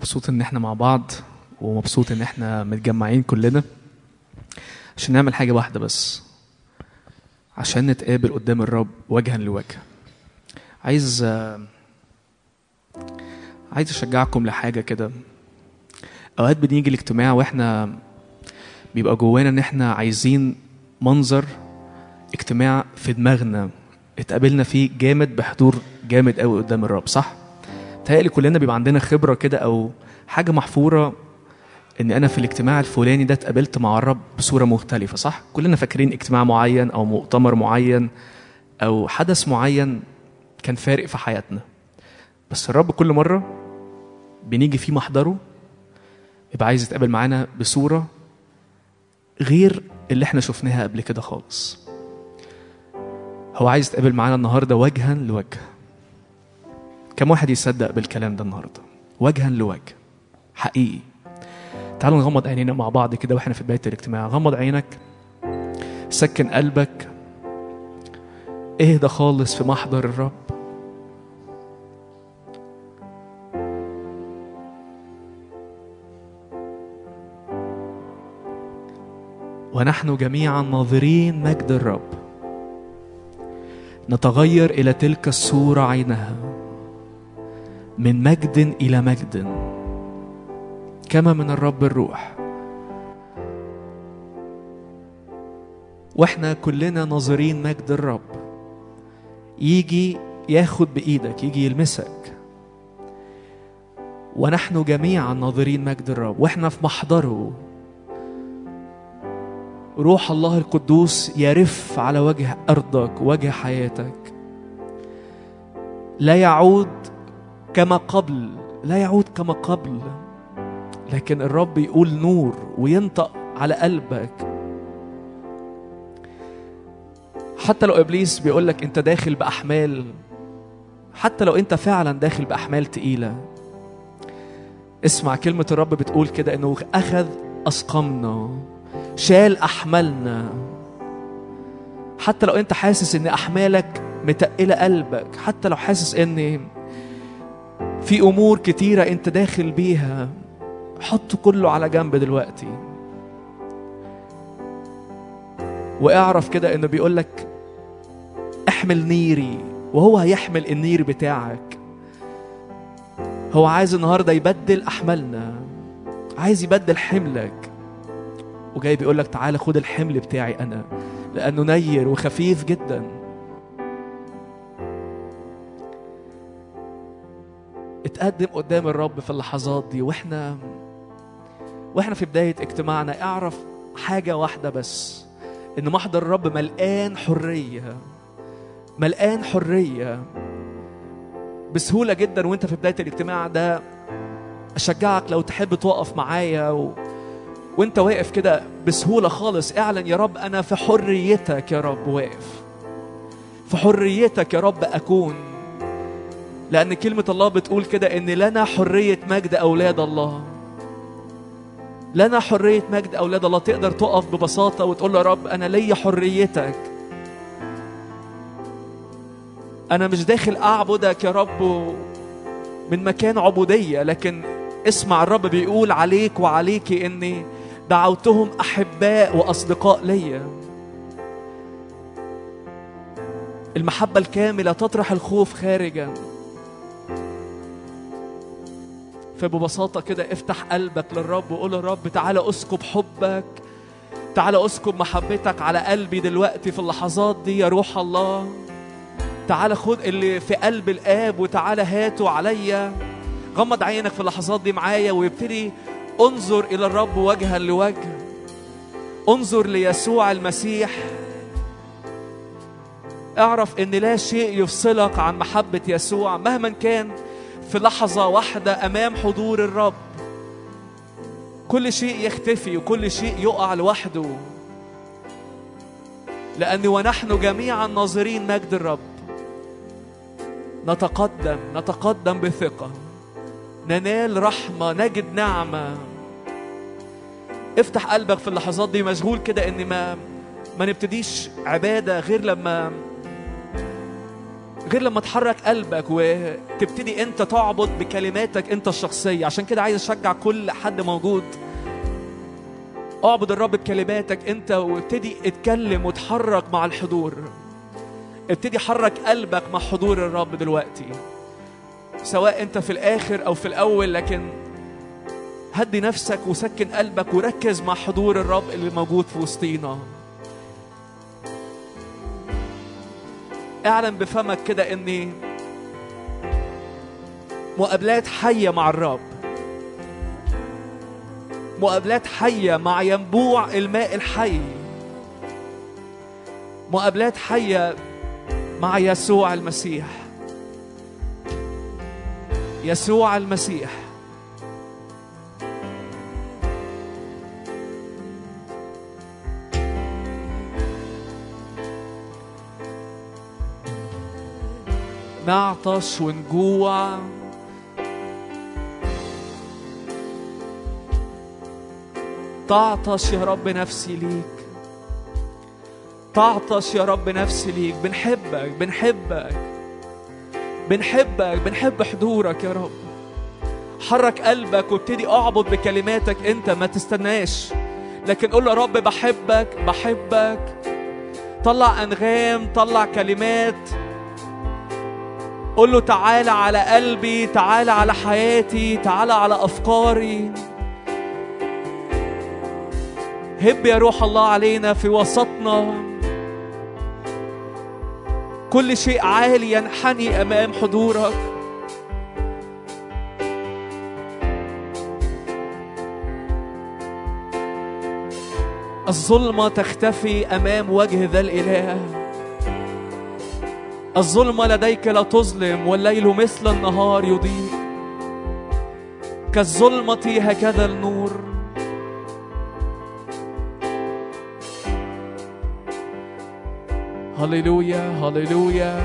مبسوط ان احنا مع بعض ومبسوط ان احنا متجمعين كلنا عشان نعمل حاجة واحدة بس عشان نتقابل قدام الرب وجها لوجه عايز آه، عايز اشجعكم لحاجة كده اوقات بنيجي الاجتماع واحنا بيبقى جوانا ان احنا عايزين منظر اجتماع في دماغنا اتقابلنا فيه جامد بحضور جامد قوي قدام الرب صح؟ تهيألي كلنا بيبقى عندنا خبرة كده أو حاجة محفورة إن أنا في الاجتماع الفلاني ده اتقابلت مع الرب بصورة مختلفة صح؟ كلنا فاكرين اجتماع معين أو مؤتمر معين أو حدث معين كان فارق في حياتنا بس الرب كل مرة بنيجي فيه محضره يبقى عايز يتقابل معانا بصورة غير اللي احنا شفناها قبل كده خالص هو عايز يتقابل معانا النهارده وجها لوجه كم واحد يصدق بالكلام ده النهارده وجها لوجه حقيقي تعالوا نغمض عينينا مع بعض كده واحنا في بدايه الاجتماع غمض عينك سكن قلبك اهدى خالص في محضر الرب ونحن جميعا ناظرين مجد الرب نتغير الى تلك الصوره عينها من مجد الى مجد كما من الرب الروح واحنا كلنا ناظرين مجد الرب يجي ياخد بايدك يجي يلمسك ونحن جميعا ناظرين مجد الرب واحنا في محضره روح الله القدوس يرف على وجه ارضك وجه حياتك لا يعود كما قبل لا يعود كما قبل لكن الرب يقول نور وينطق على قلبك حتى لو ابليس بيقول لك انت داخل باحمال حتى لو انت فعلا داخل باحمال تقيله اسمع كلمه الرب بتقول كده انه اخذ اسقمنا شال احمالنا حتى لو انت حاسس ان احمالك متقله قلبك حتى لو حاسس ان في امور كتيره انت داخل بيها حط كله على جنب دلوقتي واعرف كده انه بيقول لك احمل نيري وهو هيحمل النير بتاعك هو عايز النهارده يبدل احمالنا عايز يبدل حملك وجاي بيقول لك تعالى خد الحمل بتاعي انا لانه نير وخفيف جدا اتقدم قدام الرب في اللحظات دي واحنا واحنا في بدايه اجتماعنا اعرف حاجه واحده بس ان محضر الرب ملقان حريه ملقان حريه بسهوله جدا وانت في بدايه الاجتماع ده اشجعك لو تحب تقف معايا و... وانت واقف كده بسهوله خالص اعلن يا رب انا في حريتك يا رب واقف في حريتك يا رب اكون لان كلمه الله بتقول كده ان لنا حريه مجد اولاد الله لنا حريه مجد اولاد الله تقدر تقف ببساطه وتقول له يا رب انا ليا حريتك انا مش داخل اعبدك يا رب من مكان عبوديه لكن اسمع الرب بيقول عليك وعليكي اني دعوتهم احباء واصدقاء ليا المحبه الكامله تطرح الخوف خارجا فببساطة كده افتح قلبك للرب وقول يا رب تعالى اسكب حبك تعالى اسكب محبتك على قلبي دلوقتي في اللحظات دي يا روح الله تعالى خد اللي في قلب الآب وتعالى هاته عليا غمض عينك في اللحظات دي معايا ويبتدي انظر إلى الرب وجها لوجه انظر ليسوع المسيح اعرف ان لا شيء يفصلك عن محبة يسوع مهما كان في لحظة واحدة أمام حضور الرب كل شيء يختفي وكل شيء يقع لوحده لأن ونحن جميعا ناظرين مجد الرب نتقدم نتقدم بثقة ننال رحمة نجد نعمة افتح قلبك في اللحظات دي مشغول كده ان ما ما نبتديش عبادة غير لما غير لما تحرك قلبك وتبتدي انت تعبد بكلماتك انت الشخصيه عشان كده عايز اشجع كل حد موجود اعبد الرب بكلماتك انت وابتدي اتكلم وتحرك مع الحضور ابتدي حرك قلبك مع حضور الرب دلوقتي سواء انت في الاخر او في الاول لكن هدي نفسك وسكن قلبك وركز مع حضور الرب اللي موجود في وسطينا اعلن بفمك كده اني مقابلات حية مع الرب مقابلات حية مع ينبوع الماء الحي مقابلات حية مع يسوع المسيح يسوع المسيح نعطش ونجوع تعطش يا رب نفسي ليك تعطش يا رب نفسي ليك بنحبك بنحبك بنحبك بنحب حضورك يا رب حرك قلبك وابتدي اعبد بكلماتك انت ما تستناش لكن قول له يا رب بحبك بحبك طلع انغام طلع كلمات قول له تعالى على قلبي تعالى على حياتي تعالى على افكاري هب يا روح الله علينا في وسطنا كل شيء عالي ينحني امام حضورك الظلمه تختفي امام وجه ذا الاله الظلمه لديك لا تظلم والليل مثل النهار يضيء كالظلمه هكذا النور هللويا هللويا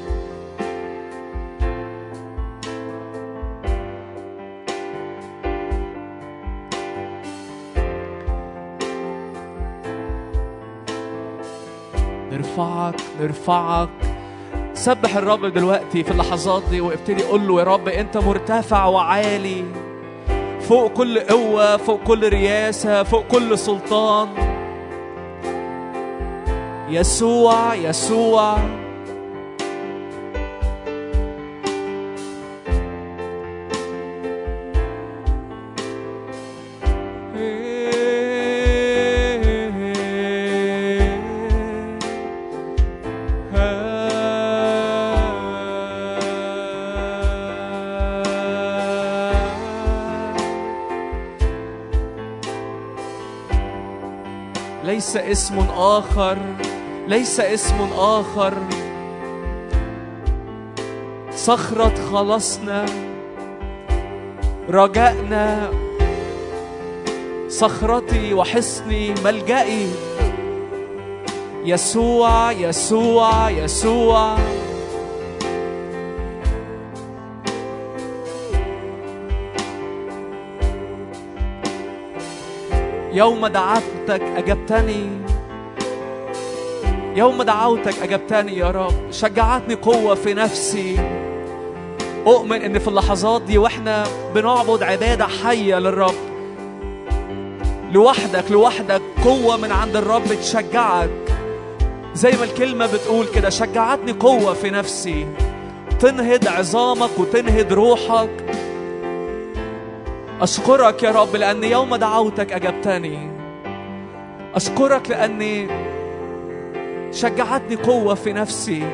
نرفعك نرفعك سبح الرب دلوقتي في اللحظات دي وابتدي قول له يا رب انت مرتفع وعالي فوق كل قوة فوق كل رياسة فوق كل سلطان يسوع يسوع ليس اسم آخر ليس اسم آخر صخرة خلاصنا رجائنا صخرتي وحصني ملجئي يسوع يسوع يسوع يوم دعوتك أجبتني يوم دعوتك أجبتني يا رب شجعتني قوة في نفسي أؤمن إن في اللحظات دي وإحنا بنعبد عبادة حية للرب لوحدك لوحدك قوة من عند الرب تشجعك زي ما الكلمة بتقول كده شجعتني قوة في نفسي تنهض عظامك وتنهض روحك أشكرك يا رب لأن يوم دعوتك أجبتني أشكرك لأني شجعتني قوة في نفسي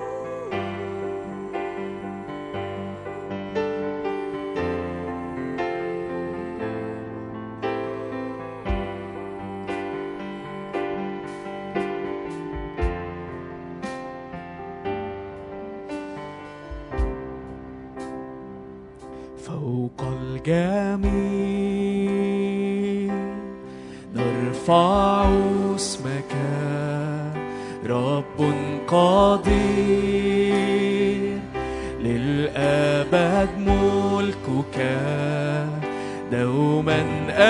فوق الجميع نرفع اسمك رب قدير للأبد ملكك دوما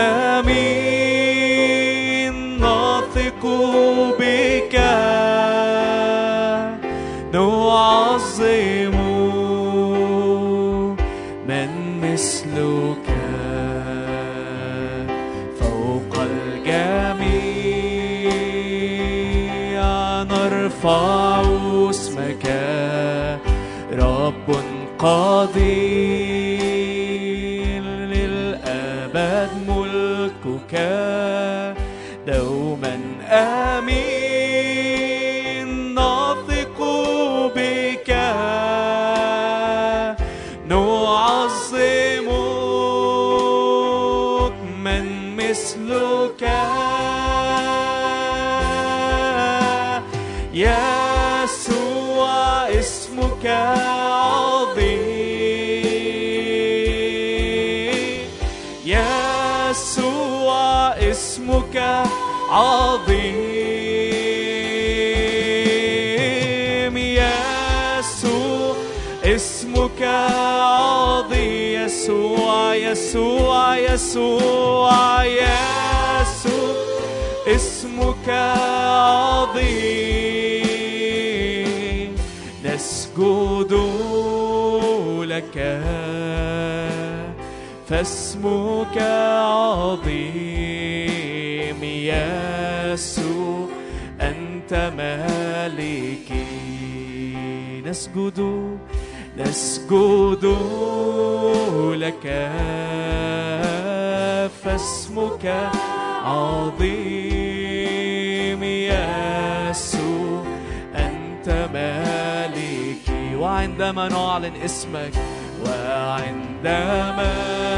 آمين نثق بك نعظم نرفع اسمك رب قدير للأبد ملكك دوما آمين نثق بك نعظمك من مثلك يسوع اسمك عظيم يسوع اسمك عظيم يسوع اسمك عظيم يسوع يسوع يسوع يسوع اسمك عظيم نسجد لك فاسمك عظيم يسوع أنت مالكي نسجد نسجد لك فاسمك عظيم يسوع أنت مالكي وعندما نعلن اسمك وعندما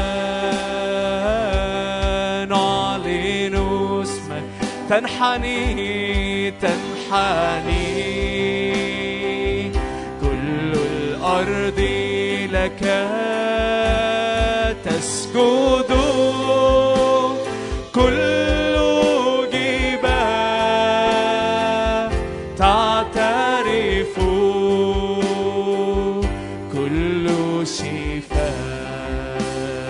نعلن اسمك تنحني تنحني كل الأرض لك تسجد كل جبال تعترف كل شفاء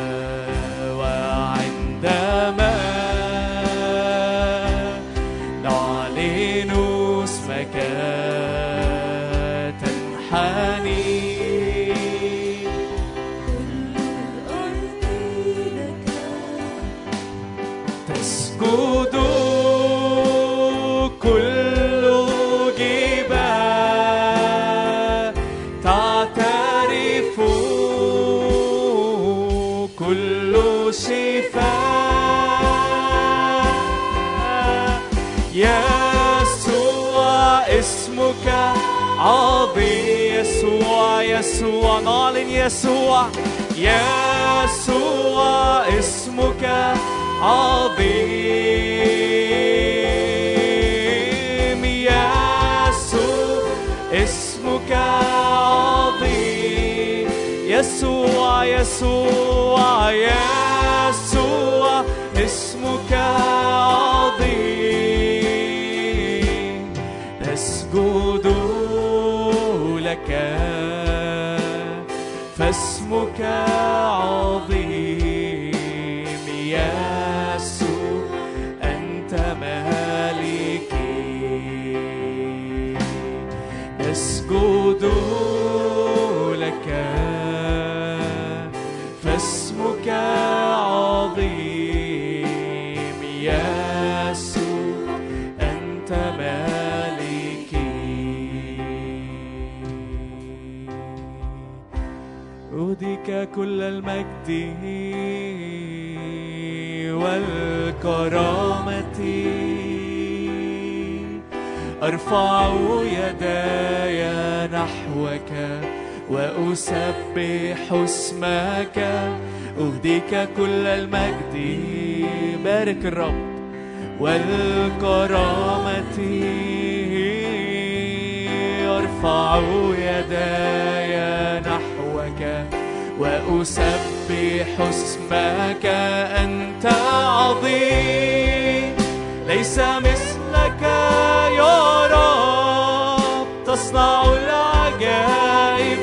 وعندما نعلن اسمك تنحني تسجد كل جبال تعترف كل شفاء يسوع اسمك عظيم يسوع يسوع نعلن يسوع يسوع اسمك عظيم يسوع اسمك عظيم يسوع يسوع يسوع اسمك عظيم نسجد لك فاسمك عظيم يسوع أنت مالكي نسجد لك فاسمك عظيم يسوع أنت مالكي أهديك كل المجد والكرامة أرفع يداي نحوك وأسبح اسمك أهديك كل المجد بارك الرب والكرامة أرفع يداي نحوك وأسبح اسمك أنت عظيم ليس مثلك يا رب تصنع العجائب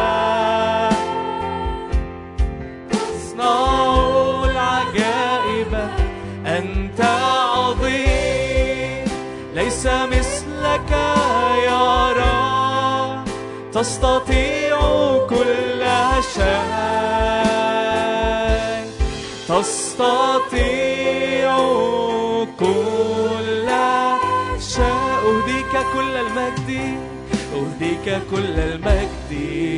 تصنع العجائب أنت عظيم ليس مثلك يا رب تستطيع كل شيء تستطيع كل شيء أهديك كل المجد أهديك كل المجد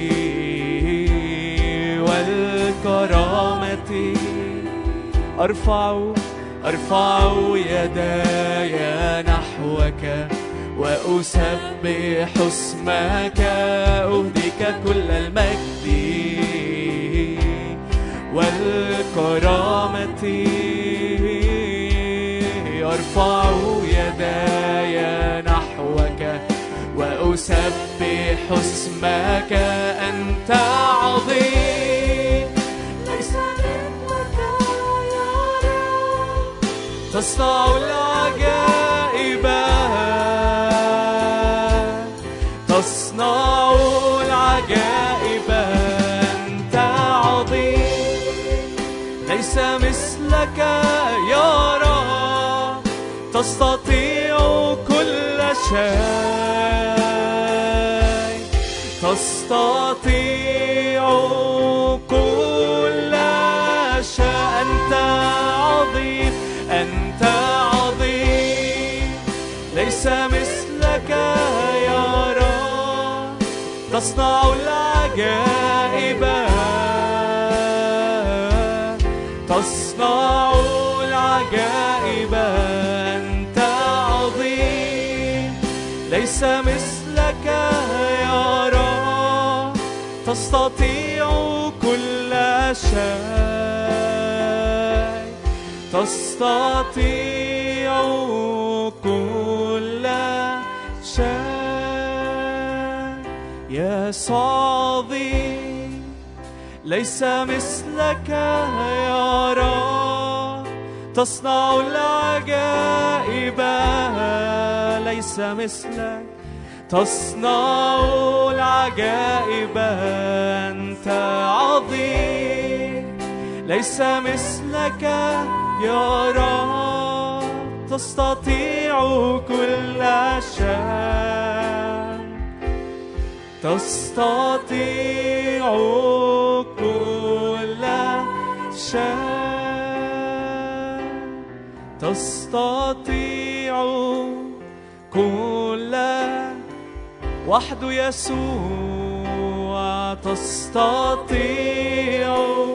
والكرامة أرفع أرفع يداي نحوك وأسبح اسمك أهديك كل المجد والكرامة أرفع يداي نحوك وأسبح اسمك أنت عظيم ليس مثلك يا رب تصنع العجائب تصنع العجائب أنت عظيم ليس مثلك يا رب تستطيع كل شيء تستطيع كل شيء أنت عظيم أنت عظيم ليس مثلك يا رب تصنع العجائب تصنع العجائب أنت عظيم ليس مثلك يا رب تستطيع كل شيء تستطيع كل شيء يا عظيم ليس مثلك يا رب تصنع العجائب ليس مثلك تصنع العجائب أنت عظيم ليس مثلك يا رب تستطيع كل شيء تستطيع كل شيء تستطيع كل وحده يسوع تستطيع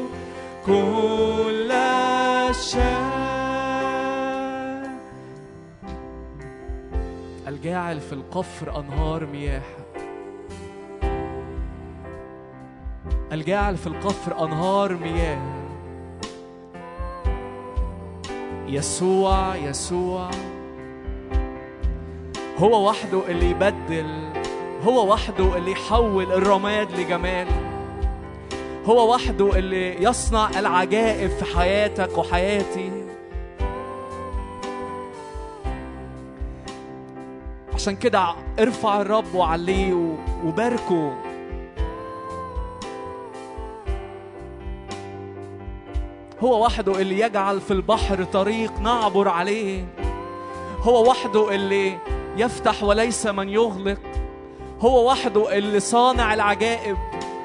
كل شيء الجاعل في القفر أنهار مياه الجاعل في القفر أنهار مياه يسوع يسوع هو وحده اللي يبدل هو وحده اللي يحول الرماد لجمال هو وحده اللي يصنع العجائب في حياتك وحياتي عشان كده ارفع الرب وعليه و- وباركه هو وحده اللي يجعل في البحر طريق نعبر عليه هو وحده اللي يفتح وليس من يغلق هو وحده اللي صانع العجائب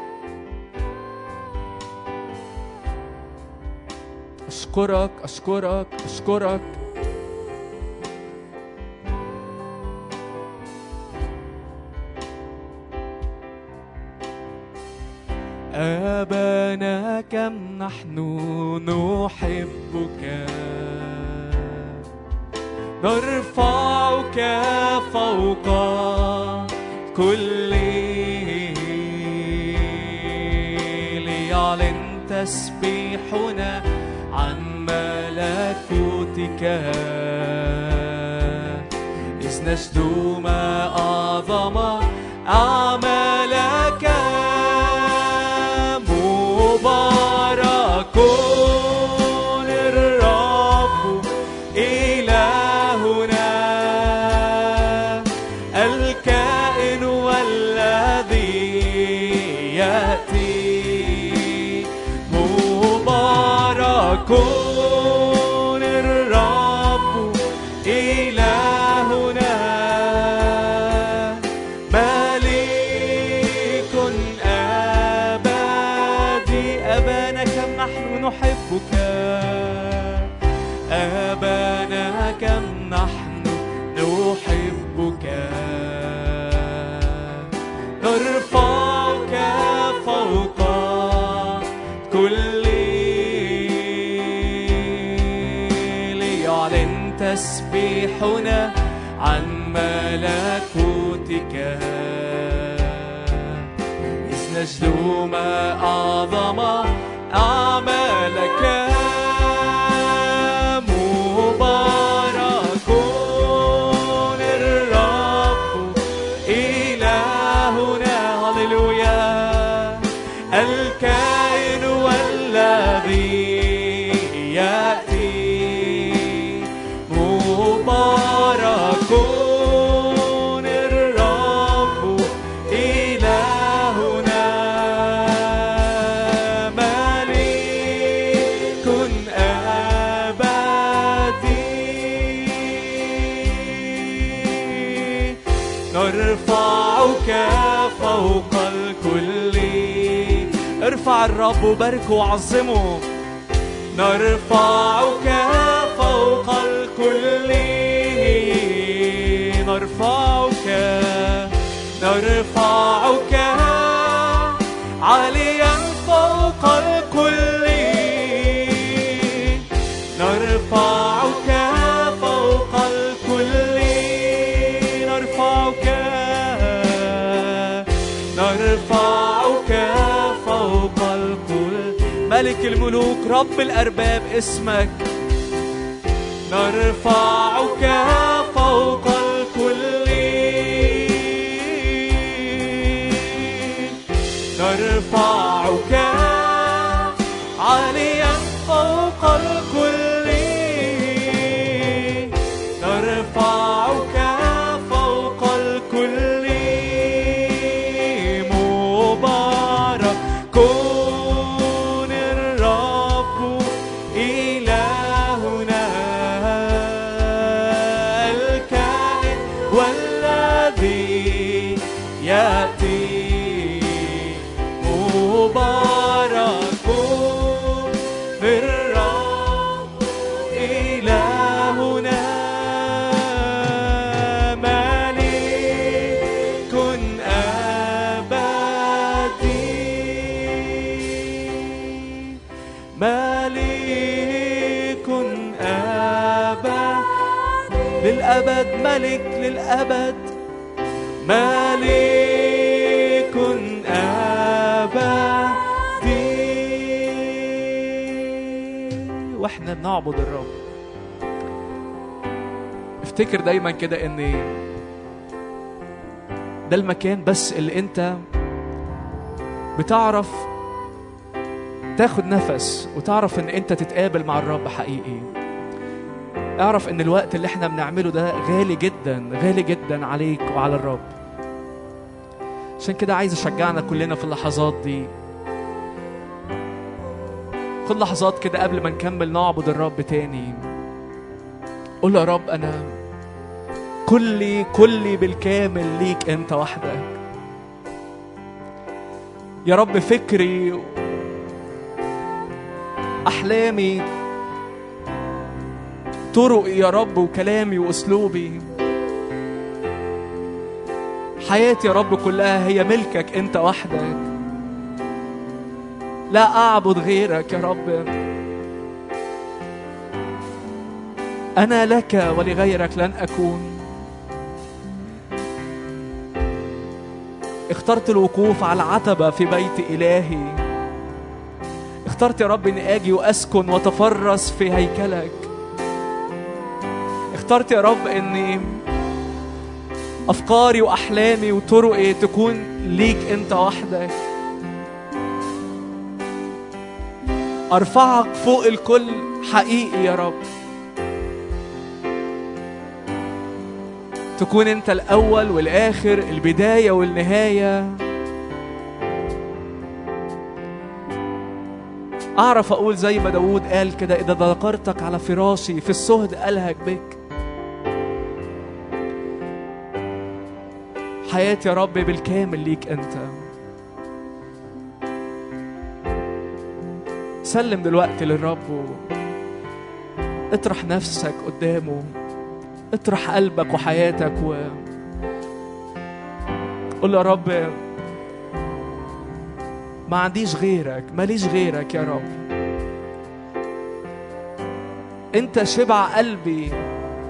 أشكرك أشكرك أشكرك أبانا كم نحن نحبك نرفعك فوق كل ليعلن تسبيحنا عن ملكوتك إذ نجد ما أعظم أعمالك مبارك الرب إلهنا الكائن والذي يأتي مبارك الرب إلهنا مليك أبدي أبانا كم نحن نحبك أبانا كم نحن نحبك تسبيحنا عن ملكوتك إذ نجدو ما أعظم أعمالك مبارك الرب إلهنا هللويا الكائن والذي يأتي مبارك الرب إلهنا ملك أبدي نرفعك فوق الكل ارفع الرب وباركه وعظمه نرفعك فوق الكل نرفعك نرفعك عاليا فوق الكل نرفعك فوق الكل نرفعك نرفعك فوق الكل ملك الملوك رب الأرباب اسمك نرفعك فوق الكل نرفعك عاليا فوق الكل نرفعك فوق الكل مبارك كن الرب إلهنا الكائن والذي يأتي مبارك الرب إلهنا ملك أبدي ملك أبد للأبد ملك للأبد ملك أبدي واحنا بنعبد الرب افتكر دايما كده ان ده المكان بس اللي انت بتعرف تاخد نفس وتعرف ان انت تتقابل مع الرب حقيقي اعرف ان الوقت اللي احنا بنعمله ده غالي جدا غالي جدا عليك وعلى الرب عشان كده عايز اشجعنا كلنا في اللحظات دي خد لحظات كده قبل ما نكمل نعبد الرب تاني قول له يا رب انا كلي كلي بالكامل ليك انت وحدك يا رب فكري احلامي طرقي يا رب وكلامي واسلوبي حياتي يا رب كلها هي ملكك انت وحدك لا اعبد غيرك يا رب انا لك ولغيرك لن اكون اخترت الوقوف على العتبه في بيت الهي اخترت يا رب اني اجي واسكن واتفرس في هيكلك اخترت يا رب اني افكاري واحلامي وطرقي تكون ليك انت وحدك ارفعك فوق الكل حقيقي يا رب تكون انت الاول والاخر البدايه والنهايه اعرف اقول زي ما داود قال كده اذا ذكرتك على فراشي في السهد الهج بك حياتي يا رب بالكامل ليك انت سلم دلوقتي للرب و... اطرح نفسك قدامه اطرح قلبك وحياتك و قول له يا رب ما عنديش غيرك ماليش غيرك يا رب انت شبع قلبي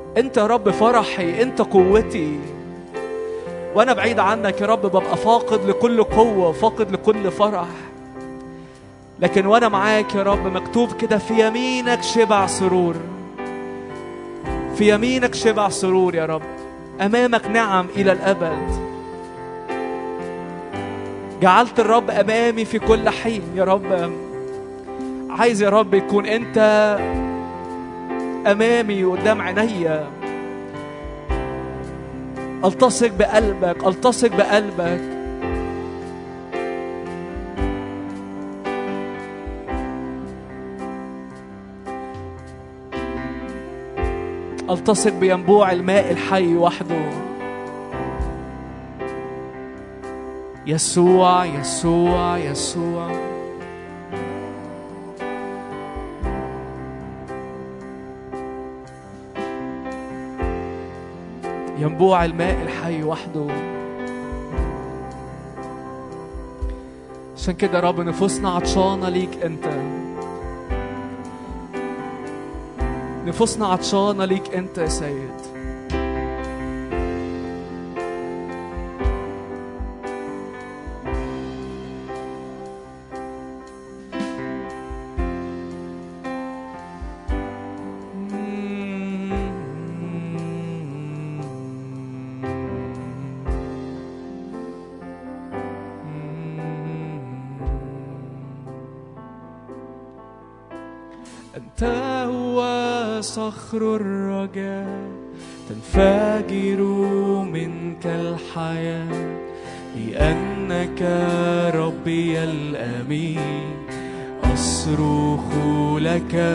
انت يا رب فرحي انت قوتي وانا بعيد عنك يا رب ببقى فاقد لكل قوه فاقد لكل فرح لكن وانا معاك يا رب مكتوب كده في يمينك شبع سرور في يمينك شبع سرور يا رب امامك نعم الى الابد جعلت الرب امامي في كل حين يا رب عايز يا رب يكون انت امامي قدام عينيا التصق بقلبك التصق بقلبك التصق بينبوع الماء الحي وحده يسوع يسوع يسوع ينبوع الماء الحي وحده عشان كده يا رب نفوسنا عطشانة ليك أنت نفوسنا عطشانة ليك أنت يا سيد أنت هو صخر الرجاء تنفجر منك الحياة لأنك ربي الأمين أصرخ لك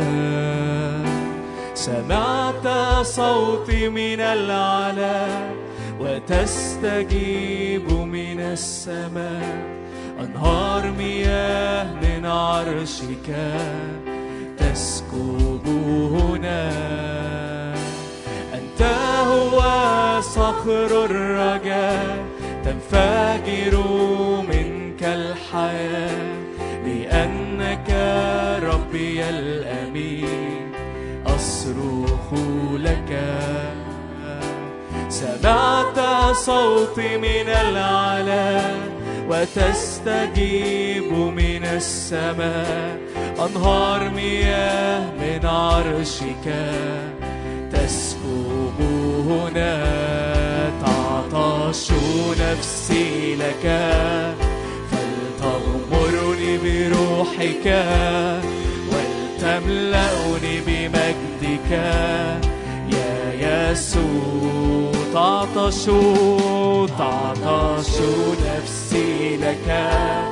سمعت صوتي من العلا وتستجيب من السماء أنهار مياه من عرشك تسكب هنا أنت هو صخر الرجاء تنفجر منك الحياة لأنك ربي الأمين أصرخ لك سمعت صوتي من العلا وتستجيب من السماء أنهار مياه من عرشك تسكب هنا تعطش نفسي لك فلتغمرني بروحك ولتملأني بمجدك يا يسوع تعطش تعطش نفسي لك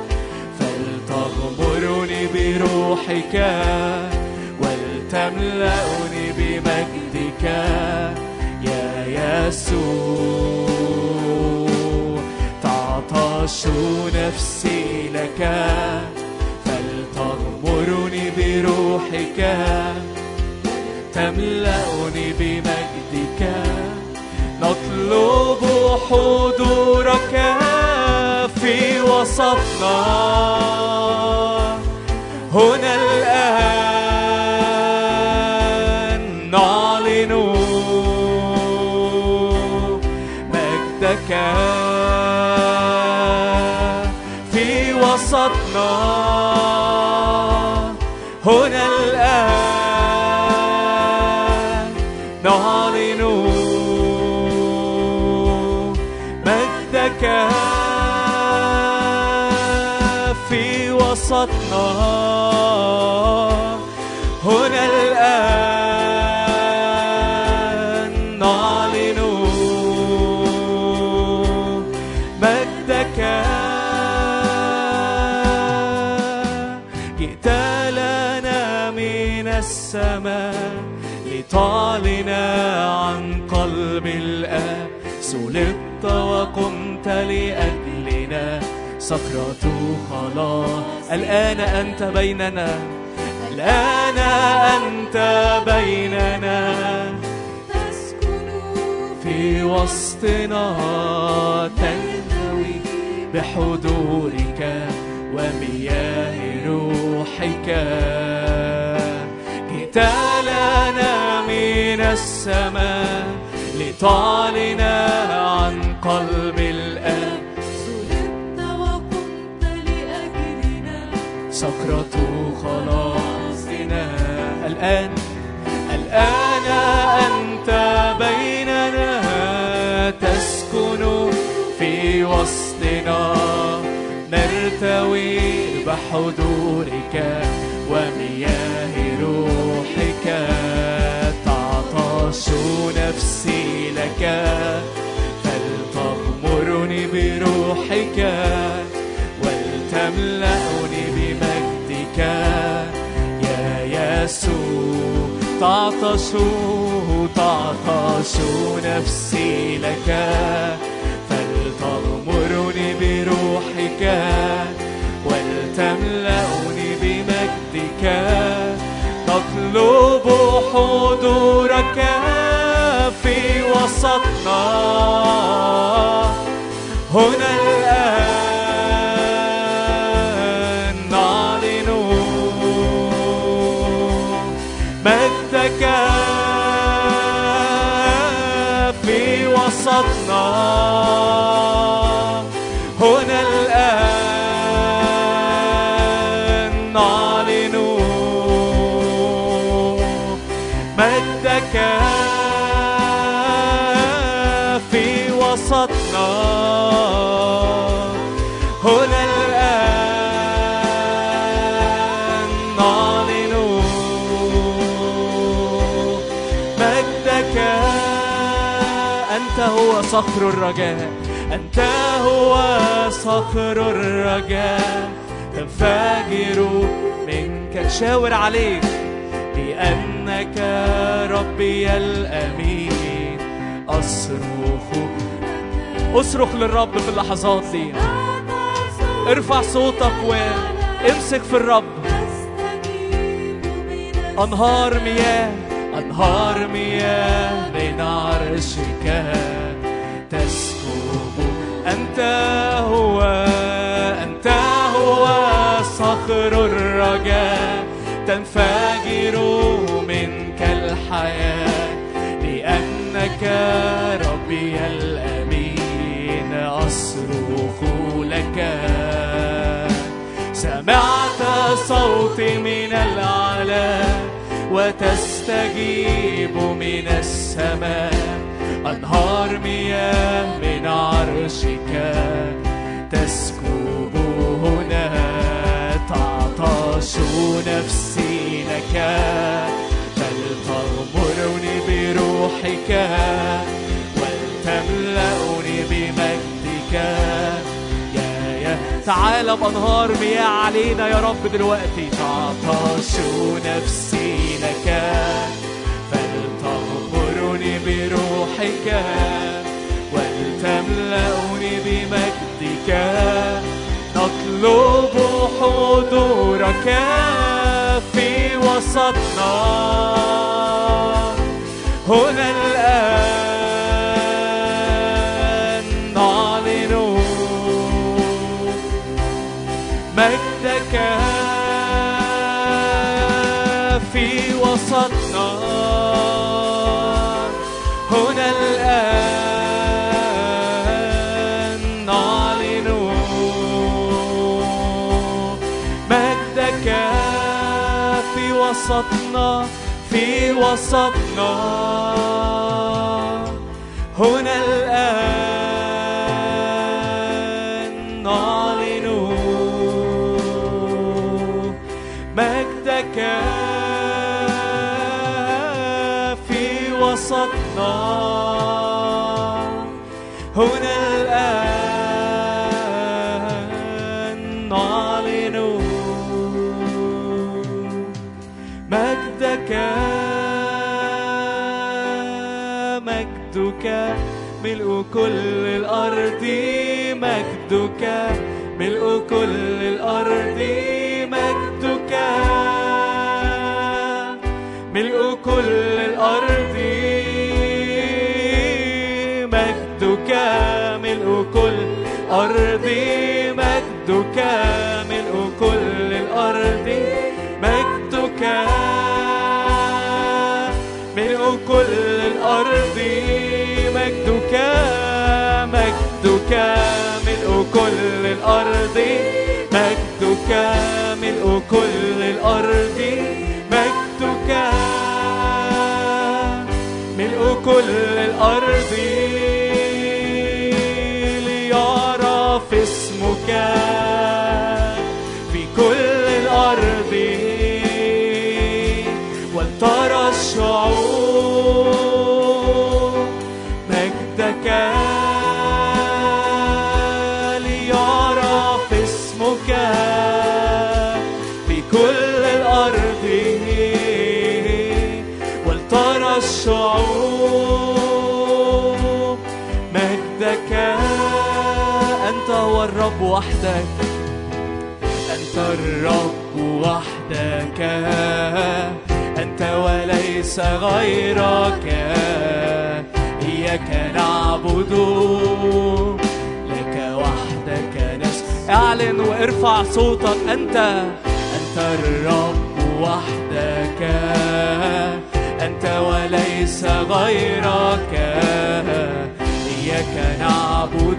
فلتغمرني بروحك ولتملأني بمجدك يا يسوع تعطش نفسي لك فلتغمرني بروحك تملأني بمجدك نطلب حضورك في وسطنا هنا الآن نعلن مجدك في وسطنا هنا الآن نعلن مجدك في وسطنا هنا الآن نعلن مجدك جئت لنا من السماء لتعلن عن قلب الآب سلبت وقمت لأجلنا صخرة خلاص الآن أنت بيننا الآن أنت بيننا في وسطنا تنهوي بحضورك ومياه روحك جئت لنا من السماء تعلن عن قلب الآب صلبت وقمت لأجلنا سكرة خلاصنا الآن الآن أنت بيننا تسكن في وسطنا نرتوي بحضورك ومياه روحك تعطش نفسي لك فلتغمرني بروحك ولتملأني بمجدك يا يسوع تعطش تعطش نفسي لك فلتغمرني بروحك ولتملأني بمجدك نطلب حضورك في وسطنا هنا الآن نعلن مجدك في وسطنا هنا الآن نعلن مجدك في وسطنا هنا الآن نعلن مجدك أنت هو صخر الرجاء أنت هو صخر الرجاء تنفجر منك شاور عليك لأنك ربي الأمين أصرخ اصرخ للرب في اللحظات دي ارفع صوتك وامسك في الرب تستجيب من أنهار مياه أنهار مياه من عرشك تسكب أنت هو أنت هو صخر الرجاء تنفجر منك الحياة لأنك ربي الأمين أصرخ لك سمعت صوتي من العلا وتستجيب من السماء أنهار مياه من عرشك تسكب هنا تعطش نفسي لك فلتغمرني بروحك ولتملأني بمجدك يا يا تعال بأنهار مياه علينا يا رب دلوقتي تعطش نفسي لك فلتغمرني بروحك ولتملأني بمجدك نطلب حضورك في وسطنا هنا الآن نعلن مجدك في وسطنا هنا الآن نعلن مجدك في وسطنا في وسطنا هنا الآن نعلن مجدك في وسطنا هنا الآن نعلن مجدك مجدك ملء كل الأرض مجدك ملء كل الأرض مجدك ملء كل الأرض مجدك ملء كل أرض مجدك ملء كل الأرض مجدك ملء كل الأرض مجدك مجدك ملء كل الأرض مجدك ملء كل الأرض مجدك ملء كل الأرض ليعرف اسمك في كل الأرض ولترى الشعوب مجدك ليعرف اسمك في كل الأرض ولترى الشعوب مجدك أنت هو الرب وحدك أنت الرب وحدك أنت وليس غيرك إياك نعبد لك وحدك نس اعلن وارفع صوتك أنت أنت الرب وحدك أنت وليس غيرك إياك نعبد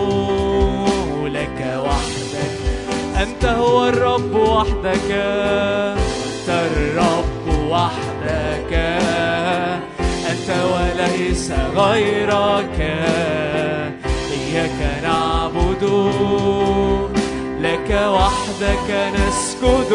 لك وحدك أنت هو الرب وحدك أنت الرب وحدك أنت وليس غيرك إياك نعبد لك وحدك نسجد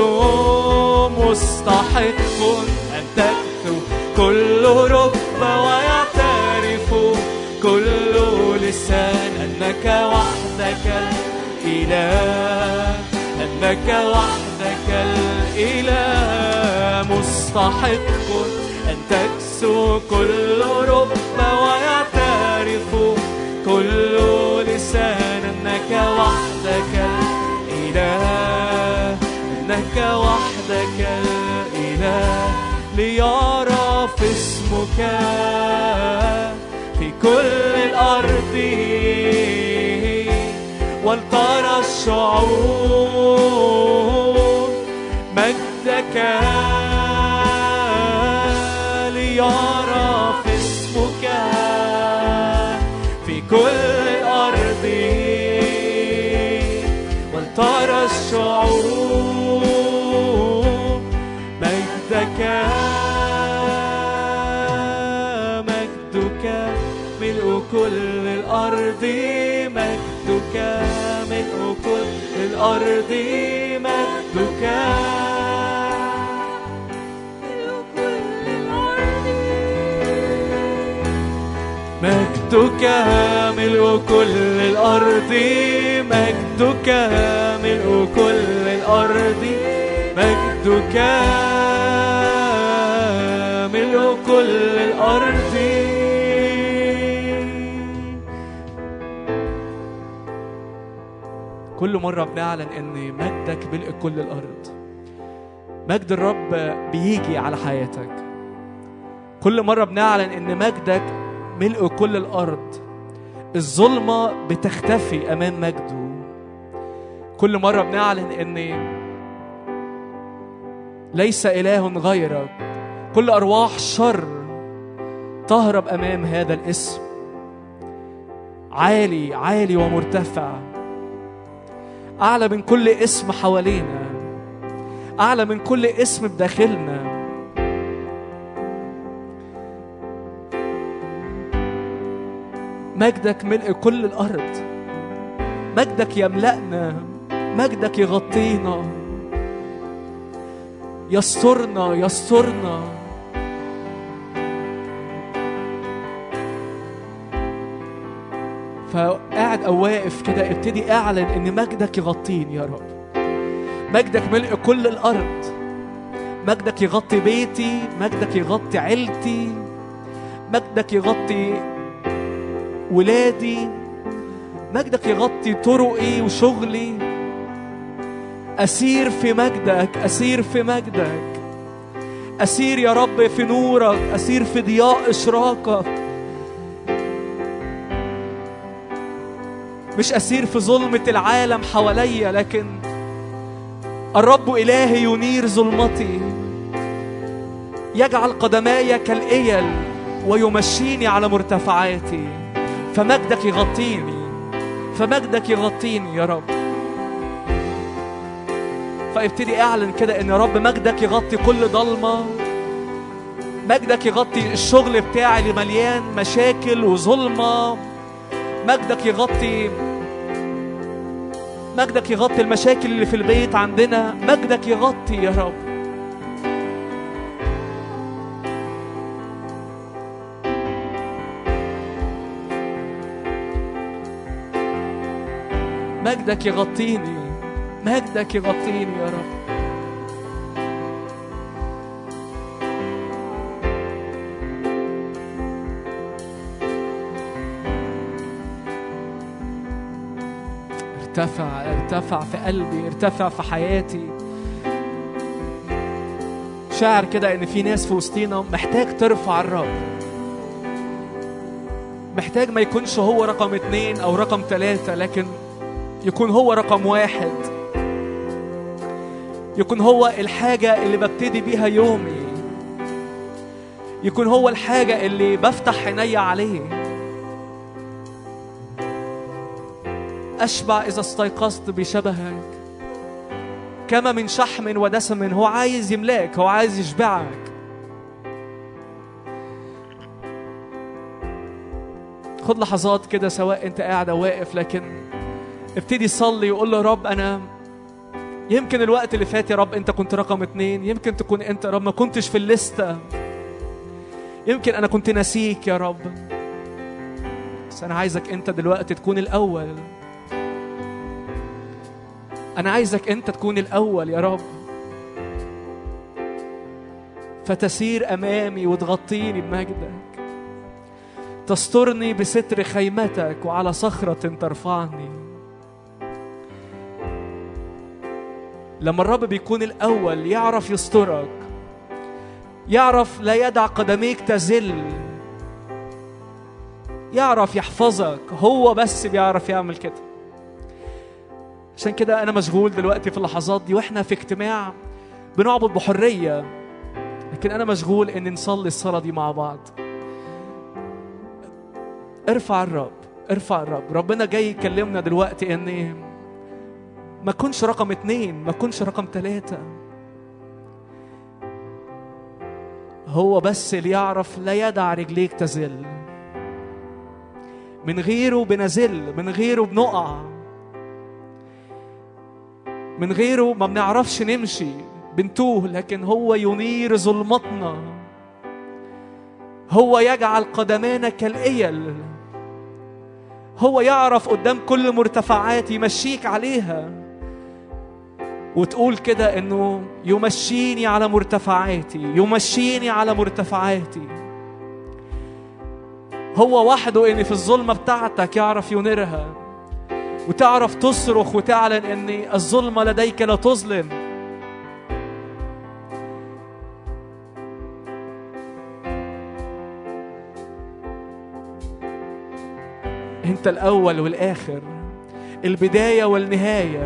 مستحق أن تكتب كل رب ويعترف كل لسان أنك وحدك الإله أنك وحدك الإله مستحق أن تكسو كل رب ويعترف كل لسان أنك وحدك الإله أنك وحدك الإله ليعرف اسمك في كل الأرض ولترى الشعوب مجدك ليعرف اسمك في كل الأرض ولترى الشعوب مجدك مجدك ملء كل الأرض مجدك ملء كل الأرض مجدك مجدك ملء كل الأرض مجدك ملء كل الأرض مجدك ملء كل الأرض كل مرة بنعلن إن مجدك ملء كل الأرض مجد الرب بيجي على حياتك كل مرة بنعلن إن مجدك ملء كل الأرض الظلمة بتختفي أمام مجده كل مرة بنعلن إن ليس إله غيرك كل أرواح شر تهرب أمام هذا الاسم عالي عالي ومرتفع أعلى من كل اسم حوالينا أعلى من كل اسم بداخلنا مجدك ملء كل الأرض مجدك يملأنا مجدك يغطينا يسترنا يسترنا فقاعد او واقف كده ابتدي اعلن ان مجدك يغطيني يا رب مجدك ملء كل الارض مجدك يغطي بيتي مجدك يغطي عيلتي مجدك يغطي ولادي مجدك يغطي طرقي وشغلي أسير في مجدك أسير في مجدك أسير يا رب في نورك أسير في ضياء إشراقك مش أسير في ظلمة العالم حواليا لكن الرب إلهي ينير ظلمتي يجعل قدماي كالإيل ويمشيني على مرتفعاتي فمجدك يغطيني فمجدك يغطيني يا رب فابتدي اعلن كده ان يا رب مجدك يغطي كل ضلمه مجدك يغطي الشغل بتاعي اللي مليان مشاكل وظلمه مجدك يغطي مجدك يغطي المشاكل اللي في البيت عندنا مجدك يغطي يا رب مجدك يغطيني مجدك يغطيني يا رب ارتفع ارتفع في قلبي ارتفع في حياتي شاعر كده ان في ناس في وسطينا محتاج ترفع الرب محتاج ما يكونش هو رقم اتنين او رقم تلاتة لكن يكون هو رقم واحد يكون هو الحاجة اللي ببتدي بيها يومي يكون هو الحاجة اللي بفتح عيني عليه أشبع إذا استيقظت بشبهك كما من شحم ودسم هو عايز يملاك هو عايز يشبعك خد لحظات كده سواء انت قاعد او واقف لكن ابتدي صلي وقول له يا رب انا يمكن الوقت اللي فات يا رب انت كنت رقم اتنين يمكن تكون انت يا رب ما كنتش في الليستة يمكن انا كنت ناسيك يا رب بس انا عايزك انت دلوقتي تكون الاول انا عايزك انت تكون الاول يا رب فتسير امامي وتغطيني بمجدك تسترني بستر خيمتك وعلى صخرة ترفعني لما الرب بيكون الأول يعرف يسترك يعرف لا يدع قدميك تزل يعرف يحفظك هو بس بيعرف يعمل كده عشان كده أنا مشغول دلوقتي في اللحظات دي وإحنا في اجتماع بنعبد بحرية لكن أنا مشغول إن نصلي الصلاة دي مع بعض ارفع الرب ارفع الرب ربنا جاي يكلمنا دلوقتي ان ما كنش رقم اتنين ما كنش رقم تلاتة هو بس اللي يعرف لا يدع رجليك تزل من غيره بنزل من غيره بنقع من غيره ما بنعرفش نمشي بنتوه لكن هو ينير ظلمتنا هو يجعل قدمانا كالإيل هو يعرف قدام كل مرتفعات يمشيك عليها وتقول كده انه يمشيني على مرتفعاتي يمشيني على مرتفعاتي هو وحده ان في الظلمه بتاعتك يعرف ينيرها وتعرف تصرخ وتعلن ان الظلمه لديك لا تظلم انت الاول والاخر البدايه والنهايه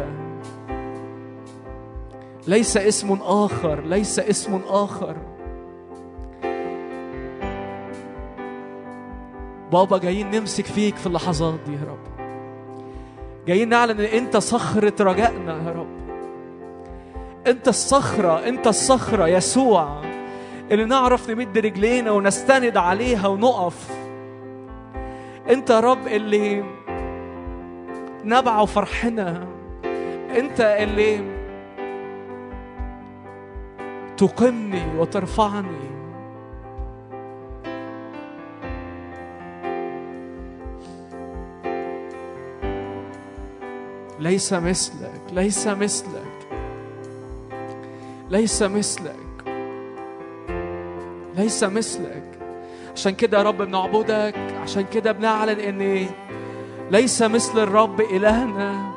ليس اسم اخر ليس اسم اخر بابا جايين نمسك فيك في اللحظات دي يا رب جايين نعلن ان انت صخره رجائنا يا رب انت الصخره انت الصخره يسوع اللي نعرف نمد رجلينا ونستند عليها ونقف انت يا رب اللي نبع فرحنا انت اللي تقمني وترفعني ليس مثلك ليس مثلك ليس مثلك ليس مثلك عشان كده يا رب بنعبدك عشان كده بنعلن ان ليس مثل الرب الهنا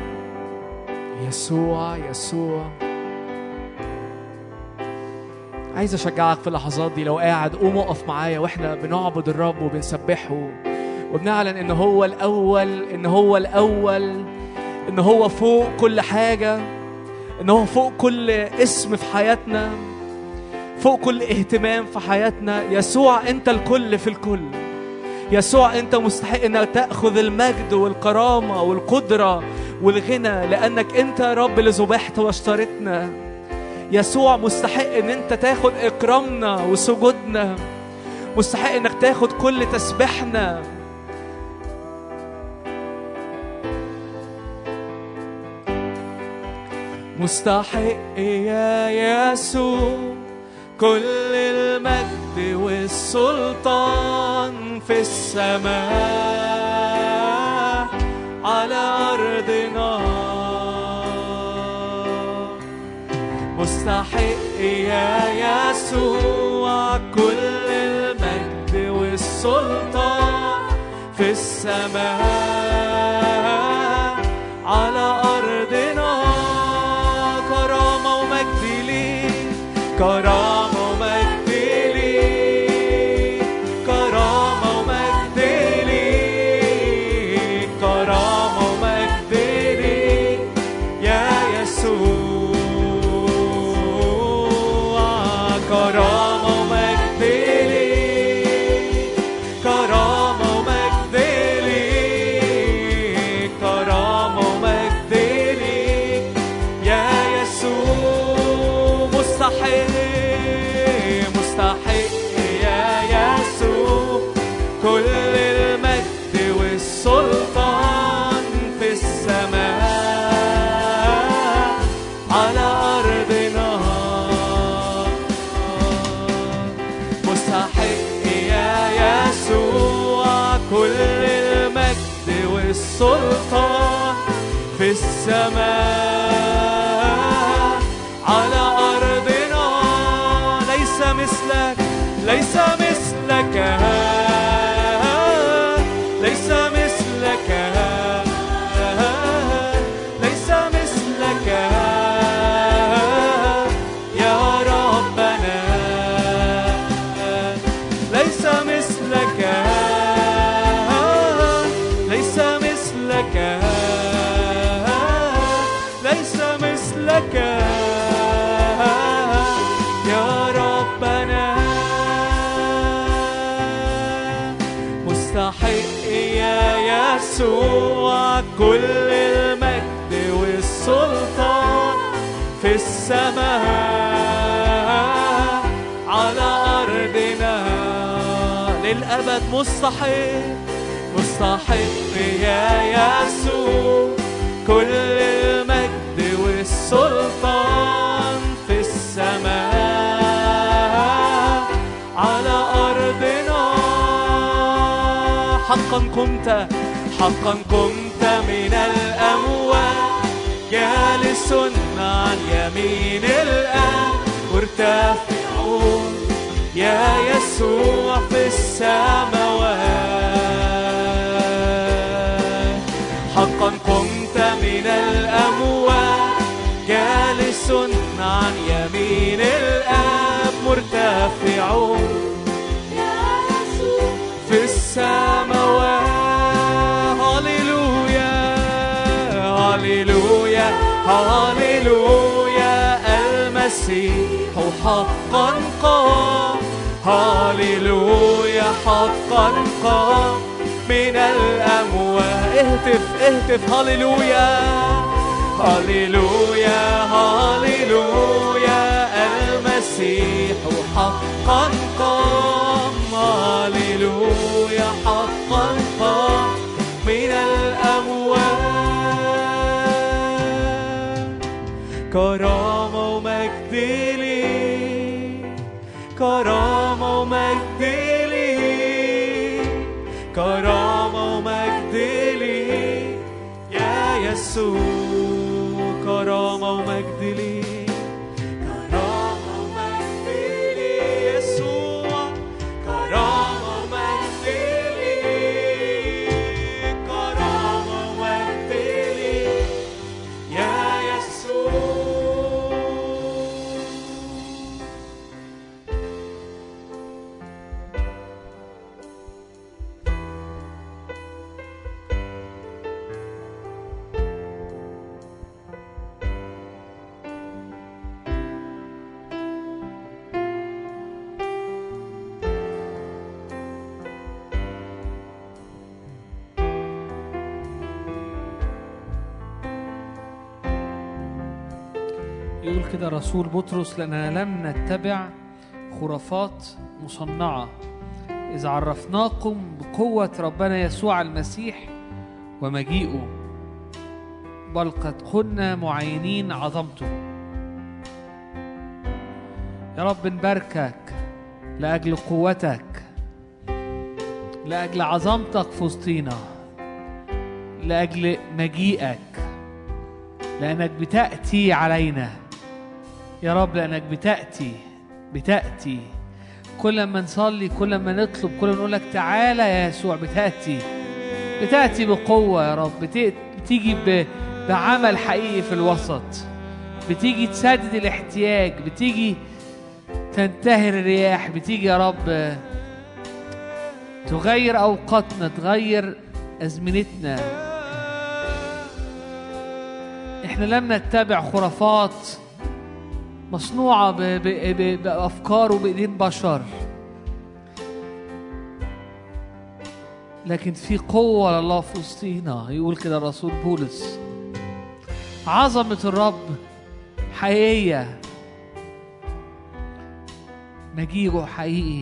يسوع يسوع عايز اشجعك في اللحظات دي لو قاعد قوم اقف معايا واحنا بنعبد الرب وبنسبحه وبنعلن ان هو الاول ان هو الاول ان هو فوق كل حاجه ان هو فوق كل اسم في حياتنا فوق كل اهتمام في حياتنا يسوع انت الكل في الكل يسوع انت مستحق انك تاخذ المجد والكرامه والقدره والغنى لانك انت يا رب اللي ذبحت واشتريتنا يسوع مستحق ان انت تاخد اكرامنا وسجودنا مستحق انك تاخد كل تسبيحنا مستحق يا يسوع كل المجد والسلطان في السماء على أرضنا مستحق يا يسوع كل المجد والسلطان في السماء على أرضنا كرامة ومجد ليك كرامة ومجد ليك كرامة ومجد ليك كرامة ومجد ليك يا يسوع كرامة ومجد ليك كرامة ومجد ليك كرامة ومجد ليك يا يسوع مستحق مستحق يا يسوع كل المجد والسلطان في السماء على أرضنا مستحق يا يسوع كل المجد والسلطان في السماء على أرضنا ليس مثلك ليس مثلك ليس مثلك ليس مثلك يا ربنا ليس مثلك ليس مثلك ليس مثلك يا ربنا مستحق يا يسوع كل المجد والسلطان في السماء على أرضنا للأبد مستحق مستحق يا يسوع كل المجد والسلطان في السماء على أرضنا حقا قمت حقا قمت من الأموات جالس عن يمين الآن مرتفعون يا يسوع في السماوات حقا قمت من الأموات جالس عن يمين الآب مرتفعون في السماوات هللويا هللويا هللويا المسيح حقا قام هللويا حقا قام من الأموات اهتف اهتف هللويا هللويا هللويا المسيح حقا قام هللويا حقا قام من الأموات كرامة ومجد ليك كرامة ومجد ليك كرامة ومجد ليك يا يسوع كرامة ومجد ليك كرامة ومجد ليك يسوع كرامة ومجد ليك كرامة ومجد ليك يا يسوع يقول كده رسول بطرس لأننا لم نتبع خرافات مصنعة إذ عرفناكم بقوة ربنا يسوع المسيح ومجيئه بل قد كنا معينين عظمته يا رب نباركك لأجل قوتك لأجل عظمتك في وسطينا لأجل مجيئك لأنك بتأتي علينا يا رب لأنك بتأتي بتأتي كل ما نصلي كل ما نطلب كل ما نقول لك تعالى يا يسوع بتأتي بتأتي بقوة يا رب بت- بتيجي ب- بعمل حقيقي في الوسط بتيجي تسدد الاحتياج بتيجي تنتهر الرياح بتيجي يا رب تغير أوقاتنا تغير أزمنتنا احنا لم نتبع خرافات مصنوعة ب... ب... ب... بأفكار وبإيدين بشر لكن في قوة لله في وسطينا يقول كده الرسول بولس عظمة الرب حقيقية مجيئه حقيقي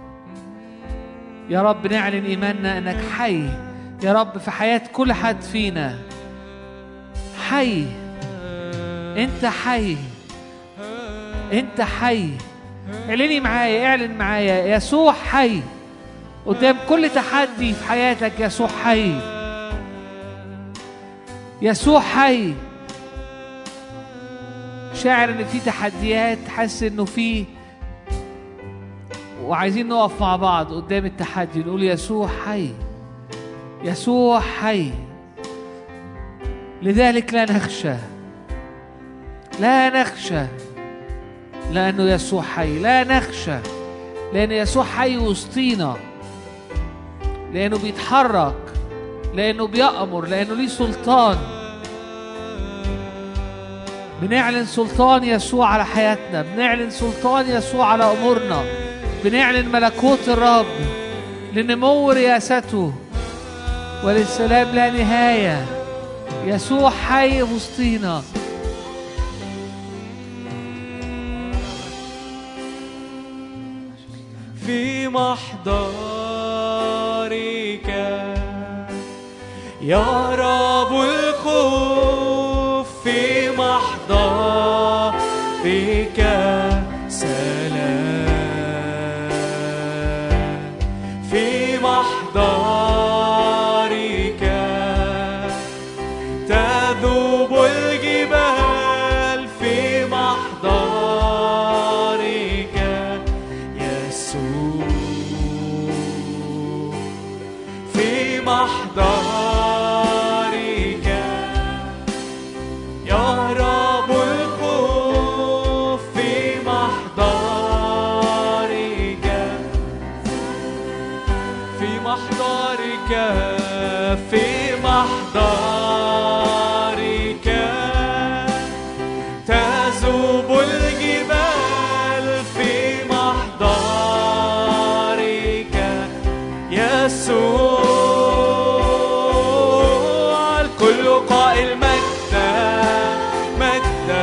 يا رب نعلن إيماننا أنك حي يا رب في حياة كل حد فينا حي أنت حي أنت حي اعلني معايا اعلن معايا يسوع حي قدام كل تحدي في حياتك يسوع حي يسوع حي شاعر ان في تحديات حاسس انه في وعايزين نقف مع بعض قدام التحدي نقول يسوع حي يسوع حي لذلك لا نخشى لا نخشى لأنه يسوع حي لا نخشى لأن يسوع حي وسطينا لأنه بيتحرك لأنه بيأمر لأنه ليه سلطان بنعلن سلطان يسوع على حياتنا بنعلن سلطان يسوع على أمورنا بنعلن ملكوت الرب لنمو رياسته وللسلام لا نهاية يسوع حي وسطينا في محضرك يا رب الخوف في محضرك سلام في محضرك تذوب الجبال في محضرك يسوع في محضرك يا رب الخوف في محضرك في محضرك في محضرك تذوب الجبال في محضرك يسوع الكل قائل مجدا مجدا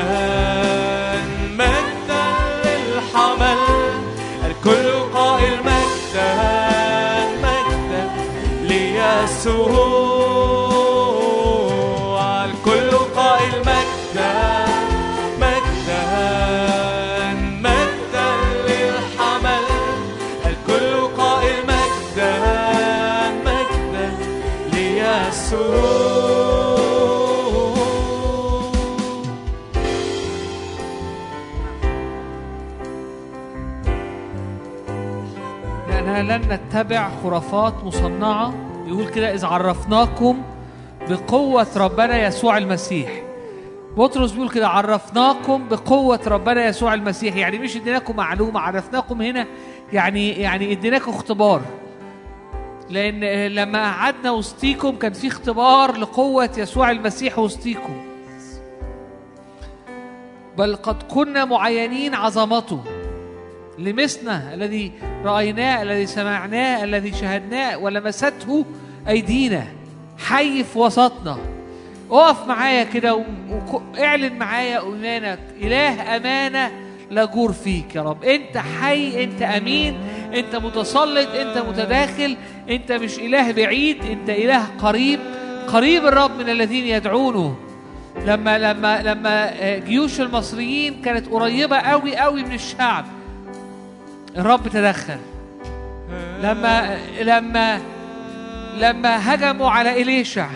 مجدا للحمل الكل قائل مجدا مجدا ليسوع الكل قائل مجدا مجدا مجدا للحمل الكل قائل مجدا مجدا ليسوع لأننا لن نتبع خرافات مصنعة يقول كده إذ عرفناكم بقوة ربنا يسوع المسيح بطرس بيقول كده عرفناكم بقوة ربنا يسوع المسيح يعني مش اديناكم معلومة عرفناكم هنا يعني يعني اديناكم اختبار لأن لما قعدنا وسطيكم كان في اختبار لقوة يسوع المسيح وسطيكم بل قد كنا معينين عظمته لمسنا الذي رأيناه الذي سمعناه الذي شاهدناه ولمسته أيدينا حي في وسطنا اقف معايا كده واعلن معايا ايمانك اله امانه لا جور فيك يا رب انت حي انت امين انت متسلط انت متداخل انت مش اله بعيد انت اله قريب قريب الرب من الذين يدعونه لما لما لما آه، جيوش المصريين كانت قريبه قوي قوي من الشعب الرب تدخل لما لما لما هجموا على إليشع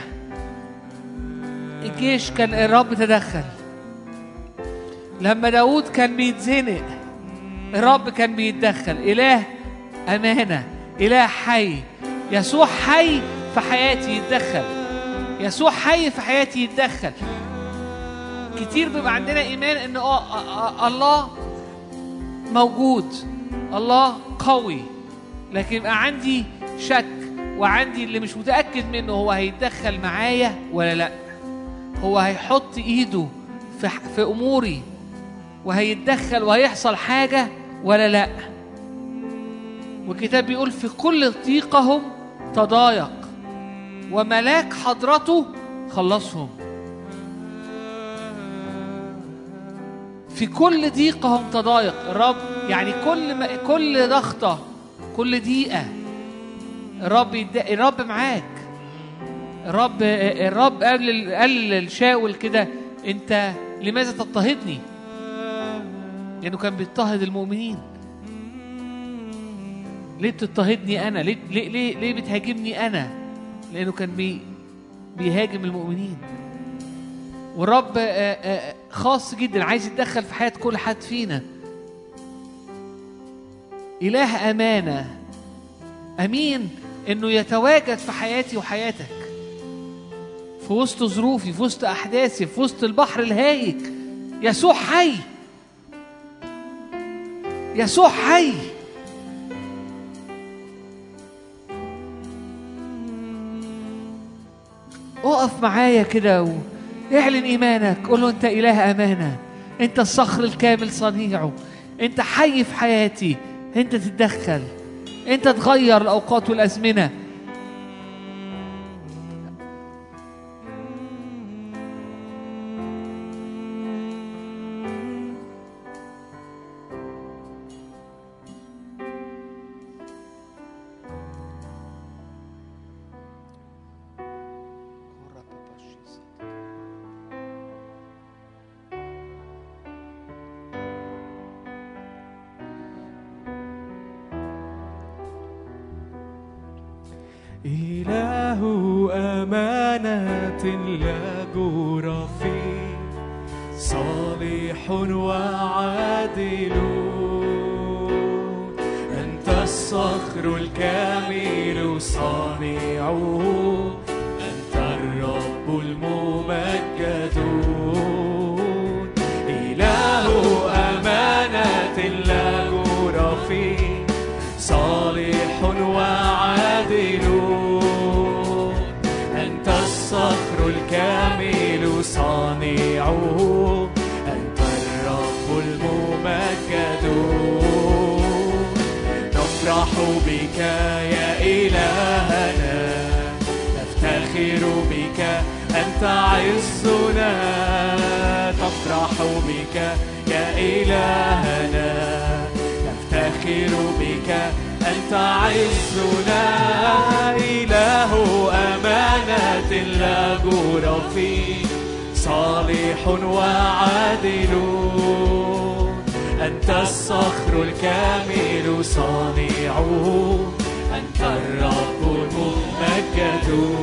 الجيش كان الرب تدخل لما داود كان بيتزنق الرب كان بيتدخل إله أمانة إله حي يسوع حي في حياتي يتدخل يسوع حي في حياتي يتدخل كتير بيبقى عندنا إيمان إن آه آه آه الله موجود الله قوي لكن يبقى عندي شك وعندي اللي مش متأكد منه هو هيتدخل معايا ولا لا هو هيحط ايده في في اموري وهيتدخل وهيحصل حاجة ولا لا والكتاب بيقول في كل ضيقهم تضايق وملاك حضرته خلصهم في كل ضيقهم تضايق الرب يعني كل ما كل ضغطة كل ضيقة الرب يد... الرب معاك الرب الرب قال قال للشاول كده انت لماذا تضطهدني؟ لانه كان بيضطهد المؤمنين ليه بتضطهدني انا؟ ليه ليه ليه, ليه بتهاجمني انا؟ لانه كان بي بيهاجم المؤمنين والرب آه، آه، خاص جدا عايز يتدخل في حياة كل حد فينا إله أمانة أمين إنه يتواجد في حياتي وحياتك في وسط ظروفي في وسط أحداثي في وسط البحر الهايج يسوع حي يسوع حي اقف معايا كده واعلن ايمانك قول له انت اله امانه انت الصخر الكامل صنيعه انت حي في حياتي انت تتدخل انت تغير الاوقات والازمنه إله أمانة لا جور فيه صالح وعادل أنت الصخر الكامل صانعه أنت الرب الممجد إله أمانة لا جور فيه صالح وعادل أنت الصخر الكامل صانعه أنت الرب الممجد نفرح بك يا إلهنا نفتخر بك أنت عزنا نفرح بك يا إلهنا نفتخر بك أنت عزنا إله أمانة لا جور فيه صالح وعادل أنت الصخر الكامل صانعه أنت الرب الممجد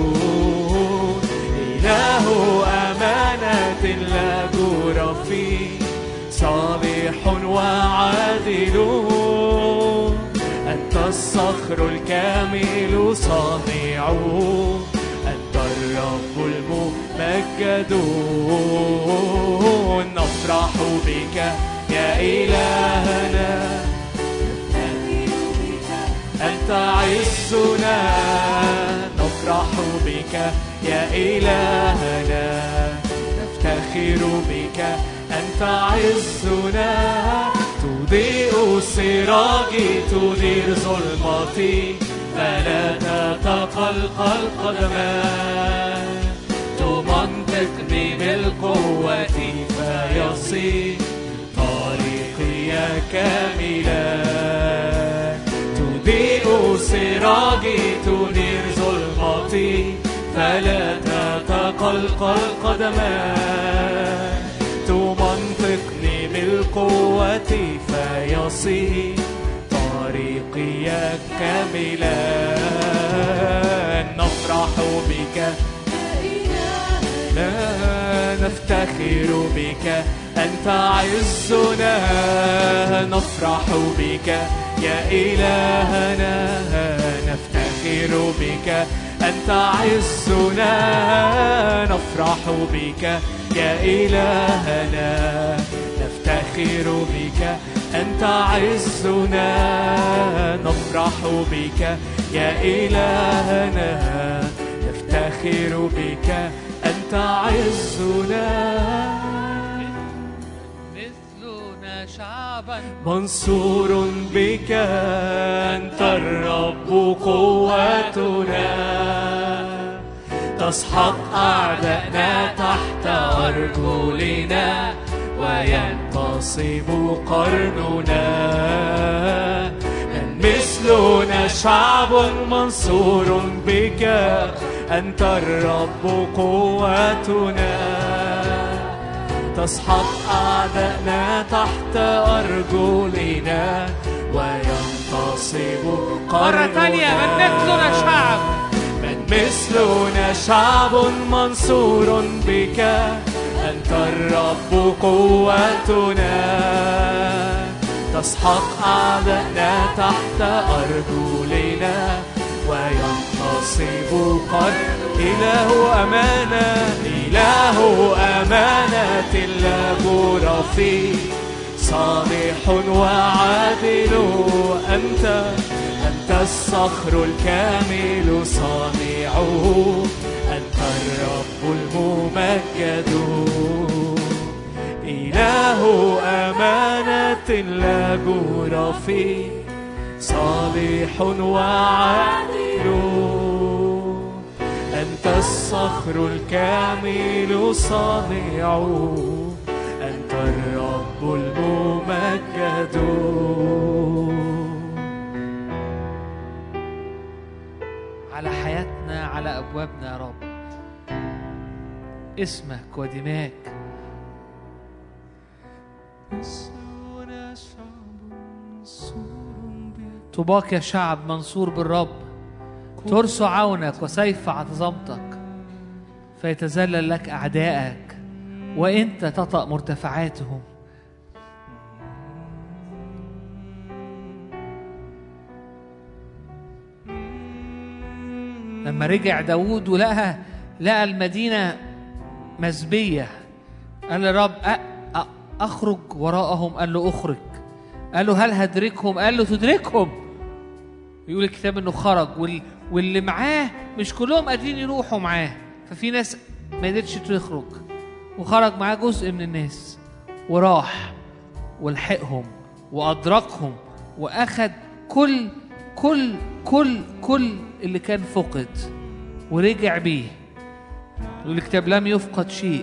إله أمانة لا جور فيه صالح وعادل أنت الصخر الكامل صانعه أنت الرب الممجد نفرح بك يا إلهنا أنت عزنا نفرح بك يا إلهنا نفتخر بك أنت عزنا تضيء سراجي تدير ظلمتي فلا تتقلقل قدمان ضمنت منطقني بالقوة فيصير طريقي كاملا تضيء سراجي تنير ظلمتي فلا تتقلقل قدمان تمنطقني بالقوة فيصير طريقي كاملا نفرح بك لا نفتخر بك أنت عزنا نفرح بك يا إلهنا نفتخر بك أنت عزنا نفرح بك يا إلهنا نفتخر بك أنت عزنا نفرح بك يا إلهنا نفتخر بك أنت عزنا مثلنا شعبا منصور بك أنت الرب قوتنا تسحق أعدائنا تحت أرجلنا وينتصب قرننا من مثلنا شعب منصور بك أنت الرب قوتنا تسحق أعدائنا تحت أرجلنا وينتصب مرة تانية من مثلنا شعب من مثلنا شعب منصور بك أنت الرب قوتنا تسحق أعدائنا تحت أرجلنا وينتصب قد إله أمانة إله أمانة لا جرفي صالح وعادل أنت أنت الصخر الكامل صانعه أنت الرب الممجد إله أمانة لا جرفي صالح وعادل أنت الصخر الكامل صانعه أنت الرب الممجد على حياتنا على أبوابنا يا رب اسمك ودماك طوباك يا شعب منصور بالرب ترس عونك وسيف عظمتك فيتذلل لك أعدائك وأنت تطأ مرتفعاتهم لما رجع داود ولقى لقى المدينة مسبية قال للرب أ- أ- أخرج وراءهم قال له أخرج قال له هل هدركهم قال له تدركهم يقول الكتاب انه خرج وال... واللي معاه مش كلهم قادرين يروحوا معاه ففي ناس ما قدرتش تخرج وخرج معاه جزء من الناس وراح ولحقهم وادركهم واخد كل كل كل كل اللي كان فقد ورجع بيه يقول الكتاب لم يفقد شيء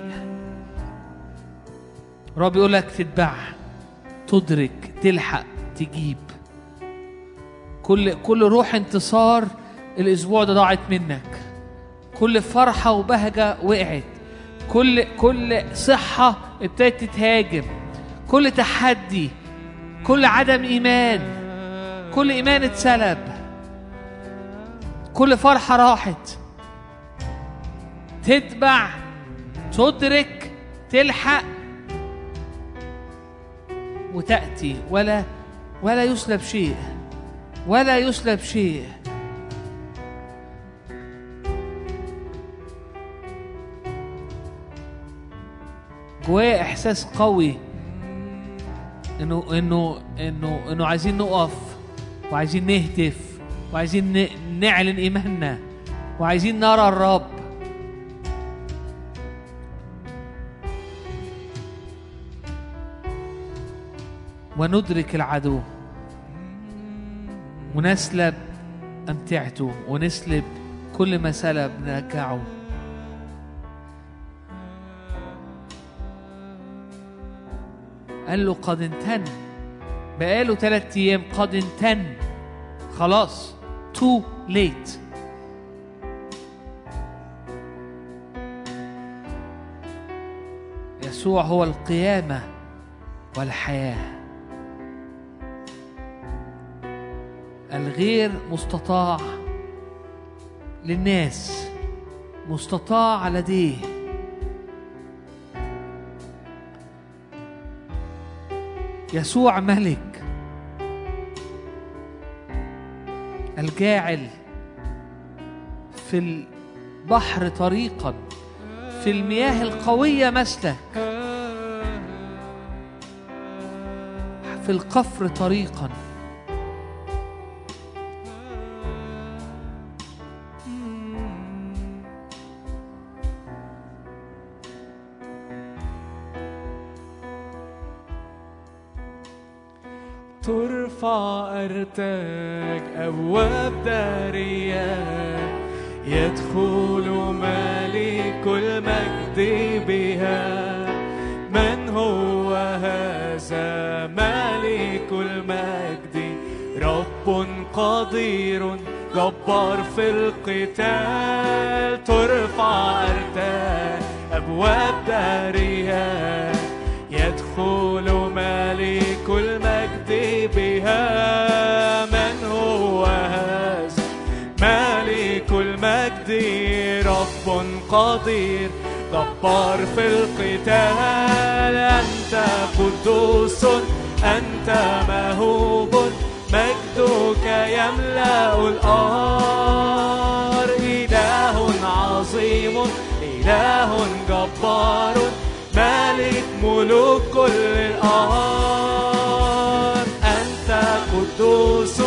رب يقول لك تتبع تدرك تلحق تجيب كل كل روح انتصار الاسبوع ده ضاعت منك كل فرحه وبهجه وقعت كل كل صحه ابتدت تتهاجم كل تحدي كل عدم ايمان كل ايمان اتسلب كل فرحه راحت تتبع تدرك تلحق وتاتي ولا ولا يسلب شيء ولا يسلب شيء جواه احساس قوي انه انه انه انه عايزين نقف وعايزين نهتف وعايزين ن- نعلن ايماننا وعايزين نرى الرب وندرك العدو ونسلب أمتعته ونسلب كل ما سلب نرجعه قال له قد انتن بقاله ثلاث ايام قد انتن خلاص تو ليت يسوع هو القيامة والحياة الغير مستطاع للناس مستطاع لديه يسوع ملك الجاعل في البحر طريقا في المياه القوية مسلك في القفر طريقا ترفع أرتاج أبواب دارية يدخل ملك المجد بها من هو هذا ملك المجد رب قدير جبار في القتال ترفع أرتاج أبواب دارية يدخل ملك المجد بها من هو هذا ملك المجد رب قدير جبار في القتال أنت قدوس أنت مهوب مجدك يملأ الأرض إله عظيم إله جبار مالك ملوك كل الأرض أنت قدوس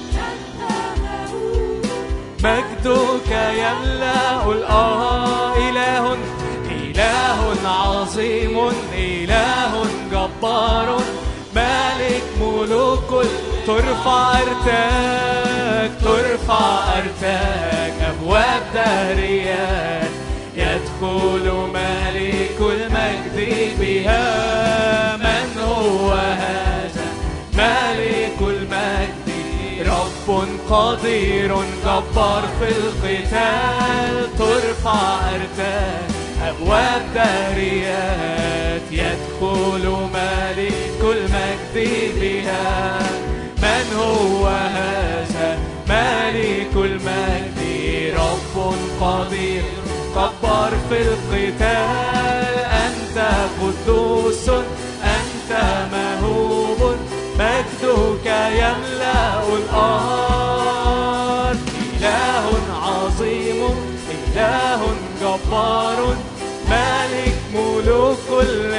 مجدك يملأ الأرض إله إله عظيم إله جبار مالك ملوك كل- ترفع أرتاك ترفع أرتاك أبواب دهريات يدخل ملك المجد بها من هو هذا ملك المجد رب قدير جبار في القتال ترفع أرتاك أبواب داريات يدخل ملك المجد بها من هو هذا ملك المجد رب قدير جبار في القتال أنت قدوس أنت مهوب مجدك يملأ الأرض إله عظيم إله جبار مالك ملوك كل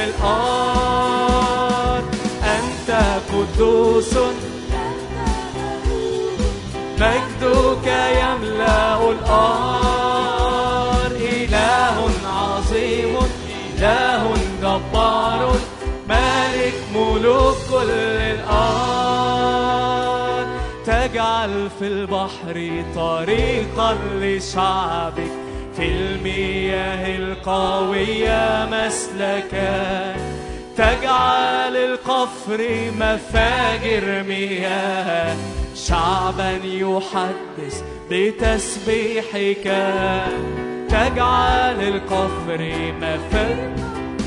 الأرض أنت قدوس مجدك يملأ الأرض إله عظيم إله جبار مالك ملوك كل الأرض تجعل في البحر طريقا لشعبك في المياه القوية مسلكا تجعل القفر مفاجر مياه شعبا يحدث بتسبيحك تجعل القفر مفاجر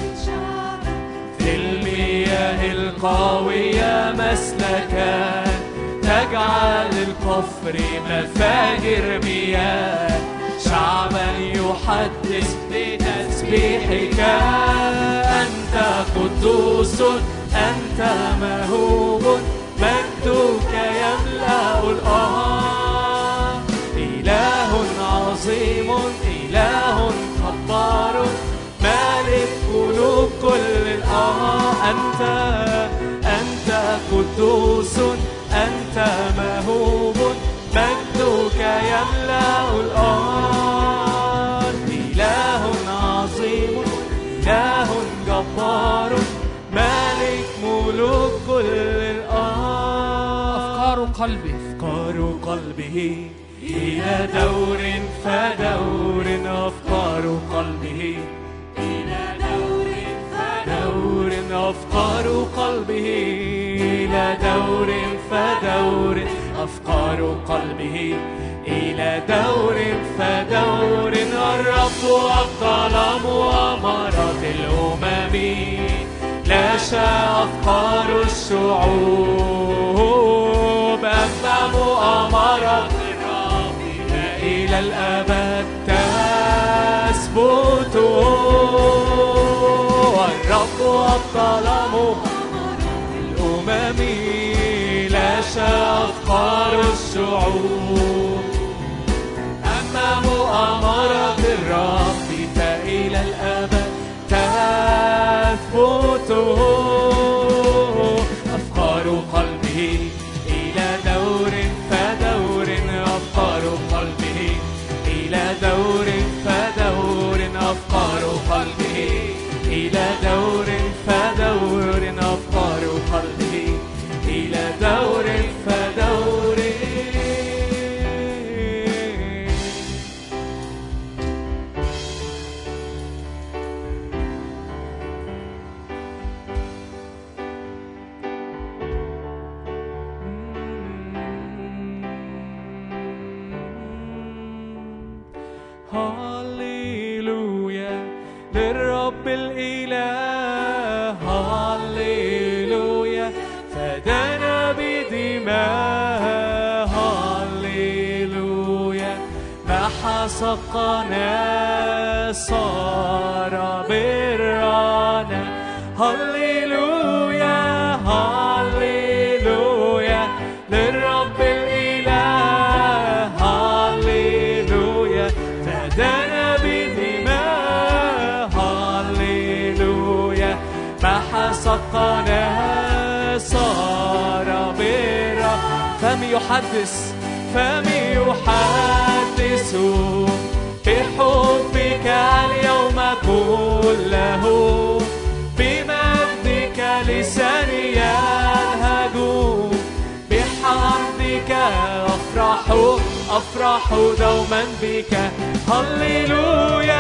في المياه القوية مسلكا تجعل القفر مفاجر مياه شعبا يحدث بتسبيحك أنت قدوس أنت مهوب مجدك يملأ الأرض إله عظيم إله جبار مالك قلوب كل الأرض أنت أنت قدوس أنت مهوب مجدك يملأ الأرض إله عظيم إله جبار مالك ملوك كل الأرض أفكار قلبي أفكار قلبه إلى دور فدور أفكار قلبه إلى دور دور أفكار قلبه إلى دور فدور أفكار قلبه إلى دور فدور الرب أبطل مؤامرات الأمم لا شاء أفكار الشعوب أما مؤامرة الرب إلى الأبد تثبت الرب أبطل مؤامرات الأمم لا شاء أفكار الشعوب أما مؤامرة الرب فإلى الأبد تثبت أفكار قلبه إلى دور فدور أفكار قلبه إلى دور فدور أفكار قلبه إلى دور فدور أفكار قلبه إلى دور فدور هاليلويا للرب الإله هاليلويا فدانا بدماء هاليلويا ما حسقنا صار برانا هاليلويا هاليلويا للرب الإله هاليلويا فدانا بدماء هاليلويا ما حسقنا صار برا فم يحدث فم يحدث بحبك اليوم كله بمجدك لساني يلهج بحمدك أفرح أفرح دوما بك هللويا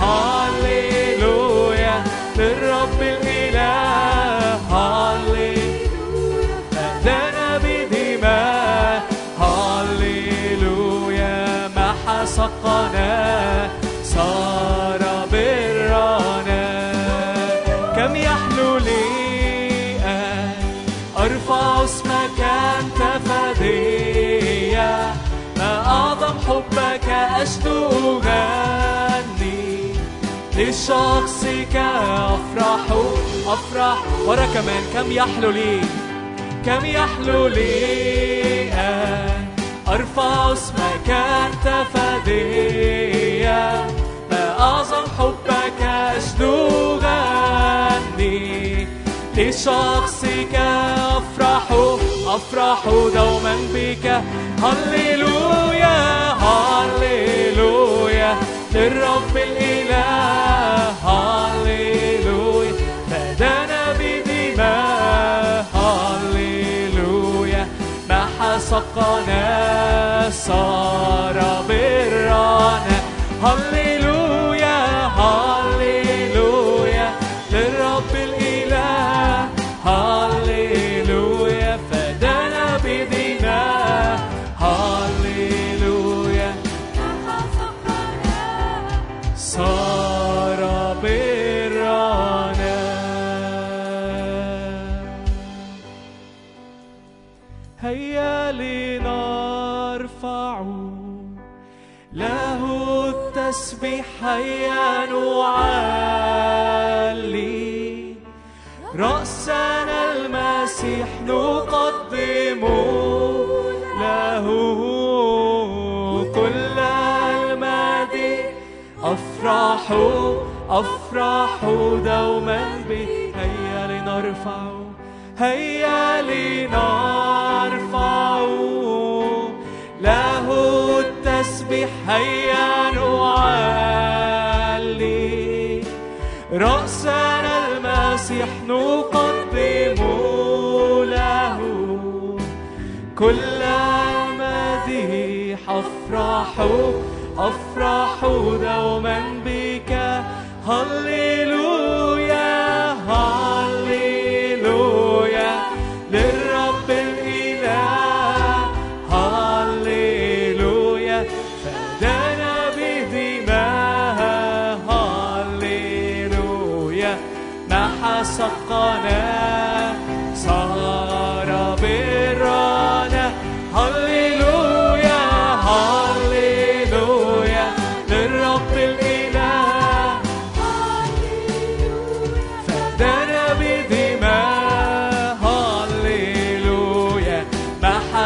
هللويا للرب الإله هللويا فدانا بدماء هللويا ما حسقنا صار برانا كم يحلو لي أن أرفع اسمك أنت فدية ما أعظم حبك أشدو أغني لشخصك أفرح أفرح ورا كمان كم يحلو لي كم يحلو لي أن أرفع اسمك أنت فدية ما أعظم حبك أشدو غني لشخصك أفرح أفرح دوما بك هللويا هللويا للرب الإله هللويا فدانا بدماء هللويا ما حسقنا صار برانا هللويا هللويا للرب الإله هللويا فدانا بدماء هللويا صار برانا هيا لنرفع له التسبيح هيا نعلي رأسنا المسيح نقدم له كل المجد أفرح أفرح دوما به هيا لنرفع هيا لنرفع له التسبيح هيا نعلي رأسنا المسيح نقدم له كل مديح أفرح أفرح دوما بك هللويا هللويا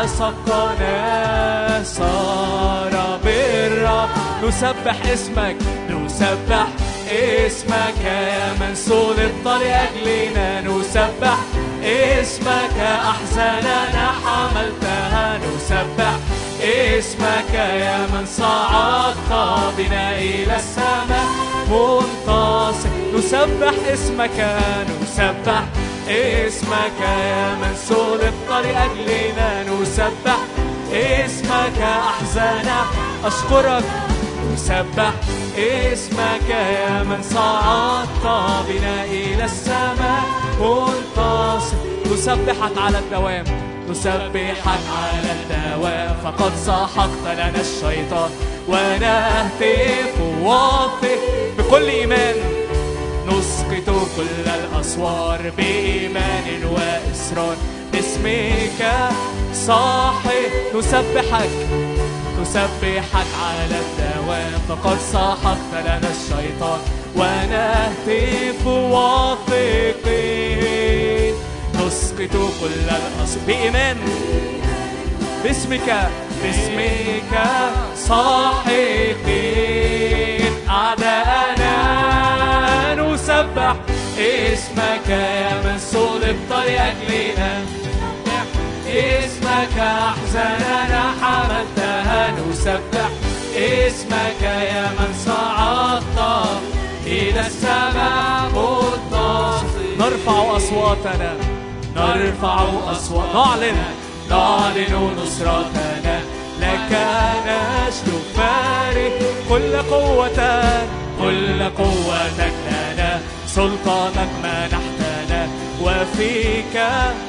سبقنا صار برا نسبح اسمك نسبح اسمك يا من صلبت لأجلنا نسبح اسمك أحزاننا حملتها نسبح اسمك يا من صعدت بنا إلى السماء منتصر نسبح اسمك نسبح اسمك يا من صلبت لأجلنا نسبح اسمك أحزانا أشكرك نسبح اسمك يا من صعدت بنا إلى السماء منتصر نسبحك على الدوام نسبحك على الدوام فقد سحقت لنا الشيطان ونهتف واثق بكل إيمان نسقط كل الأسوار بإيمان وإصرار باسمك صاحي نسبحك نسبحك على الدوام فقد سحقت لنا الشيطان ونهتف واثقين نسقط كل الأسوار بإيمان باسمك باسمك صاحقين أعداءنا نسبح اسمك يا من صلبت لأجلنا اسمك أحزاننا حملتها نسبح اسمك يا من صعدت إلى السماء منتصر نرفع أصواتنا نرفع أصوات نعلن نعلن نصرتنا لك نشد فارق كل قوة كل قوتك لنا سلطانك منحتنا وفيك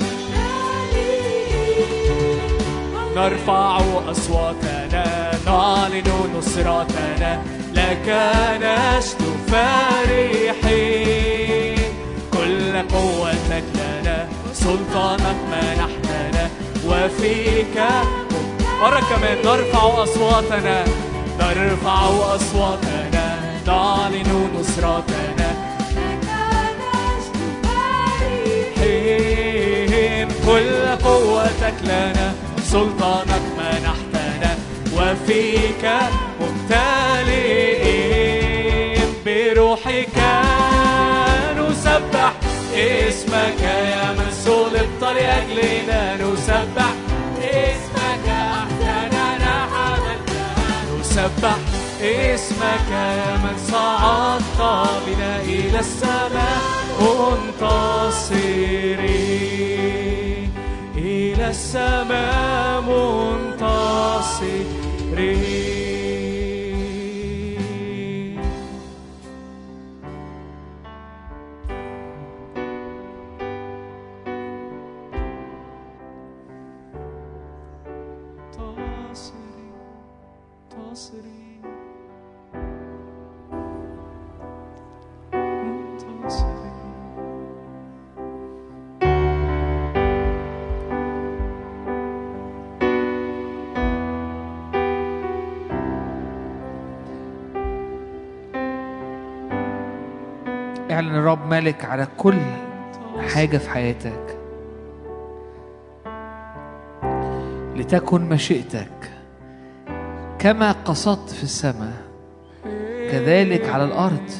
نرفع أصواتنا نعلن نصرتنا لك نشد فرحين كل قوتك لنا سلطانك منحتنا وفيك مرة كمان نرفع أصواتنا نرفع أصواتنا نعلن نصرتنا حين كل قوتك لنا سلطانك منحتنا وفيك ممتلئين بروحك نسبح اسمك يا من صلبت لأجلنا نسبح اسمك أحسننا حملتنا نسبح اسمك يا من صعدت بنا إلى السماء منتصرين إلى السماء منتصرين منتصرين منتصرين منتصرين اعلن الرب ملك على كل حاجة في حياتك لتكن مشيئتك كما قصدت في السماء كذلك على الأرض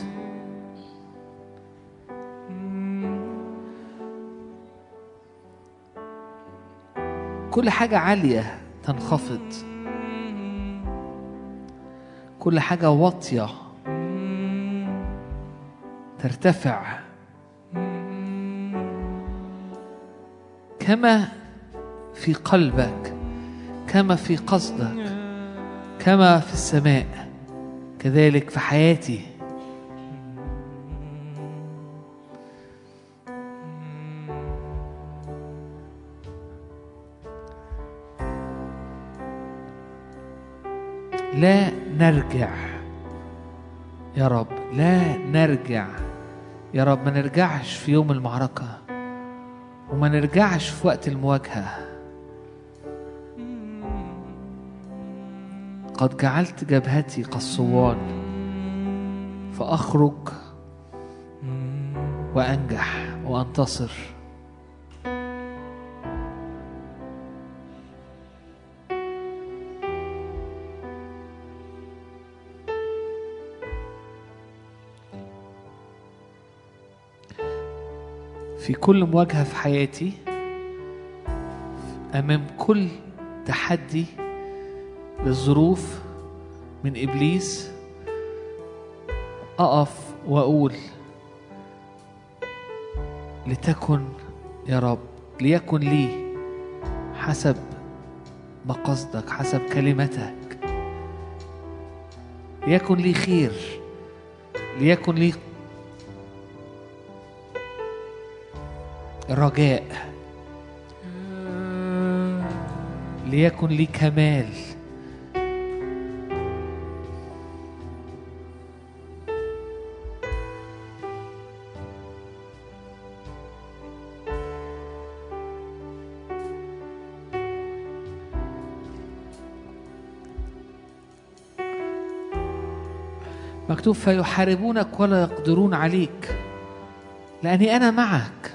كل حاجة عالية تنخفض كل حاجة واطية ترتفع كما في قلبك كما في قصدك كما في السماء كذلك في حياتي لا نرجع يا رب لا نرجع يا رب ما نرجعش في يوم المعركة وما نرجعش في وقت المواجهة قد جعلت جبهتي كالصوان فأخرج وأنجح وأنتصر في كل مواجهة في حياتي أمام كل تحدي للظروف من إبليس أقف وأقول لتكن يا رب ليكن لي حسب مقصدك حسب كلمتك ليكن لي خير ليكن لي رجاء ليكن لي كمال مكتوب فيحاربونك ولا يقدرون عليك لاني انا معك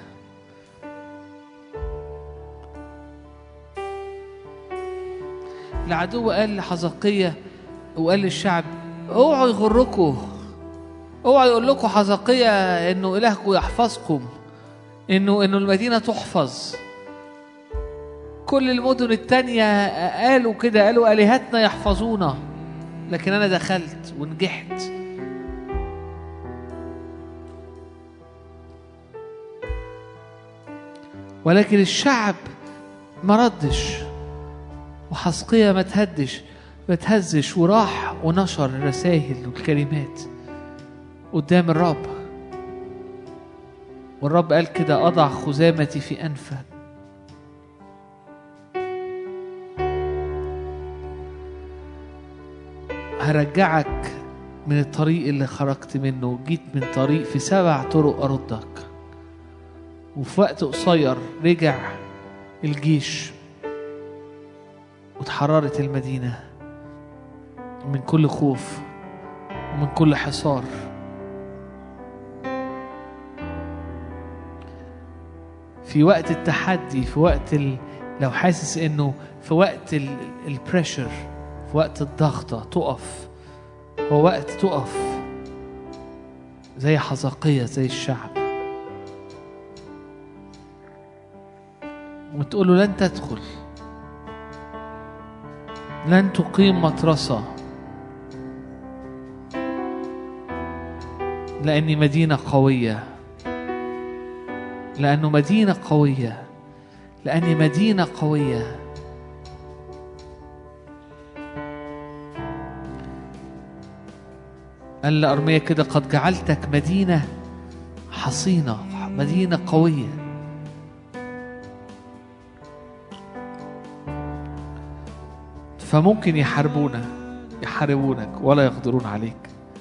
العدو قال لحزقية وقال للشعب اوعوا يغركوا اوعوا يقول لكم حزقية انه الهكم يحفظكم انه انه المدينة تحفظ كل المدن التانية قالوا كده قالوا آلهتنا يحفظونا لكن أنا دخلت ونجحت ولكن الشعب ما ردش وحسقية ما تهدش ما تهزش وراح ونشر الرسائل والكلمات قدام الرب والرب قال كده أضع خزامتي في أنفه هرجعك من الطريق اللي خرجت منه جيت من طريق في سبع طرق أردك وفي وقت قصير رجع الجيش واتحررت المدينة من كل خوف ومن كل حصار في وقت التحدي في وقت ال... لو حاسس انه في وقت البريشر في وقت الضغطة تقف هو وقت تقف زي حزقية زي الشعب وتقول له لن تدخل لن تقيم مطرسة لأني مدينة قوية لأنه مدينة قوية لأني مدينة قوية قال لأرمية كده قد جعلتك مدينة حصينة مدينة قوية فممكن يحاربونا يحاربونك ولا يقدرون عليك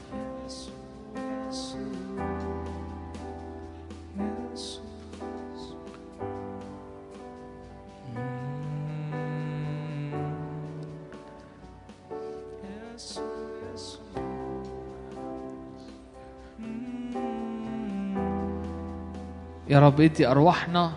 يا رب ادي ارواحنا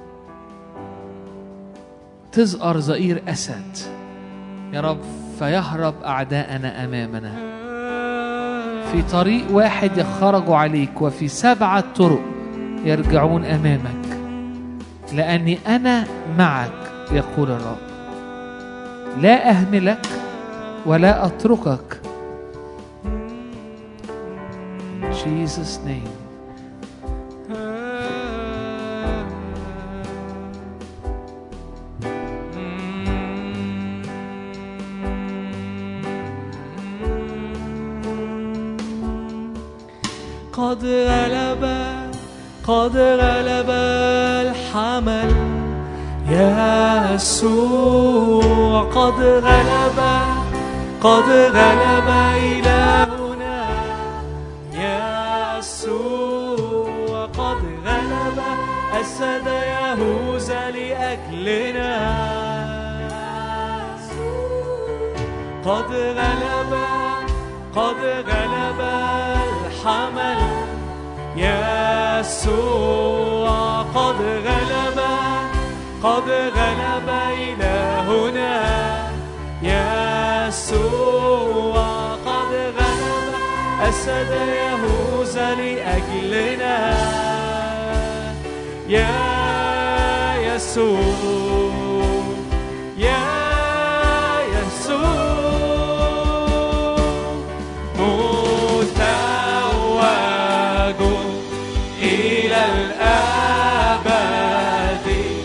تزقر زئير اسد يا رب فيهرب اعداءنا امامنا في طريق واحد خرجوا عليك وفي سبعه طرق يرجعون امامك لاني انا معك يقول الرب لا اهملك ولا اتركك In Jesus name قد غلب قد غلب الحمل يسوع قد غلب قد غلب إلهنا يسوع قد غلب أسد يهوذا لأجلنا قد غلب قد غلب الحمل يسوع قد غلب قد غلب إلهنا يسوع قد غلب أسد يهوذا لأجلنا يا يسوع يا يسوع متوج إلى الأبد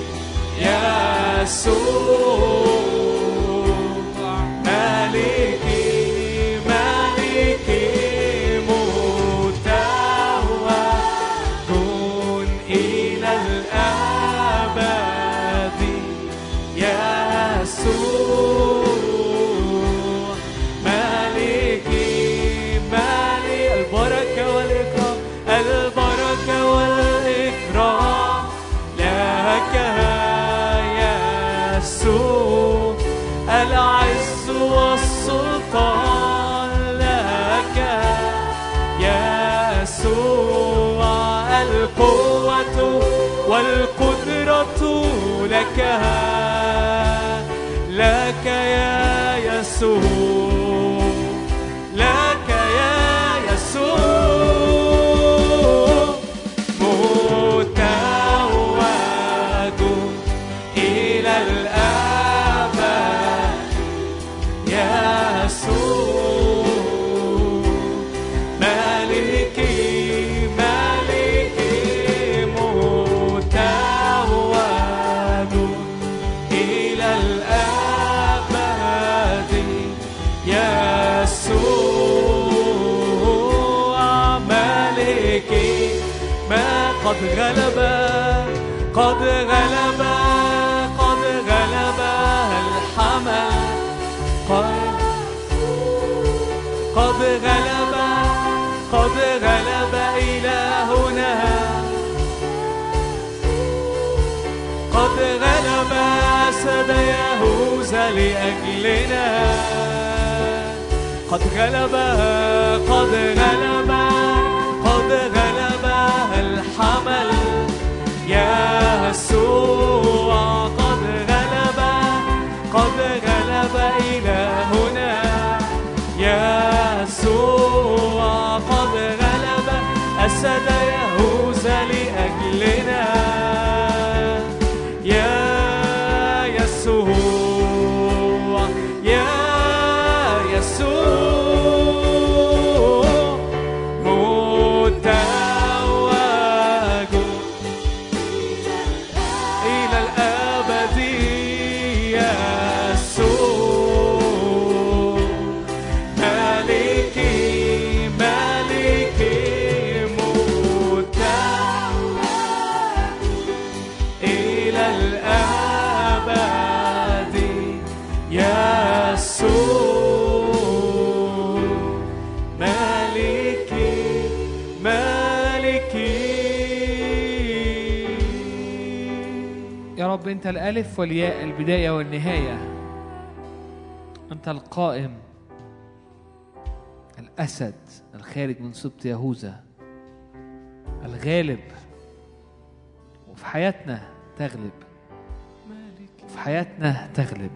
يسوع ملكي ملكي متوج إلى الأبد يسوع ملكي مالي البركة والإكرام البركة والإكرام لك يا يسوع العز والسلطان لك يا يسوع القوة والقدرة لك لك يا يسوع لك يا يسوع متوج إلى الأبد يسوع ملكي ملكي متوج إلى الأبد يسوع ملكي ما قد غلب قد غلب قد غلب الحمل قد قد غلب قد غلب إلهنا قد غلب أسد يهوذا لأجلنا قد غلب قد غلب قد غلب الحمل يسوع قد غلب قد غلب إلهنا يسوع قد غلب أسد يهوذا لأجلنا يا يسوع يا يسوع متوج إلى الأبد يسوع ملكي ملكي متوج إلى الأبد يسوع ملكي ملكي يا رب أنت الألف والياء البداية والنهاية أنت القائم الأسد الخارج من سبط يهوذا الغالب وفي حياتنا تغلب في حياتنا تغلب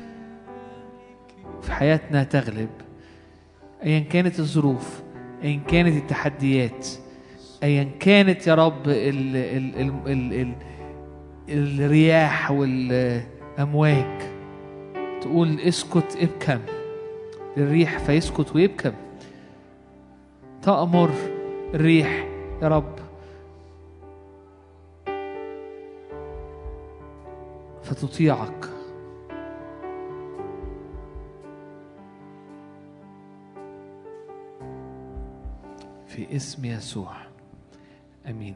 في حياتنا تغلب ايا كانت الظروف ايا كانت التحديات ايا كانت يا رب ال ال ال ال ال الرياح والامواج تقول اسكت ابكم للريح فيسكت ويبكم تأمر الريح يا رب فتطيعك في اسم يسوع امين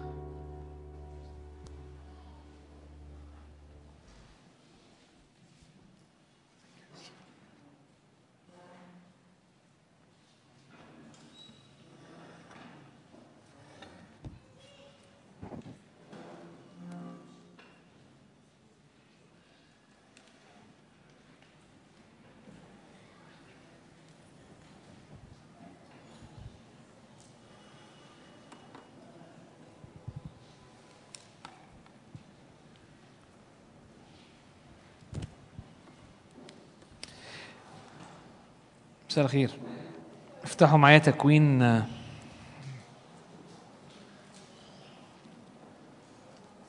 مساء الخير افتحوا معايا تكوين آه،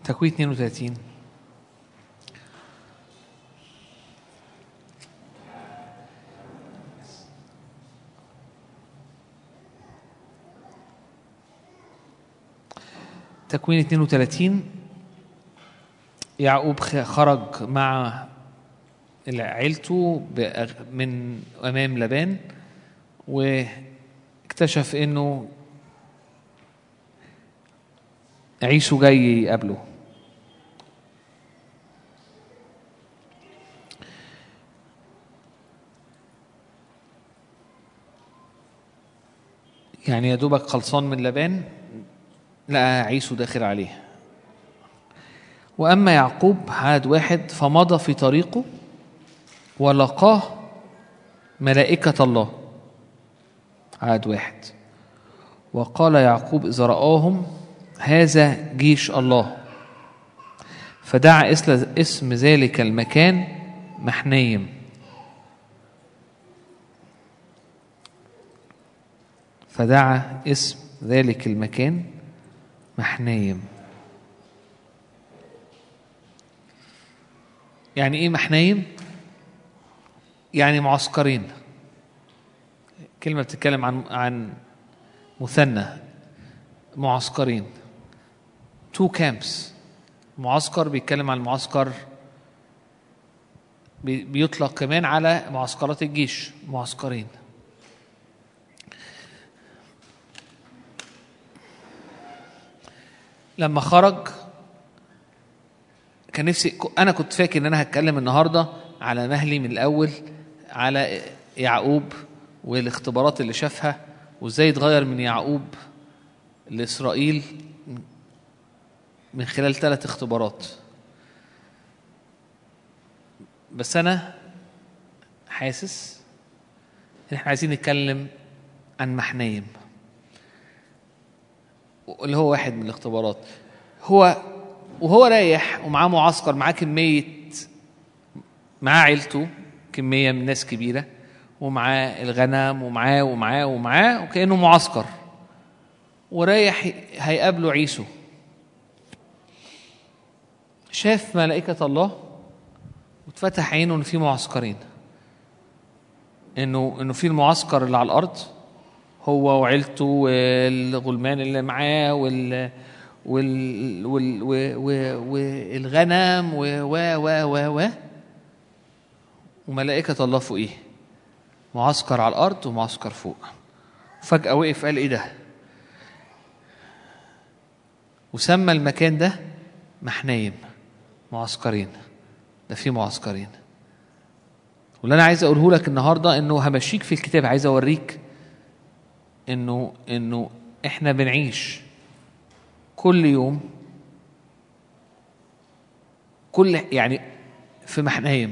تكوين 32 تكوين 32 يعقوب خ- خرج مع عيلته بأغ- من امام لبان واكتشف انه عيسو جاي يقابله يعني يا دوبك خلصان من لبان لقى عيسو داخل عليه وأما يعقوب عاد واحد فمضى في طريقه ولقاه ملائكة الله عاد واحد وقال يعقوب إذا رآهم هذا جيش الله فدعا اسل- اسم ذلك المكان محنيم فدعا اسم ذلك المكان محنيم يعني ايه محنيم يعني معسكرين كلمه بتتكلم عن عن مثنى معسكرين تو كامبس معسكر بيتكلم عن المعسكر بي- بيطلق كمان على معسكرات الجيش معسكرين لما خرج كان نفسي انا كنت فاكر ان انا هتكلم النهارده على مهلي من الاول على يعقوب والاختبارات اللي شافها وازاي اتغير من يعقوب لاسرائيل من خلال ثلاث اختبارات بس انا حاسس ان احنا عايزين نتكلم عن محنيم اللي هو واحد من الاختبارات هو وهو رايح ومعاه معسكر معاه كمية معاه عيلته كمية من ناس كبيرة ومعاه الغنم ومعاه ومعاه ومعاه وكأنه معسكر ورايح هيقابله عيسو شاف ملائكة الله واتفتح عينه ان في معسكرين انه انه في المعسكر اللي على الارض هو وعيلته والغلمان اللي معاه وال وال وال و- و- والغنم و و و و و وملائكة الله فوقيه معسكر على الأرض ومعسكر فوق فجأة وقف قال إيه ده؟ وسمى المكان ده محنايم معسكرين ده في معسكرين واللي أنا عايز أقوله لك النهاردة إنه همشيك في الكتاب عايز أوريك إنه إنه إحنا بنعيش كل يوم كل يعني في محنايم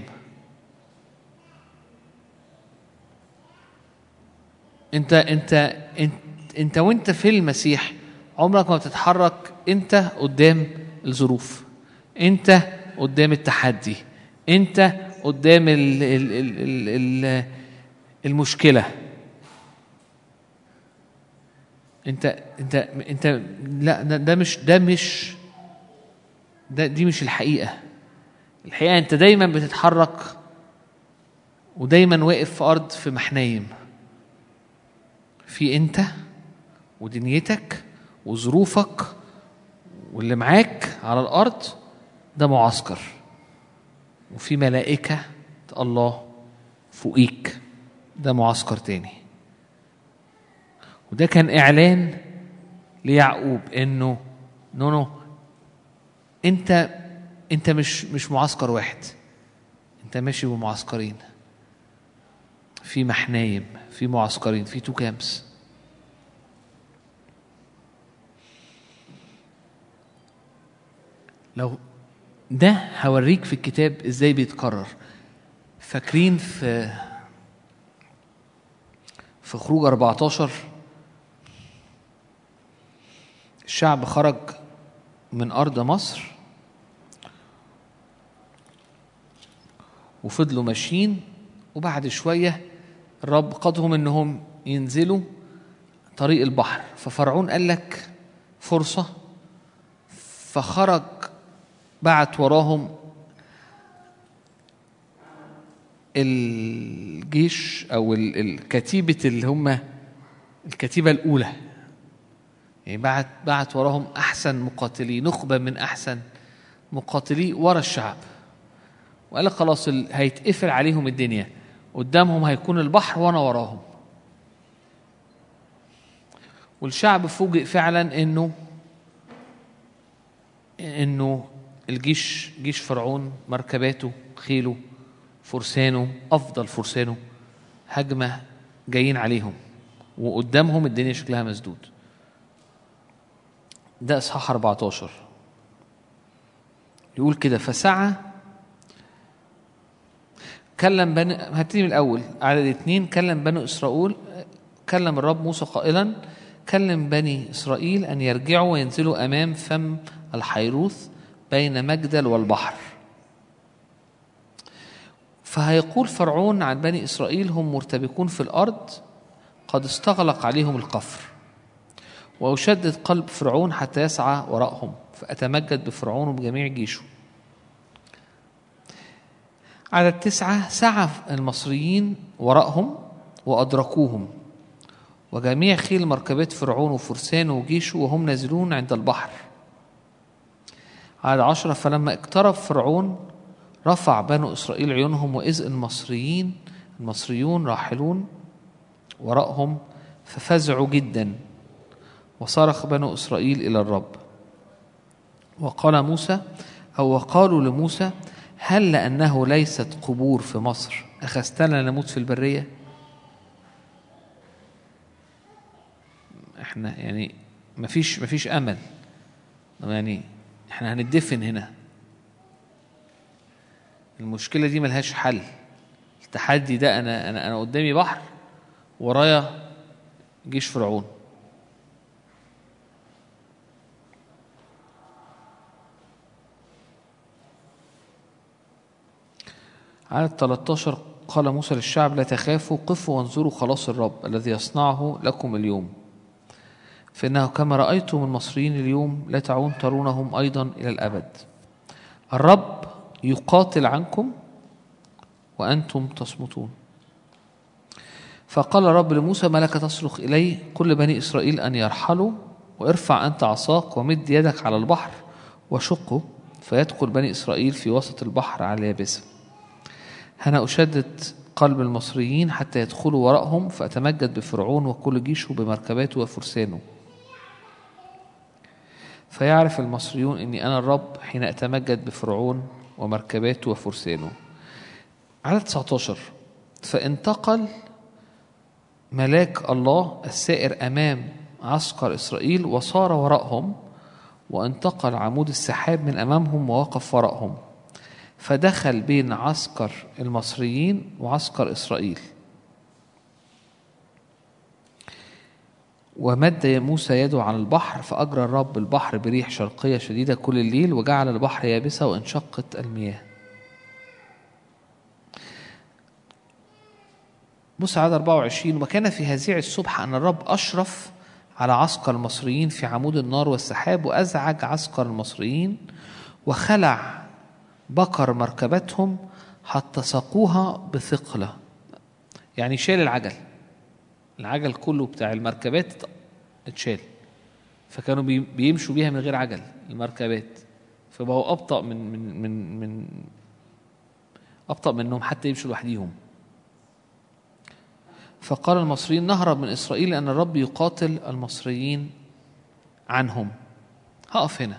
انت انت انت انت وانت في المسيح عمرك ما بتتحرك انت قدام الظروف انت قدام التحدي انت قدام ال ال ال ال ال المشكله انت انت انت لا ده, ده مش ده مش ده دي مش الحقيقه الحقيقه انت دايما بتتحرك ودايما واقف في ارض في محنايم في انت ودنيتك وظروفك واللي معاك على الارض ده معسكر وفي ملائكه الله فوقيك ده معسكر تاني وده كان اعلان ليعقوب انه نو نو انت انت مش مش معسكر واحد انت ماشي بمعسكرين في محنايم في معسكرين في تو كامبس لو ده هوريك في الكتاب ازاي بيتكرر فاكرين في في خروج 14 الشعب خرج من أرض مصر وفضلوا ماشيين وبعد شوية الرب قادهم إنهم ينزلوا طريق البحر ففرعون قال لك فرصة فخرج بعت وراهم الجيش او ال- الكتيبه اللي هم الكتيبه الاولى يعني بعت بعت وراهم احسن مقاتلي نخبه من احسن مقاتلي ورا الشعب وقال لك خلاص ال- هيتقفل عليهم الدنيا قدامهم هيكون البحر وانا وراهم والشعب فوجئ فعلا انه انه الجيش جيش فرعون مركباته خيله فرسانه افضل فرسانه هجمه جايين عليهم وقدامهم الدنيا شكلها مسدود ده اصحاح 14 يقول كده فسعى كلم بني هبتدي من الاول عدد اتنين كلم بني اسرائيل كلم الرب موسى قائلا كلم بني اسرائيل ان يرجعوا وينزلوا امام فم الحيروث بين مجدل والبحر فهيقول فرعون عن بني اسرائيل هم مرتبكون في الارض قد استغلق عليهم القفر واشدد قلب فرعون حتى يسعى وراءهم فاتمجد بفرعون وبجميع جيشه عدد تسعة سعى المصريين وراءهم وأدركوهم وجميع خيل مركبات فرعون وفرسانه وجيشه وهم نازلون عند البحر عدد عشرة فلما اقترب فرعون رفع بنو إسرائيل عيونهم وإذ المصريين المصريون راحلون وراءهم ففزعوا جدا وصرخ بنو إسرائيل إلى الرب وقال موسى أو وقالوا لموسى هل لأنه ليست قبور في مصر أخذتنا نموت في البرية احنا يعني مفيش مفيش أمل يعني احنا هندفن هنا المشكلة دي ملهاش حل التحدي ده أنا أنا أنا قدامي بحر ورايا جيش فرعون عدد 13 قال موسى للشعب لا تخافوا قفوا وانظروا خلاص الرب الذي يصنعه لكم اليوم فإنه كما رأيتم المصريين اليوم لا تعون ترونهم أيضا إلى الأبد الرب يقاتل عنكم وأنتم تصمتون فقال الرب لموسى ما لك تصرخ إلي كل بني إسرائيل أن يرحلوا وارفع أنت عصاك ومد يدك على البحر وشقه فيدخل بني إسرائيل في وسط البحر على اليابسة أنا أشدد قلب المصريين حتى يدخلوا وراءهم فأتمجد بفرعون وكل جيشه بمركباته وفرسانه فيعرف المصريون أني أنا الرب حين أتمجد بفرعون ومركباته وفرسانه عدد 19 فانتقل ملاك الله السائر أمام عسكر إسرائيل وصار وراءهم وانتقل عمود السحاب من أمامهم ووقف وراءهم فدخل بين عسكر المصريين وعسكر إسرائيل ومد موسى يده على البحر فأجرى الرب البحر بريح شرقية شديدة كل الليل وجعل البحر يابسة وانشقت المياه بص عدد 24 وكان في هزيع الصبح أن الرب أشرف على عسكر المصريين في عمود النار والسحاب وأزعج عسكر المصريين وخلع بكر مركبتهم حتى سقوها بثقلة يعني شال العجل العجل كله بتاع المركبات اتشال فكانوا بي- بيمشوا بيها من غير عجل المركبات فبقوا أبطأ من من من من أبطأ منهم حتى يمشوا لوحديهم فقال المصريين نهرب من إسرائيل لأن الرب يقاتل المصريين عنهم هقف هنا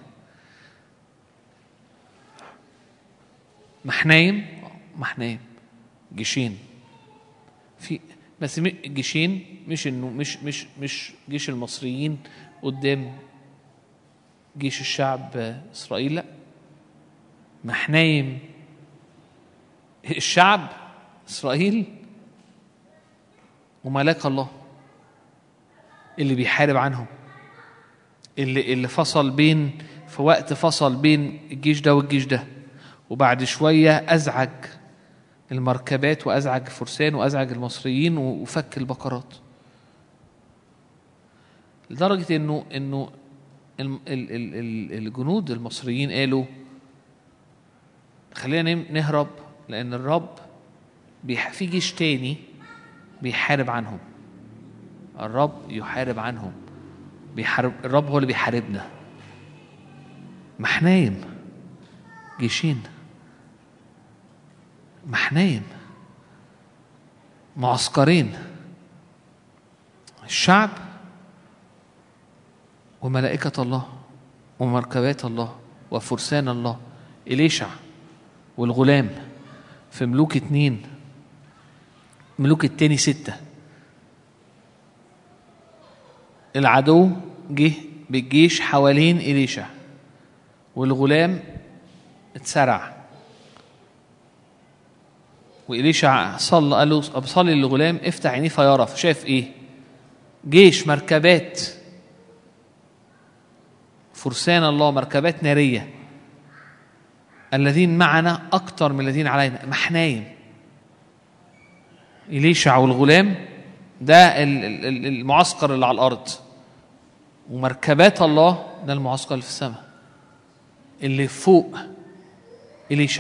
محنايم محنايم جيشين في بس م- جيشين مش انه مش مش مش جيش المصريين قدام جيش الشعب اسرائيل لا محنايم الشعب اسرائيل وملاك الله اللي بيحارب عنهم اللي اللي فصل بين في وقت فصل بين الجيش ده والجيش ده وبعد شوية أزعج المركبات وأزعج الفرسان وأزعج المصريين وفك البقرات لدرجة إنه إنه الم- ال- ال- ال- الجنود المصريين قالوا خلينا نم- نهرب لان الرب بيح... في جيش تاني بيحارب عنهم الرب يحارب عنهم بيحارب الرب هو اللي بيحاربنا محنايم جيشين محنايم معسكرين الشعب وملائكة الله ومركبات الله وفرسان الله إليشع والغلام في ملوك اتنين ملوك التاني ستة العدو جه بالجيش حوالين إليشع والغلام اتسرع وإليشع صلى قال له أبصلي للغلام افتح عينيه فيرى فشاف إيه؟ جيش مركبات فرسان الله مركبات نارية الذين معنا أكثر من الذين علينا محنايم إليشع والغلام ده ال- ال- ال- المعسكر اللي على الأرض ومركبات الله ده المعسكر اللي في السماء اللي فوق إليشع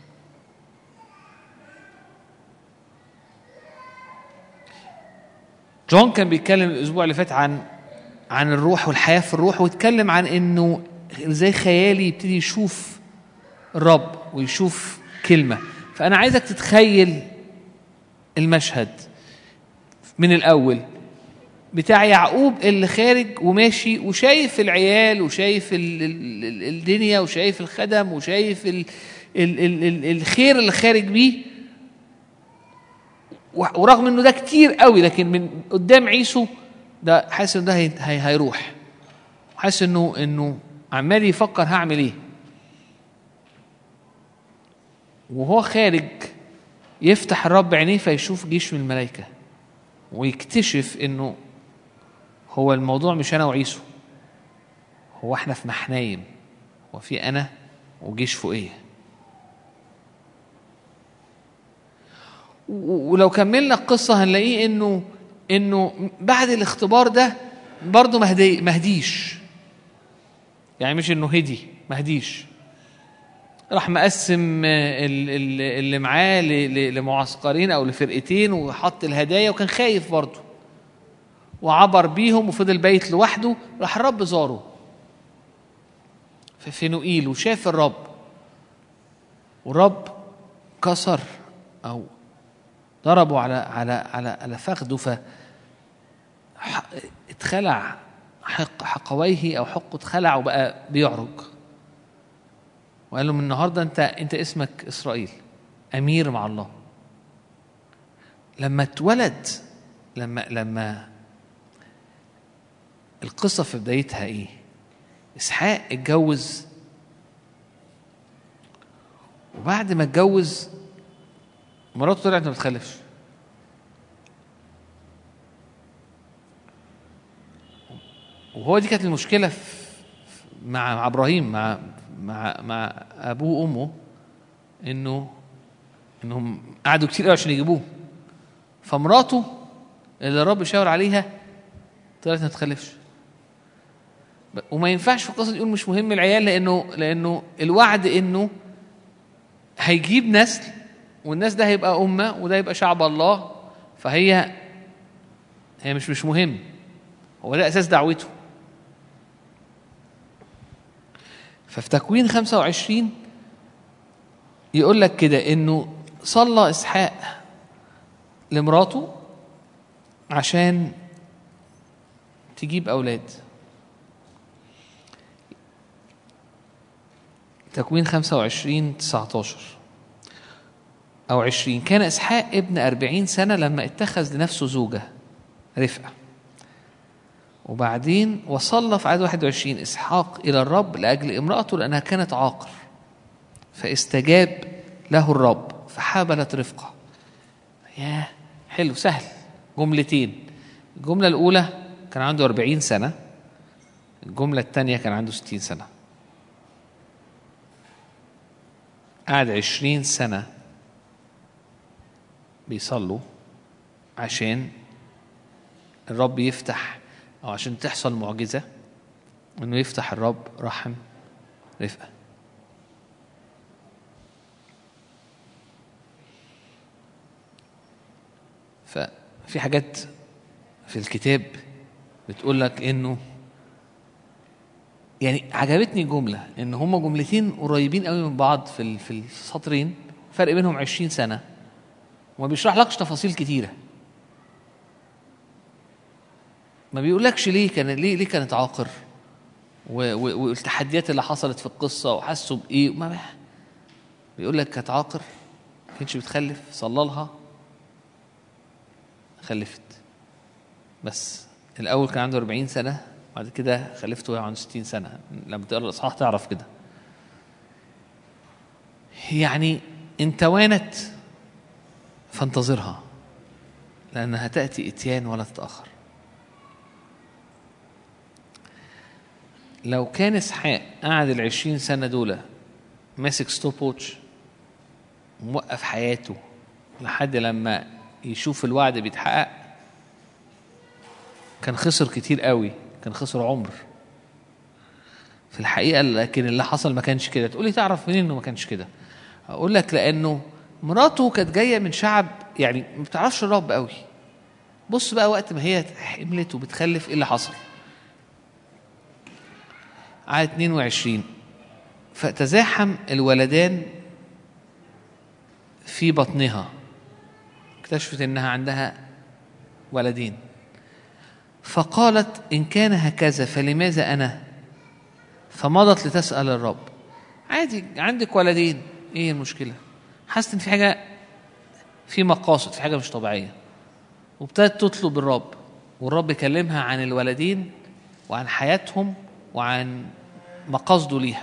جون كان بيتكلم الاسبوع اللي فات عن عن الروح والحياه في الروح واتكلم عن انه ازاي خيالي يبتدي يشوف الرب ويشوف كلمه فانا عايزك تتخيل المشهد من الاول بتاع يعقوب اللي خارج وماشي وشايف العيال وشايف ال ال ال الدنيا وشايف الخدم وشايف ال ال ال ال الخير اللي خارج بيه و- ورغم انه ده كتير قوي لكن من قدام عيسو ده حاسس ان ده هي هي هيروح حاسس انه انه عمال يفكر هعمل ايه وهو خارج يفتح الرب عينيه فيشوف جيش من الملائكه ويكتشف انه هو الموضوع مش انا وعيسو هو احنا في محنايم هو في انا وجيش فوقيه و- ولو كملنا القصة هنلاقيه انه انه بعد الاختبار ده برضه مهدي مهديش يعني مش انه هدي مهديش راح مقسم آه، ال- ال- اللي معاه ل- ل- لمعسكرين او لفرقتين وحط الهدايا وكان خايف برضه وعبر بيهم وفضل بايت لوحده راح الرب زاره في فينوئيل وشاف الرب والرب كسر او ضربوا على على على على فخذه ف ح- اتخلع حق حقويه او حقه اتخلع وبقى بيعرج وقال له من النهارده انت انت اسمك اسرائيل امير مع الله لما اتولد لما لما القصه في بدايتها ايه اسحاق اتجوز وبعد ما اتجوز مراته طلعت ما بتخلفش وهو دي كانت المشكله في مع مع ابراهيم مع مع مع ابوه وامه انه انهم قعدوا كتير قوي عشان يجيبوه فمراته اللي الرب شاور عليها طلعت ما تخلفش ب- وما ينفعش في القصه دي يقول مش مهم العيال لانه لانه الوعد انه هيجيب نسل والناس ده هيبقى أمة وده يبقى شعب الله فهي هي مش مش مهم هو ده أساس دعوته ففي تكوين 25 يقول لك كده إنه صلى إسحاق لمراته عشان تجيب أولاد تكوين 25 19 أو عشرين كان إسحاق ابن أربعين سنة لما اتخذ لنفسه زوجة رفقة وبعدين وصلى في عدد 21 إسحاق إلى الرب لأجل امرأته لأنها كانت عاقر فاستجاب له الرب فحابلت رفقة ياه حلو سهل جملتين الجملة الأولى كان عنده 40 سنة الجملة الثانية كان عنده 60 سنة قعد 20 سنة بيصلوا عشان الرب يفتح او عشان تحصل معجزه انه يفتح الرب رحم رفقه ففي حاجات في الكتاب بتقول لك انه يعني عجبتني جملة ان هما جملتين قريبين قوي من بعض في ال- في السطرين فرق بينهم 20 سنة وما بيشرح لكش تفاصيل كتيرة ما بيقولكش ليه كان ليه ليه كانت عاقر و- و- والتحديات اللي حصلت في القصة وحسوا بإيه ما بيقول لك كانت عاقر ما كانتش بتخلف صلى لها خلفت بس الأول كان عنده 40 سنة بعد كده خلفته وهي عنده 60 سنة لما تقرا الإصحاح تعرف كده يعني إن توانت فانتظرها لأنها تأتي إتيان ولا تتأخر لو كان اسحاق قعد العشرين سنة دول ماسك ستوب ووتش موقف حياته لحد لما يشوف الوعد بيتحقق كان خسر كتير قوي كان خسر عمر في الحقيقة لكن اللي حصل ما كانش كده تقولي تعرف منين انه ما كانش كده اقول لك لانه مراته كانت جاية من شعب يعني ما بتعرفش الرب قوي بص بقى وقت ما هي حملت وبتخلف ايه اللي حصل عدد 22 فتزاحم الولدان في بطنها اكتشفت انها عندها ولدين فقالت ان كان هكذا فلماذا انا فمضت لتسال الرب عادي عندك ولدين ايه المشكله حاسه ان في حاجه في مقاصد في حاجه مش طبيعيه وابتدت تطلب الرب والرب كلمها عن الولدين وعن حياتهم وعن مقاصده ليها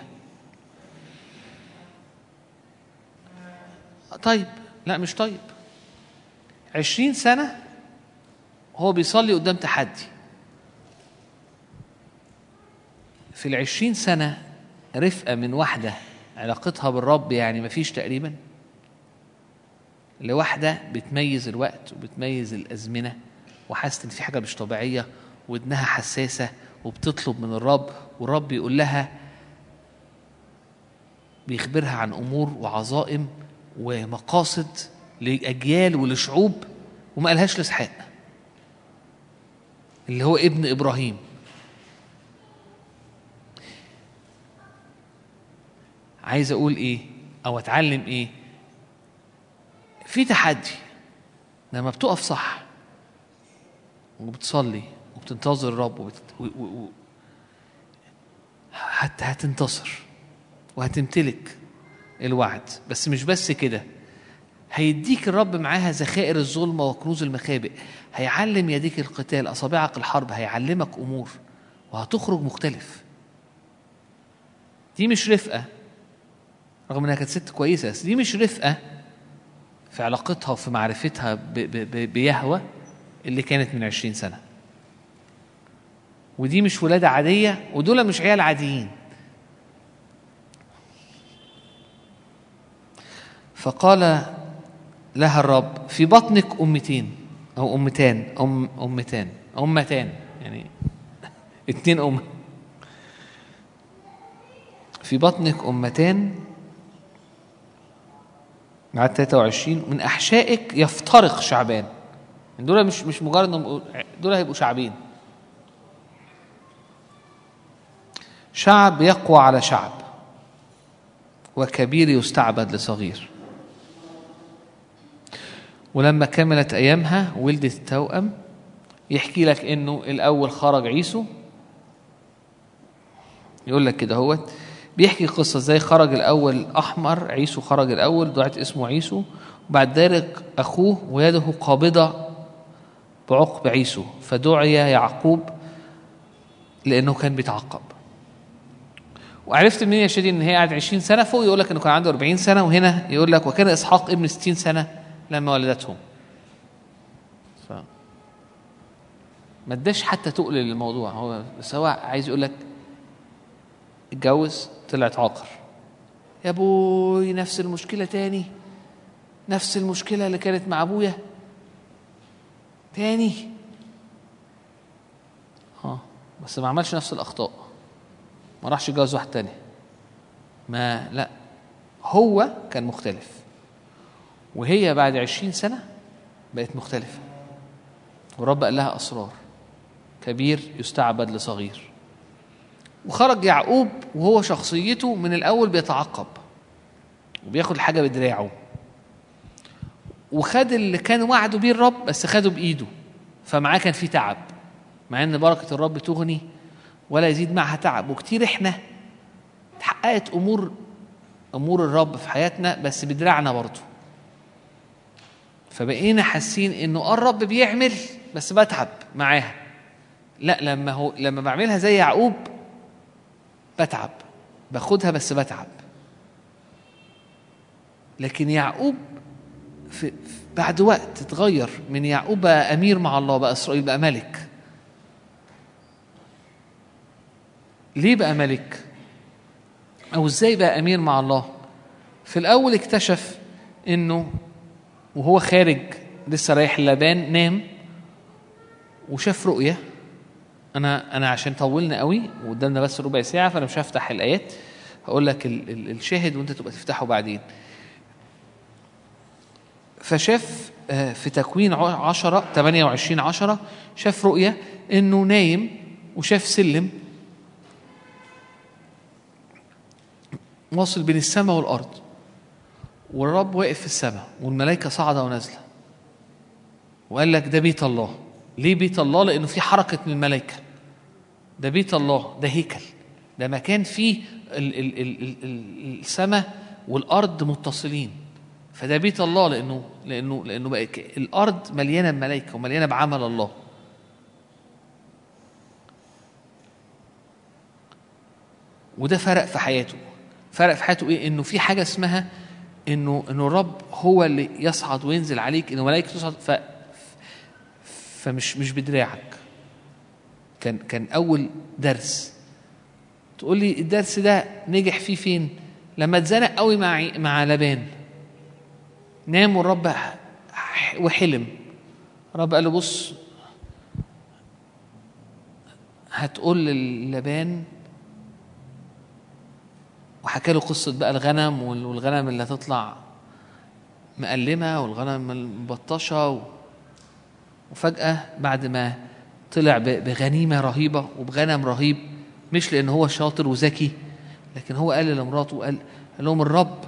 طيب لا مش طيب عشرين سنة هو بيصلي قدام تحدي في العشرين سنة رفقة من واحدة علاقتها بالرب يعني مفيش تقريبا لواحدة بتميز الوقت وبتميز الأزمنة وحاسة إن في حاجة مش طبيعية ودنها حساسة وبتطلب من الرب والرب يقول لها بيخبرها عن أمور وعظائم ومقاصد لأجيال ولشعوب وما قالهاش لإسحاق اللي هو ابن إبراهيم عايز أقول إيه أو أتعلم إيه في تحدي لما بتقف صح وبتصلي وبتنتظر الرب وبت... و... و... و... هت... هتنتصر وهتمتلك الوعد بس مش بس كده هيديك الرب معاها ذخائر الظلمة وكنوز المخابئ هيعلم يديك القتال أصابعك الحرب هيعلمك أمور وهتخرج مختلف دي مش رفقة رغم انها كانت ست كويسة بس دي مش رفقة في علاقتها وفي معرفتها ب- ب- ب- بيهوى اللي كانت من عشرين سنة ودي مش ولادة عادية ودول مش عيال عاديين فقال لها الرب في بطنك أمتين أو أمتان أم أمتان أمتان يعني اتنين أم في بطنك أمتان عدد 23 من أحشائك يفترق شعبان دول مش مش مجرد انهم دول هيبقوا شعبين شعب يقوى على شعب وكبير يستعبد لصغير ولما كملت ايامها ولدت التوأم يحكي لك انه الاول خرج عيسو يقول لك كده هو بيحكي قصة ازاي خرج الأول أحمر عيسو خرج الأول ضاعت اسمه عيسو وبعد ذلك أخوه ويده قابضة بعقب عيسو فدعي يعقوب لأنه كان بيتعقب وعرفت منين يا شادي ان هي قعدت 20 سنه فوق يقول لك انه كان عنده 40 سنه وهنا يقول لك وكان اسحاق ابن 60 سنه لما ولدتهم ف ما اداش حتى تقل للموضوع هو بس هو عايز يقول لك اتجوز طلعت عاقر يا ابوي نفس المشكله تاني نفس المشكله اللي كانت مع ابويا تاني اه بس ما عملش نفس الاخطاء ما راحش يتجوز واحد تاني ما لا هو كان مختلف وهي بعد عشرين سنة بقت مختلفة والرب قال لها أسرار كبير يستعبد لصغير وخرج يعقوب وهو شخصيته من الأول بيتعقب وبياخد الحاجة بدراعه وخد اللي كان وعده بيه الرب بس خده بإيده فمعاه كان في تعب مع ان بركة الرب تغني ولا يزيد معها تعب وكتير احنا اتحققت امور امور الرب في حياتنا بس بدراعنا برضه فبقينا حاسين انه اه الرب بيعمل بس بتعب معاها لا لما هو لما بعملها زي يعقوب بتعب باخدها بس بتعب لكن يعقوب في في- بعد وقت اتغير من يعقوب بقى امير مع الله بقى اسرائيل بقى ملك ليه بقى ملك او ازاي بقى امير مع الله في الاول اكتشف انه وهو خارج لسه رايح لبان نام وشاف رؤيه انا انا عشان طولنا قوي وقدامنا بس ربع ساعه فانا مش هفتح الايات هقول لك ال- ال- الشاهد وانت تبقى تفتحه بعدين فشاف آه، في تكوين ع- عشرة 28 عشرة شاف رؤية انه نايم وشاف سلم واصل بين السماء والارض والرب واقف في السماء والملائكة صاعدة ونازلة وقال لك ده بيت الله ليه بيت الله لانه في حركة من الملائكة ده بيت الله ده هيكل ده مكان فيه ال- ال- ال- ال- ال- السماء والارض متصلين فده بيت الله لانه لانه لانه بقى ك- الارض مليانه بملائكه ومليانه بعمل الله وده فرق في حياته فرق في حياته ايه انه في حاجه اسمها انه انه الرب هو اللي يصعد وينزل عليك انه ملائكه تصعد ف فمش مش بدراعك كان كان اول درس تقول لي الدرس ده نجح فيه فين لما اتزنق قوي مع مع لبان نام والرب ح- وحلم الرب قال له بص هتقول للبان وحكى له قصة بقى الغنم وال- والغنم اللي هتطلع مقلمة والغنم المبطشة و... وفجأة بعد ما طلع ب- بغنيمة رهيبة وبغنم رهيب مش لأن هو شاطر وذكي لكن هو قال لمراته قال قال لهم الرب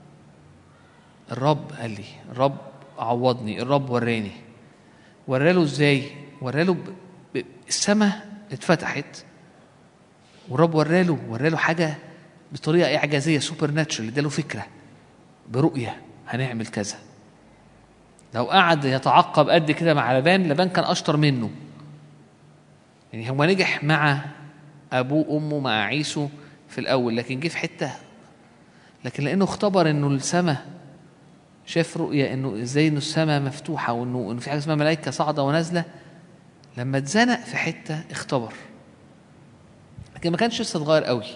الرب قال لي الرب عوضني الرب وراني وراله ازاي وراله ب... ب... السماء اتفتحت والرب وراله وراله حاجه بطريقه اعجازيه سوبر ناتشرال اداله فكره برؤيه هنعمل كذا لو قعد يتعقب قد كده مع لبان لبان كان اشطر منه يعني هو نجح مع ابوه وامه مع عيسو في الاول لكن جه في حته لكن لانه اختبر انه السماء شاف رؤية انه ازاي انه السماء مفتوحة وانه انه في حاجة اسمها ملائكة صاعدة ونازلة لما اتزنق في حتة اختبر لكن ما كانش لسه اتغير قوي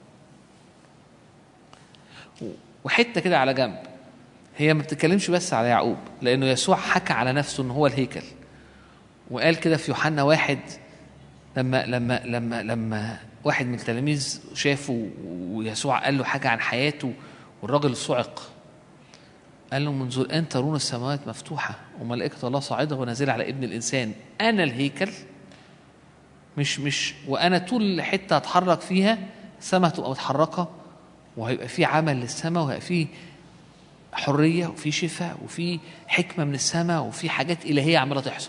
وحتة كده على جنب هي ما بتتكلمش بس على يعقوب لانه يسوع حكى على نفسه ان هو الهيكل وقال كده في يوحنا واحد لما لما لما لما واحد من التلاميذ شافه ويسوع قال له حاجة عن حياته والراجل صعق قال له منذ الآن ترون السماوات مفتوحة وملائكة الله صاعدة ونازلة على ابن الإنسان أنا الهيكل مش مش وأنا طول حتة أتحرك فيها السماء هتبقى متحركة وهيبقى في عمل للسماء وهيبقى في حرية وفي شفاء وفي حكمة من السماء وفي حاجات إلهية عمالة تحصل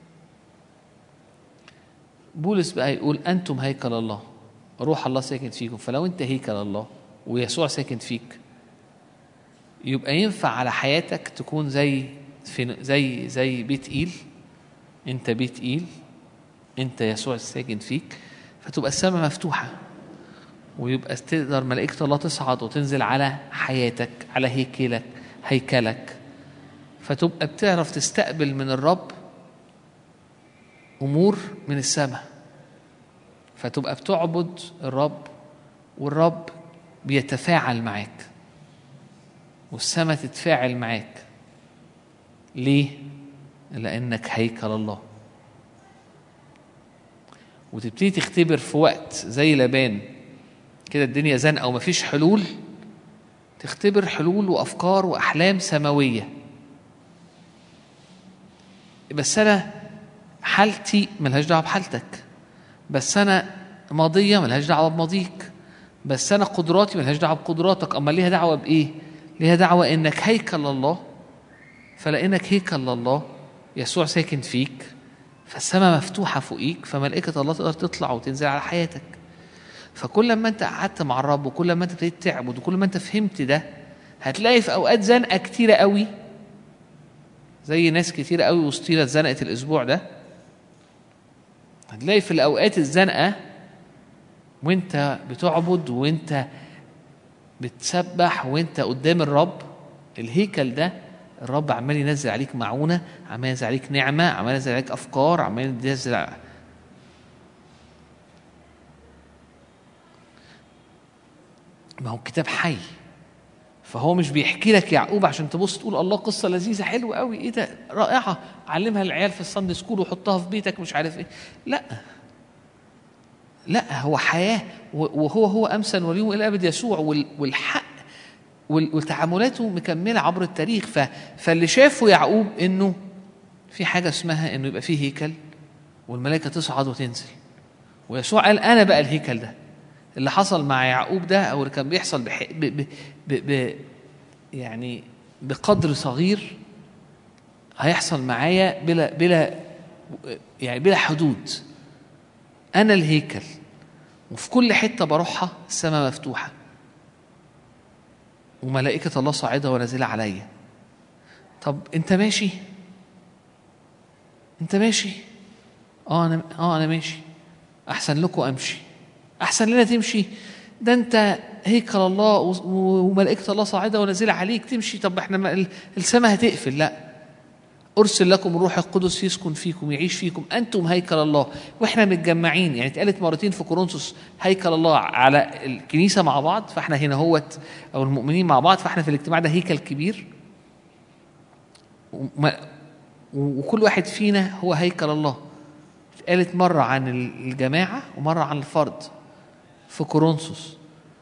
بولس بقى يقول أنتم هيكل الله روح الله ساكن فيكم فلو أنت هيكل الله ويسوع ساكن فيك يبقى ينفع على حياتك تكون زي في زي زي بيت ايل انت بيت ايل انت يسوع الساكن فيك فتبقى السماء مفتوحه ويبقى تقدر ملائكه الله تصعد وتنزل على حياتك على هيكلك هيكلك فتبقى بتعرف تستقبل من الرب امور من السماء فتبقى بتعبد الرب والرب بيتفاعل معاك والسماء تتفاعل معاك ليه لانك هيكل الله وتبتدي تختبر في وقت زي لبان كده الدنيا زنقه ومفيش حلول تختبر حلول وافكار واحلام سماويه بس انا حالتي ملهاش دعوه بحالتك بس انا ماضيه ملهاش دعوه بماضيك بس انا قدراتي ملهاش دعوه بقدراتك اما ليها دعوه بايه ليها دعوه انك هيكل الله فلانك هيكل الله يسوع ساكن فيك فالسماء مفتوحه فوقيك فملائكه الله تقدر تطلع وتنزل على حياتك فكل ما انت قعدت مع الرب وكل ما انت ابتديت تعبد وكل ما انت فهمت ده هتلاقي في اوقات زنقه كتيره قوي زي ناس كتيره قوي وسطينا اتزنقت الاسبوع ده هتلاقي في الاوقات الزنقه وانت بتعبد وانت بتسبح وانت قدام الرب الهيكل ده الرب عمال ينزل عليك معونه عمال ينزل عليك نعمه عمال ينزل عليك افكار عمال ينزل ع- ما هو الكتاب حي فهو مش بيحكي لك يعقوب عشان تبص تقول الله قصه لذيذه حلوه قوي ايه ده رائعه علمها العيال في الساندي سكول وحطها في بيتك مش عارف ايه لا لا هو حياه و- وهو هو امسا واليوم الى الابد يسوع وال- والحق وال- وتعاملاته مكمله عبر التاريخ ف فاللي شافه يعقوب انه في حاجه اسمها انه يبقى فيه هيكل والملائكه تصعد وتنزل ويسوع قال انا بقى الهيكل ده اللي حصل مع يعقوب ده او اللي كان بيحصل بح... ب... ب... ب... ب... يعني بقدر صغير هيحصل معايا بلا بلا يعني بلا حدود انا الهيكل وفي كل حته بروحها السماء مفتوحه وملائكه الله صاعده ونازله عليا طب انت ماشي انت ماشي اه انا اه انا ماشي احسن لكم امشي احسن لنا تمشي ده انت هيكل الله و- و- وملائكه الله صاعده ونازله عليك تمشي طب احنا ما- ال- السماء هتقفل لا ارسل لكم الروح القدس يسكن فيكم يعيش فيكم انتم هيكل الله واحنا متجمعين يعني اتقالت مرتين في كورنثوس هيكل الله على الكنيسه مع بعض فاحنا هنا هوت او المؤمنين مع بعض فاحنا في الاجتماع ده هيكل كبير وما- وكل واحد فينا هو هيكل الله اتقالت مرة عن الجماعة ومرة عن الفرد في كورنثوس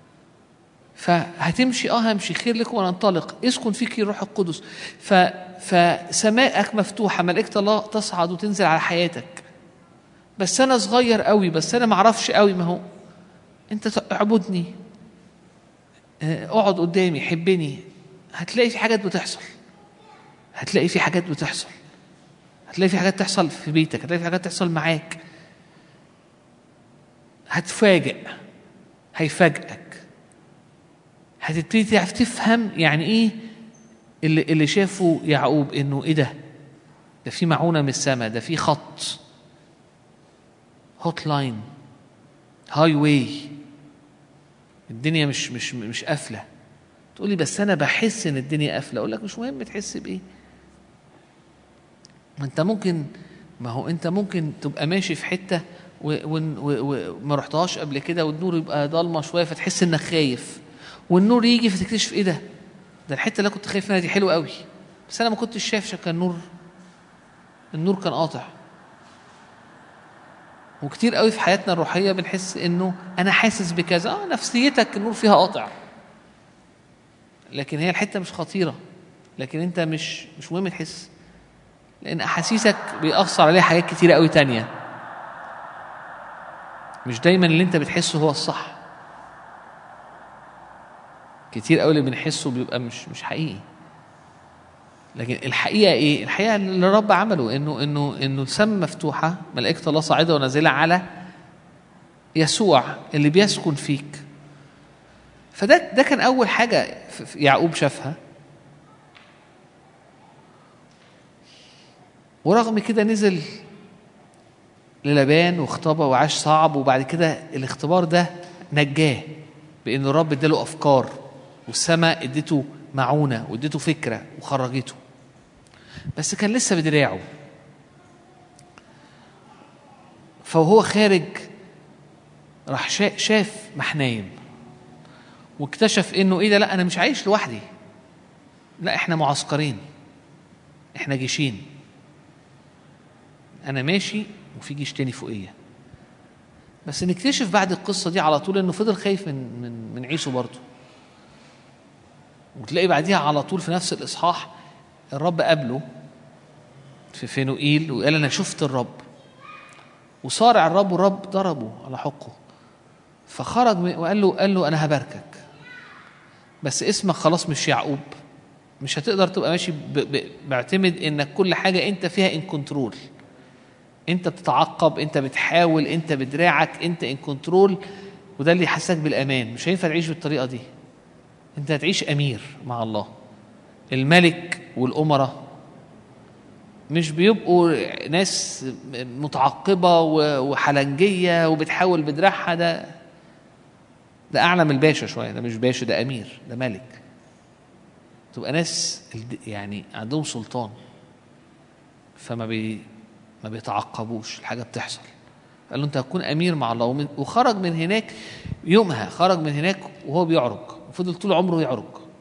فهتمشي اه همشي خير لكم وننطلق اسكن فيك الروح القدس ف فسمائك مفتوحة ملائكة الله تصعد وتنزل على حياتك بس أنا صغير قوي بس أنا معرفش قوي ما هو أنت اعبدني آه، اقعد قدامي حبني هتلاقي في حاجات بتحصل هتلاقي في حاجات بتحصل هتلاقي في حاجات تحصل في بيتك هتلاقي في حاجات تحصل معاك هتفاجئ هيفاجئك هتبتدي تعرف تفهم يعني ايه اللي اللي شافه يعقوب انه ايه ده ده في معونه من السماء ده في خط هوت لاين هاي واي الدنيا مش مش مش قافله تقولي بس انا بحس ان الدنيا قافله اقول لك مش مهم تحس بايه ما انت ممكن ما هو انت ممكن تبقى ماشي في حته و- ون- و- وما رحتهاش قبل كده والنور يبقى ضلمه شويه فتحس انك خايف والنور يجي فتكتشف ايه ده ده الحته اللي كنت خايف منها دي حلوه قوي بس انا ما كنتش شايف شكل النور النور كان قاطع وكتير قوي في حياتنا الروحيه بنحس انه انا حاسس بكذا اه نفسيتك النور فيها قاطع لكن هي الحته مش خطيره لكن انت مش مش مهم تحس لان احاسيسك بيأثر عليها حاجات كتيره قوي تانية مش دايما اللي انت بتحسه هو الصح كتير قوي اللي بنحسه بيبقى مش مش حقيقي لكن الحقيقه ايه الحقيقه اللي الرب عمله انه انه انه السماء مفتوحه ملائكه الله صاعده ونازله على يسوع اللي بيسكن فيك فده ده كان اول حاجه في- في يعقوب شافها ورغم كده نزل للبان واختبى وعاش صعب وبعد كده الاختبار ده نجاه بان الرب اداله افكار والسماء اديته معونه واديته فكره وخرجته بس كان لسه بدراعه فوهو خارج راح شا- شاف محنايم واكتشف انه ايه ده لا انا مش عايش لوحدي لا احنا معسكرين احنا جيشين انا ماشي وفي جيش تاني فوقيه بس نكتشف بعد القصه دي على طول انه فضل خايف من من من عيسو برضه وتلاقي بعديها على طول في نفس الاصحاح الرب قابله في فينوئيل وقال انا شفت الرب وصارع الرب والرب ضربه على حقه فخرج من- وقال له قال له انا هباركك بس اسمك خلاص مش يعقوب مش هتقدر تبقى ماشي ب... ب... بعتمد انك كل حاجه انت فيها ان كنترول انت بتتعقب انت بتحاول انت بدراعك انت ان كنترول وده اللي يحسسك بالامان مش هينفع تعيش بالطريقه دي انت هتعيش امير مع الله الملك والامراء مش بيبقوا ناس متعقبه و- وحلنجيه وبتحاول بدراعها ده ده اعلى من الباشا شويه ده مش باشا ده امير ده ملك تبقى ناس الد- يعني عندهم سلطان فما بي ما بيتعقبوش الحاجه بتحصل قال له انت هتكون امير مع الله ومن وخرج من هناك يومها خرج من هناك وهو بيعرج وفضل طول عمره يعرج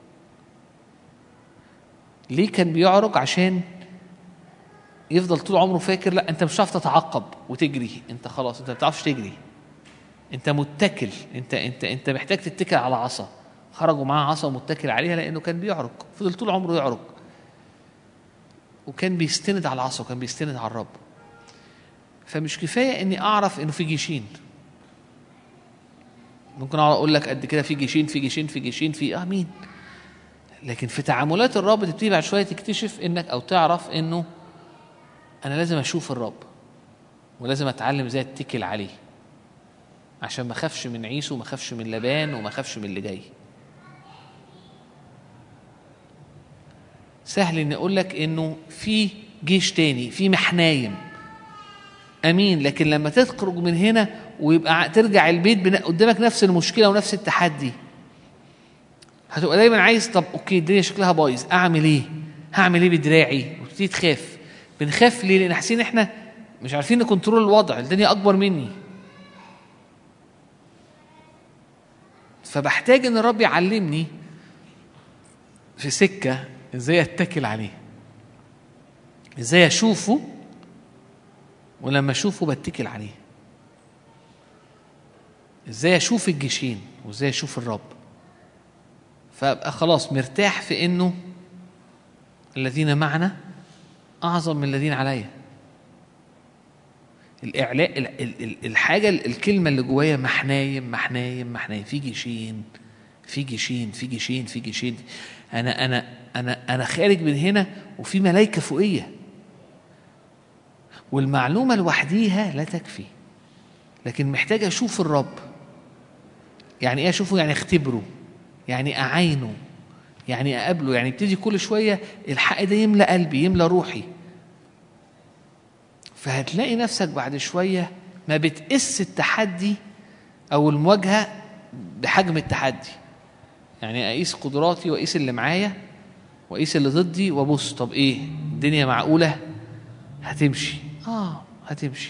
ليه كان بيعرج عشان يفضل طول عمره فاكر لا انت مش هتعرف تتعقب وتجري انت خلاص انت ما بتعرفش تجري انت متكل انت انت انت محتاج تتكل على عصا خرجوا معاه عصا ومتكل عليها لانه كان بيعرج فضل طول عمره يعرج وكان بيستند على العصا وكان بيستند على الرب فمش كفايه اني اعرف انه في جيشين ممكن اقعد اقول لك قد كده في جيشين في جيشين في جيشين في اه مين لكن في تعاملات الرب تبتدي بعد شويه تكتشف انك او تعرف انه انا لازم اشوف الرب ولازم اتعلم ازاي اتكل عليه عشان ما اخافش من عيسو وما اخافش من لبان وما اخافش من اللي جاي سهل اني اقول لك انه في جيش تاني في محنايم امين لكن لما تخرج من هنا ويبقى ع- ترجع البيت بن- قدامك نفس المشكله ونفس التحدي هتبقى دايما عايز طب اوكي الدنيا شكلها بايظ اعمل ايه هعمل ايه بدراعي وتبتدي تخاف بنخاف ليه لان حاسين احنا مش عارفين نكنترول الوضع الدنيا اكبر مني فبحتاج ان الرب يعلمني في سكه ازاي اتكل عليه ازاي اشوفه ولما اشوفه بتكل عليه ازاي اشوف الجيشين وازاي اشوف الرب فابقى خلاص مرتاح في انه الذين معنا اعظم من الذين عليا الاعلاء ال- ال- ال- الحاجه الكلمه اللي جوايا محنايم محنايم محنايم في جيشين في جيشين في جيشين في جيشين انا انا انا انا خارج من هنا وفي ملائكه فوقيه والمعلومه لوحديها لا تكفي لكن محتاج اشوف الرب يعني ايه اشوفه يعني اختبره يعني اعاينه يعني اقابله يعني ابتدي كل شويه الحق ده يملى قلبي يملى روحي فهتلاقي نفسك بعد شويه ما بتقيس التحدي او المواجهه بحجم التحدي يعني اقيس قدراتي واقيس اللي معايا واقيس اللي ضدي وابص طب ايه الدنيا معقوله هتمشي اه هتمشي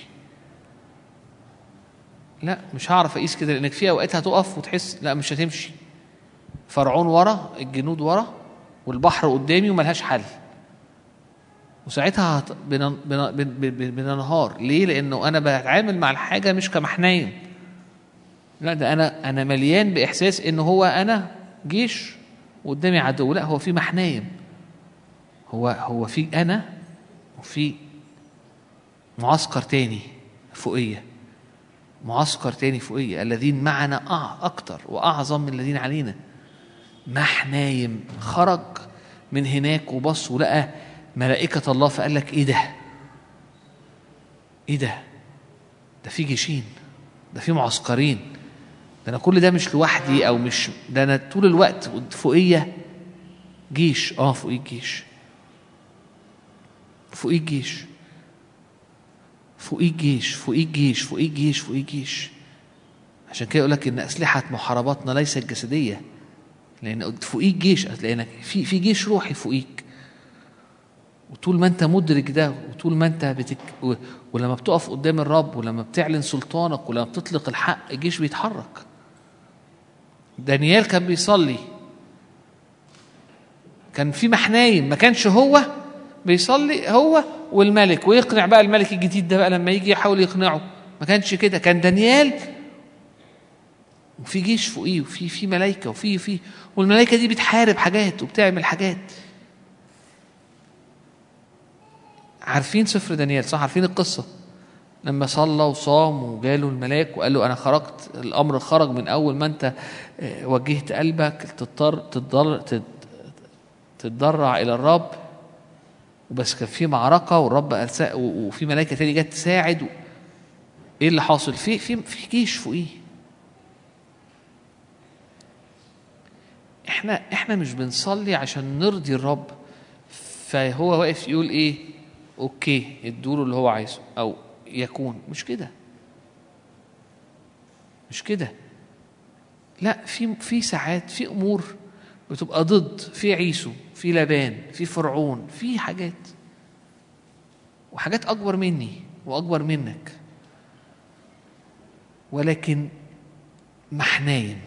لا مش هعرف اقيس كده لانك في اوقات هتقف وتحس لا مش هتمشي فرعون ورا الجنود ورا والبحر قدامي وملهاش حل وساعتها هت... بنن... بن... بن... بن... بننهار ليه لانه انا بتعامل مع الحاجه مش كمحنايم لا ده انا انا مليان باحساس ان هو انا جيش وقدامي عدو لا هو في محنايم هو هو في انا وفي معسكر تاني فوقيه معسكر تاني فوقيه الذين معنا أع- اكتر واعظم من الذين علينا محنايم خرج من هناك وبص ولقى ملائكة الله فقال لك ايه ده ايه ده ده في جيشين ده في معسكرين ده انا كل ده مش لوحدي او مش ده انا طول الوقت فوقيه جيش اه فوقيه جيش فوقيه جيش فوقيه جيش فوقيه جيش فوقيه جيش فوقيه جيش عشان كده يقول لك ان اسلحه محارباتنا ليست جسديه لان فوقيك جيش لانك في في جيش روحي فوقيك وطول ما انت مدرك ده وطول ما انت بتك و- ولما بتقف قدام الرب ولما بتعلن سلطانك ولما بتطلق الحق الجيش بيتحرك دانيال كان بيصلي كان في محنايم ما كانش هو بيصلي هو والملك ويقنع بقى الملك الجديد ده بقى لما يجي يحاول يقنعه ما كانش كده كان دانيال وفي جيش فوقيه وفي في ملائكه وفي في والملائكه دي بتحارب حاجات وبتعمل حاجات عارفين سفر دانيال صح عارفين القصه لما صلى وصام وجاله الملاك وقال له انا خرجت الامر خرج من اول ما انت آه، وجهت قلبك تضطر تضطر تت- تتضرع الى الرب وبس كان في معركه والرب أرسل و- وفي ملائكه تاني جت تساعد و- ايه اللي حاصل في في في جيش فوقيه احنا احنا مش بنصلي عشان نرضي الرب فهو واقف يقول ايه اوكي ادوله اللي هو عايزه او يكون مش كده مش كده لا في في ساعات في امور بتبقى ضد في عيسو في لبان في فرعون في حاجات وحاجات اكبر مني واكبر منك ولكن محناين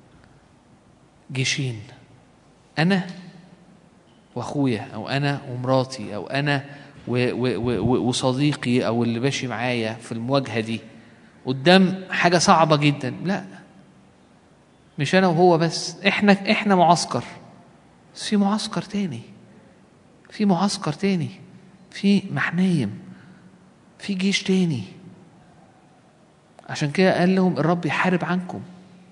جيشين انا واخويا او انا ومراتي او انا و و و وصديقي او اللي ماشي معايا في المواجهه دي قدام حاجه صعبه جدا لا مش انا وهو بس احنا احنا معسكر بس في معسكر تاني في معسكر تاني في محنايم في جيش تاني عشان كده قال لهم الرب يحارب عنكم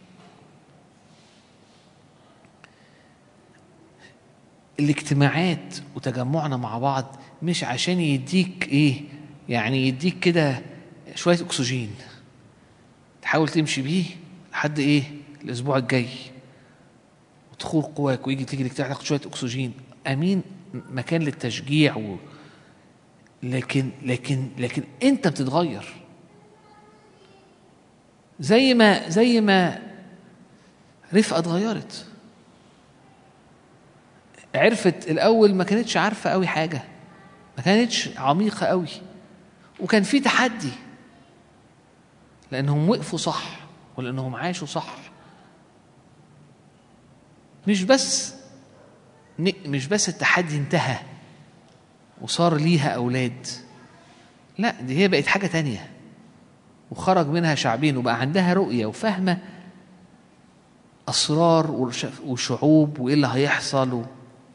الاجتماعات وتجمعنا مع بعض مش عشان يديك ايه يعني يديك كده شويه اكسجين تحاول تمشي بيه لحد ايه الاسبوع الجاي وتخور قواك ويجي تيجي الاجتماع تاخد شويه اكسجين امين مكان للتشجيع و... لكن لكن لكن انت بتتغير زي ما زي ما رفقه اتغيرت عرفت الاول ما كانتش عارفه قوي حاجه ما كانتش عميقه قوي وكان في تحدي لانهم وقفوا صح ولانهم عاشوا صح مش بس ن- مش بس التحدي انتهى وصار ليها اولاد لا دي هي بقت حاجه تانية وخرج منها شعبين وبقى عندها رؤيه وفاهمه اسرار وش- وشعوب وايه اللي هيحصل و...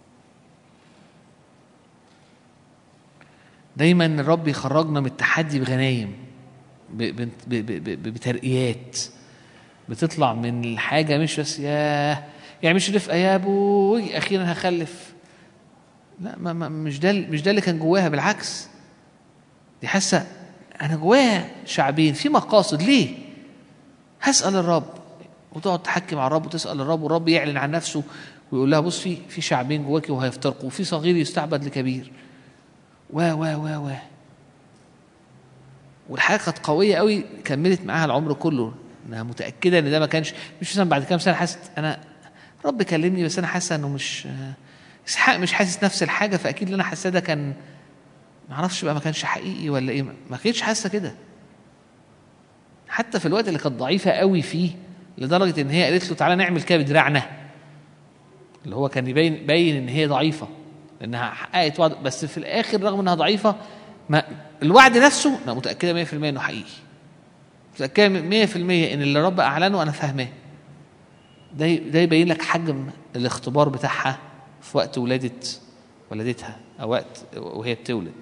دايما الرب يخرجنا من التحدي بغنايم ب- ب- ب- ب- ب- بترقيات بتطلع من الحاجة مش بس ياه يعني مش رفقة يا ابوي أخيرا هخلف لا ما ما مش ده مش ده اللي كان جواها بالعكس دي حاسة أنا جواها شعبين في مقاصد ليه؟ هسأل الرب وتقعد تحكي مع الرب وتسأل الرب والرب يعلن عن نفسه ويقول لها بص في في شعبين جواكي وهيفترقوا وفي صغير يستعبد لكبير و و و و والحاجه كانت قويه قوي كملت معاها العمر كله انها متاكده ان ده ما كانش مش مثلا بعد كام سنه حاسه انا رب كلمني بس انا حاسه انه مش اسحاق مش حاسس نفس الحاجه فاكيد اللي انا حاساه ده كان ما اعرفش بقى ما كانش حقيقي ولا ايه ما كانتش حاسه كده حتى في الوقت اللي كانت ضعيفه قوي فيه لدرجه ان هي قالت له تعالى نعمل كده بدراعنا اللي هو كان يبين باين ان هي ضعيفه لانها حققت وعد بس في الاخر رغم انها ضعيفه ما الوعد نفسه انا متاكده 100% انه حقيقي متاكده 100% ان اللي الرب اعلنه انا فاهماه ده ده يبين لك حجم الاختبار بتاعها في وقت ولاده ولادتها او وقت وهي بتولد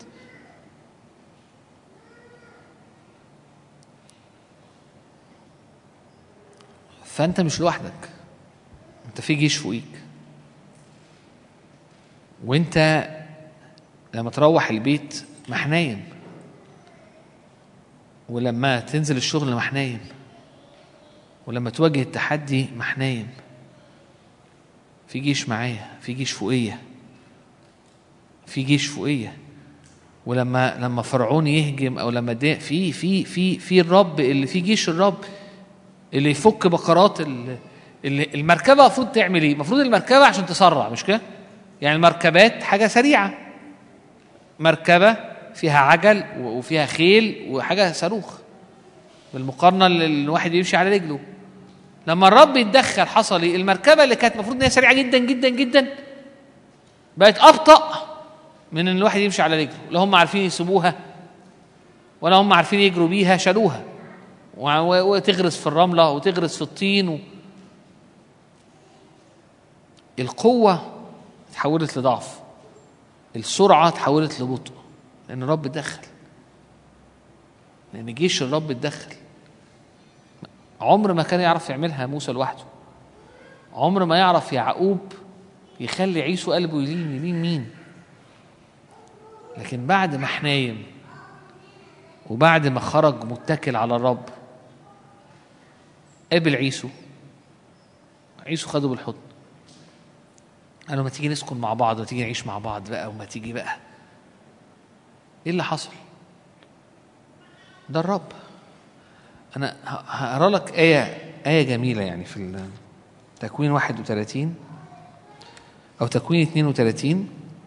فانت مش لوحدك انت في جيش فوقيك وانت لما تروح البيت محنايم ولما تنزل الشغل محنايم ولما تواجه التحدي محنايم في جيش معايا في جيش فوقية في جيش فوقية ولما لما فرعون يهجم او لما ده في في في في الرب اللي في جيش الرب اللي يفك بقرات ال- اللي المركبه المفروض تعمل ايه؟ المفروض المركبه عشان تسرع مش كده؟ يعني المركبات حاجه سريعه مركبه فيها عجل و- وفيها خيل وحاجه صاروخ بالمقارنه اللي الواحد يمشي على رجله لما الرب يتدخل حصل ايه؟ المركبه اللي كانت المفروض ان هي سريعه جدا جدا جدا بقت ابطا من ان الواحد يمشي على رجله لا هم عارفين يسيبوها ولا هم عارفين يجروا بيها شالوها و- و- وتغرس في الرمله وتغرس في الطين و... القوه تحولت لضعف السرعه تحولت لبطء لان الرب دخل لان جيش الرب اتدخل عمر ما كان يعرف يعملها موسى لوحده عمر ما يعرف يعقوب يخلي عيسو قلبه يلين يلين مين لكن بعد ما حنايم وبعد ما خرج متكل على الرب قابل عيسو عيسو خده بالحضن قال له ما تيجي نسكن مع بعض ما تيجي نعيش مع بعض بقى وما تيجي بقى ايه اللي حصل ده الرب انا ه- هقرا لك ايه ايه جميله يعني في ال- تكوين 31 او تكوين 32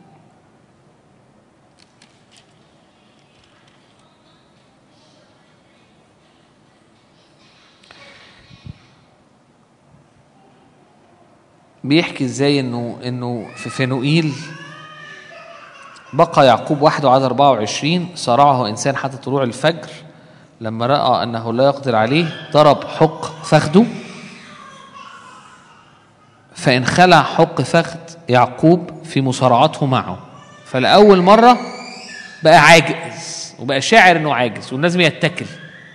بيحكي ازاي انه انه في فنوئيل بقى يعقوب وحده عدد 24 صارعه انسان حتى طلوع الفجر لما راى انه لا يقدر عليه ضرب حق فخده فان خلع حق فخذ يعقوب في مصارعته معه فلاول مره بقى عاجز وبقى شاعر انه عاجز والناس يتكل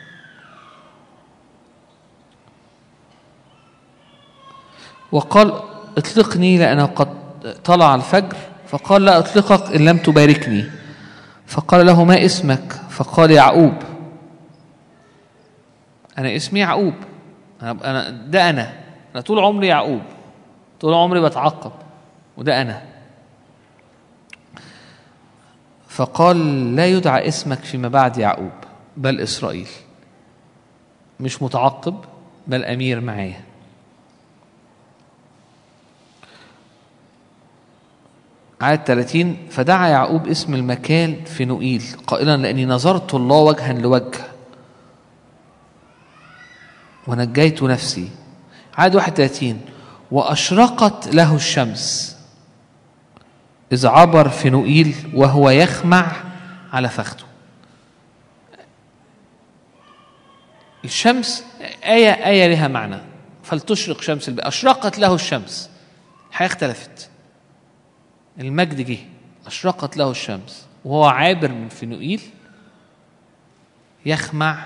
وقال اطلقني لأنه قد طلع الفجر فقال لا أطلقك إن لم تباركني فقال له ما اسمك فقال يعقوب أنا اسمي يعقوب أنا, أنا ده أنا أنا طول عمري يعقوب طول عمري بتعقب وده أنا فقال لا يدعى اسمك فيما بعد يعقوب بل إسرائيل مش متعقب بل أمير معايا عدد 30 فدعا يعقوب اسم المكان فنوئيل قائلا لاني نظرت الله وجها لوجه ونجيت نفسي عدد 31 واشرقت له الشمس اذ عبر فنوئيل وهو يخمع على فخذه الشمس آية آية لها معنى فلتشرق شمس البيت أشرقت له الشمس الحياة اختلفت المجد جه أشرقت له الشمس وهو عابر من فنوئيل يخمع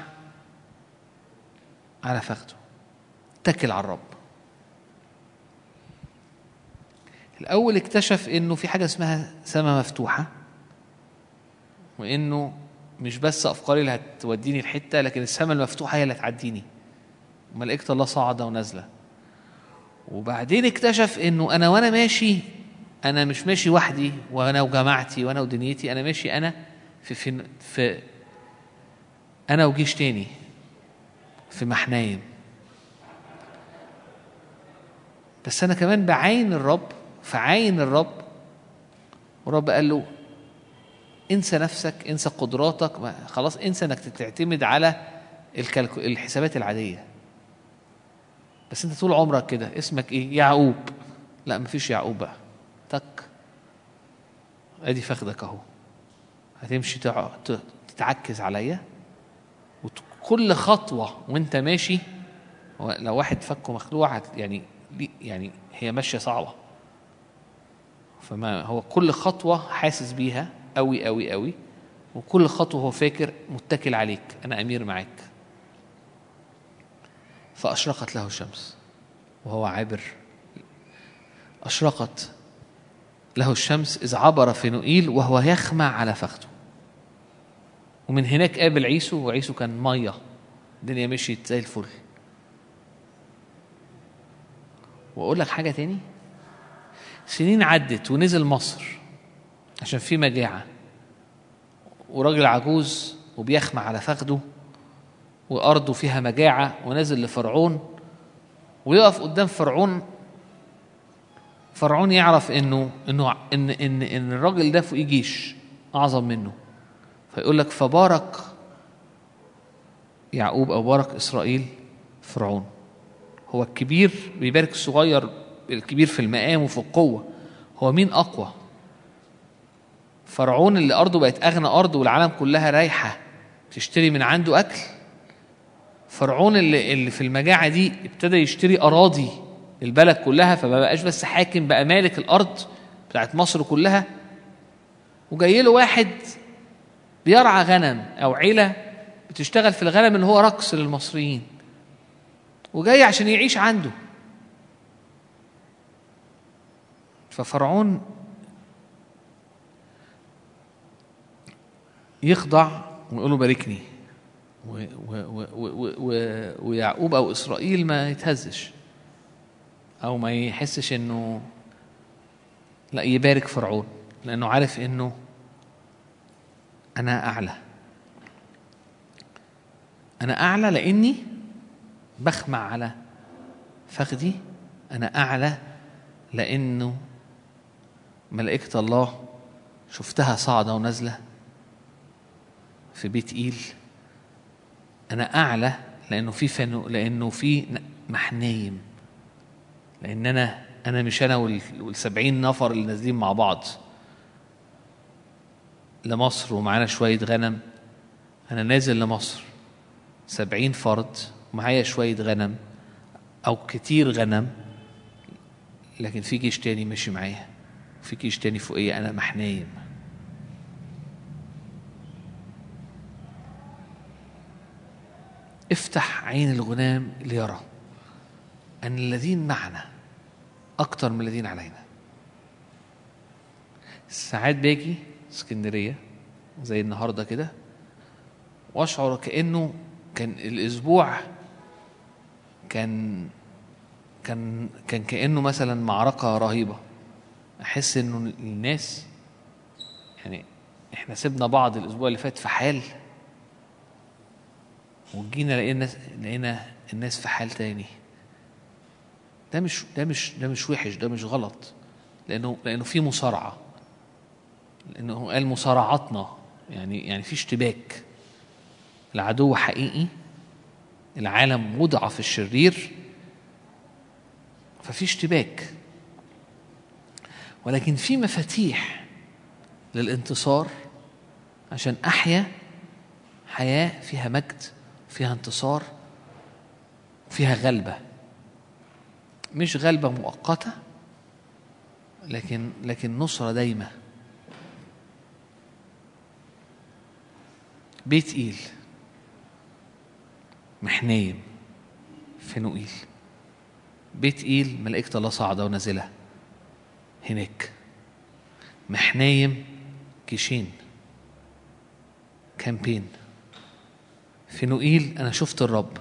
على فخذه اتكل على الرب الأول اكتشف إنه في حاجة اسمها سماء مفتوحة وإنه مش بس أفكاري اللي هتوديني الحتة لكن السماء المفتوحة هي اللي هتعديني ملائكة الله صاعدة ونازلة وبعدين اكتشف إنه أنا وأنا ماشي انا مش ماشي وحدي وانا وجماعتي وانا ودنيتي انا ماشي انا في في, في انا وجيش تاني في محنايم بس انا كمان بعين الرب فعين الرب والرب قال له انسى نفسك انسى قدراتك ما- خلاص انسى انك تعتمد على الكالكو- الحسابات العاديه بس انت طول عمرك كده اسمك ايه يعقوب لا مفيش يعقوب بقى تك ادي فخدك اهو هتمشي تع- ت- تتعكز عليا وكل خطوه وانت ماشي هو لو واحد فكه مخلوع هت- يعني لي- يعني هي ماشيه صعبه فما هو كل خطوه حاسس بيها قوي قوي قوي وكل خطوه هو فاكر متكل عليك انا امير معاك فاشرقت له الشمس وهو عابر اشرقت له الشمس إذ عبر فنوئيل وهو يخمع على فخذه ومن هناك قابل عيسو وعيسو كان مية الدنيا مشيت زي الفل وأقول لك حاجة تاني سنين عدت ونزل مصر عشان في مجاعة وراجل عجوز وبيخمع على فخده وأرضه فيها مجاعة ونازل لفرعون ويقف قدام فرعون فرعون يعرف انه انه ان ان ان الراجل ده فوقيه جيش اعظم منه فيقول لك فبارك يعقوب او بارك اسرائيل فرعون هو الكبير بيبارك الصغير الكبير في المقام وفي القوه هو مين اقوى فرعون اللي ارضه بقت اغنى ارض والعالم كلها رايحه تشتري من عنده اكل فرعون اللي اللي في المجاعه دي ابتدى يشتري اراضي البلد كلها فما بقاش بس حاكم بقى مالك الارض بتاعت مصر كلها وجاي له واحد بيرعى غنم او عيله بتشتغل في الغنم اللي هو رقص للمصريين وجاي عشان يعيش عنده ففرعون يخضع ويقول له باركني و و و و و ويعقوب او اسرائيل ما يتهزش او ما يحسش انه لا يبارك فرعون لانه عارف انه انا اعلى انا اعلى لاني بخمع على فخدي انا اعلى لانه ملائكه الله شفتها صاعده ونازله في بيت ايل انا اعلى لانه في فنو لانه في ن- محنايم لان انا انا مش انا وال- والسبعين نفر اللي نازلين مع بعض لمصر ومعانا شويه غنم انا نازل لمصر سبعين فرد معايا شويه غنم او كتير غنم لكن في جيش تاني ماشي معايا في جيش تاني فوقيا انا محنايم افتح عين الغلام ليرى أن الذين معنا أكتر من الذين علينا ساعات باجي اسكندرية زي النهاردة كده وأشعر كأنه كان الأسبوع كان كان كان كأنه مثلا معركة رهيبة أحس إنه الناس يعني إحنا سيبنا بعض الأسبوع اللي فات في حال وجينا لقينا الناس لقينا الناس في حال تاني ده مش ده مش ده مش وحش ده مش غلط لانه لانه في مصارعه لانه قال مصارعتنا يعني يعني في اشتباك العدو حقيقي العالم مضعف الشرير ففي اشتباك ولكن في مفاتيح للانتصار عشان احيا حياة فيها مجد فيها انتصار فيها غلبة مش غلبة مؤقتة لكن لكن نصرة دايمة بيت إيل محنايم فنوئيل بيت إيل ملائكة الله صاعدة ونازلة هناك محنايم جيشين كامبين فنوئيل أنا شفت الرب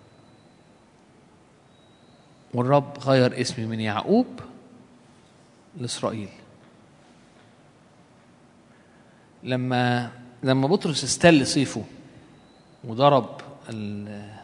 والرب غير اسمي من يعقوب لإسرائيل لما لما بطرس استل سيفه وضرب ال-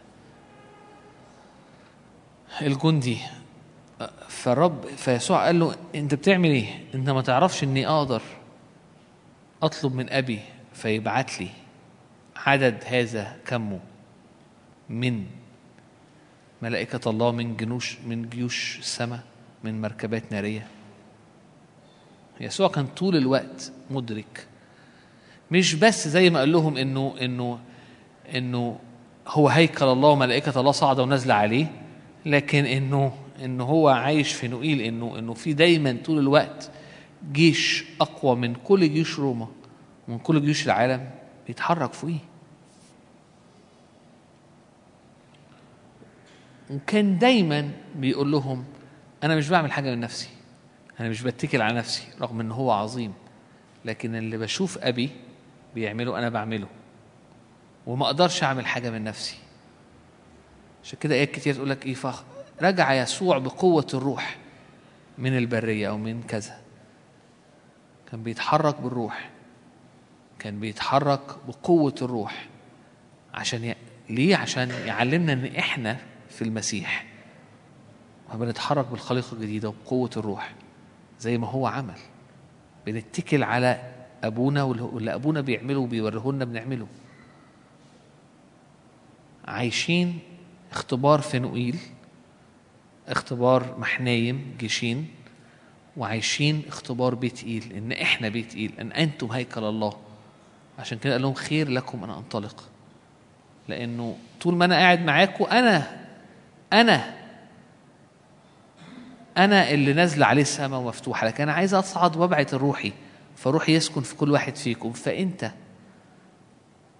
الجندي فالرب فيسوع قال له انت بتعمل ايه انت ما تعرفش اني اقدر اطلب من ابي فيبعت لي عدد هذا كمه من ملائكة الله من جنوش من جيوش السماء من مركبات نارية يسوع كان طول الوقت مدرك مش بس زي ما قال لهم انه انه انه هو هيكل الله وملائكة الله صاعدة ونازلة عليه لكن انه انه هو عايش في نوئيل انه انه في دايما طول الوقت جيش اقوى من كل جيوش روما ومن كل جيوش العالم بيتحرك فوقيه وكان دايما بيقول لهم انا مش بعمل حاجه من نفسي انا مش بتكل على نفسي رغم ان هو عظيم لكن اللي بشوف ابي بيعمله انا بعمله وما اقدرش اعمل حاجه من نفسي عشان كده ايات كتير تقول لك ايه فخ رجع يسوع بقوه الروح من البريه او من كذا كان بيتحرك بالروح كان بيتحرك بقوه الروح عشان ي... ليه عشان يعلمنا ان احنا في المسيح وبنتحرك بالخليقه الجديده وبقوه الروح زي ما هو عمل بنتكل على ابونا واللي ابونا بيعمله وبيوريه لنا بنعمله عايشين اختبار فنوئيل اختبار محنايم جيشين وعايشين اختبار بيت ايل ان احنا بيت ايل ان انتم هيكل الله عشان كده قال لهم خير لكم ان انطلق لانه طول ما انا قاعد معاكم انا انا انا اللي نازله عليه السماء مفتوحه لكن انا عايز اصعد وابعت الروحي فروحي يسكن في كل واحد فيكم فانت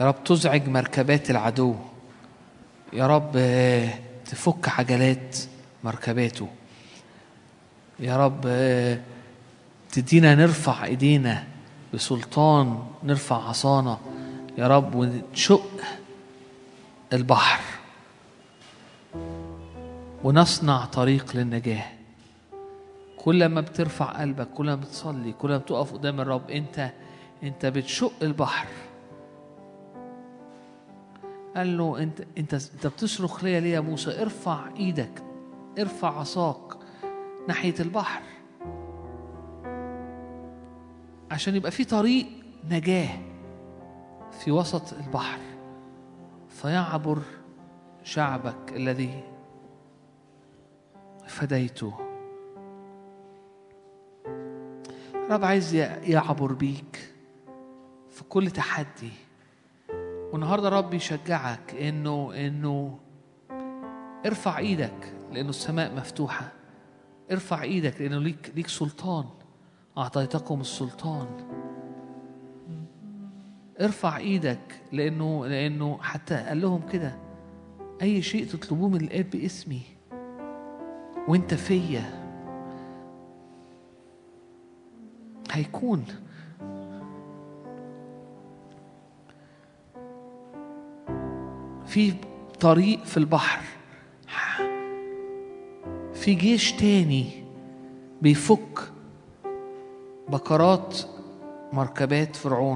يا رب تزعج مركبات العدو يا رب آه، تفك عجلات مركباته يا رب آه، تدينا نرفع ايدينا بسلطان نرفع عصانا يا رب ونشق البحر ونصنع طريق للنجاه كل ما بترفع قلبك كل ما بتصلي كل ما بتقف قدام الرب انت انت بتشق البحر قال له انت انت انت بتصرخ ليا ليه يا موسى ارفع ايدك ارفع عصاك ناحيه البحر عشان يبقى في طريق نجاه في وسط البحر فيعبر شعبك الذي فديته رب عايز ي- يعبر بيك في كل تحدي والنهارده رب يشجعك انه انه ارفع ايدك لانه السماء مفتوحه ارفع ايدك لانه ليك ليك سلطان اعطيتكم السلطان ارفع ايدك لانه لانه حتى قال لهم كده اي شيء تطلبوه من الاب باسمي وانت فيا هيكون في طريق في البحر في جيش تاني بيفك بكرات مركبات فرعون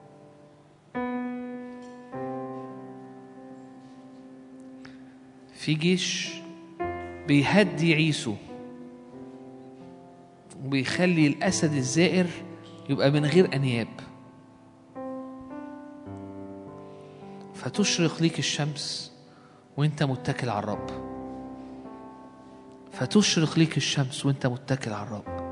في جيش بيهدي عيسو وبيخلي الأسد الزائر يبقى من غير أنياب فتشرق ليك الشمس وانت متكل على الرب فتشرق ليك الشمس وانت متكل على الرب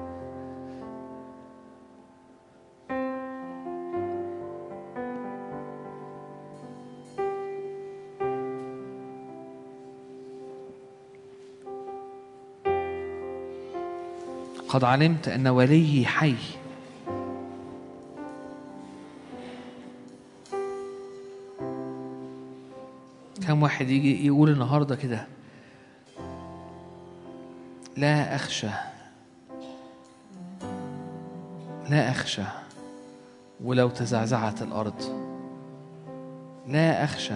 قد علمت ان وليي حي كم واحد يجي يقول النهارده كده لا اخشى لا اخشى ولو تزعزعت الارض لا اخشى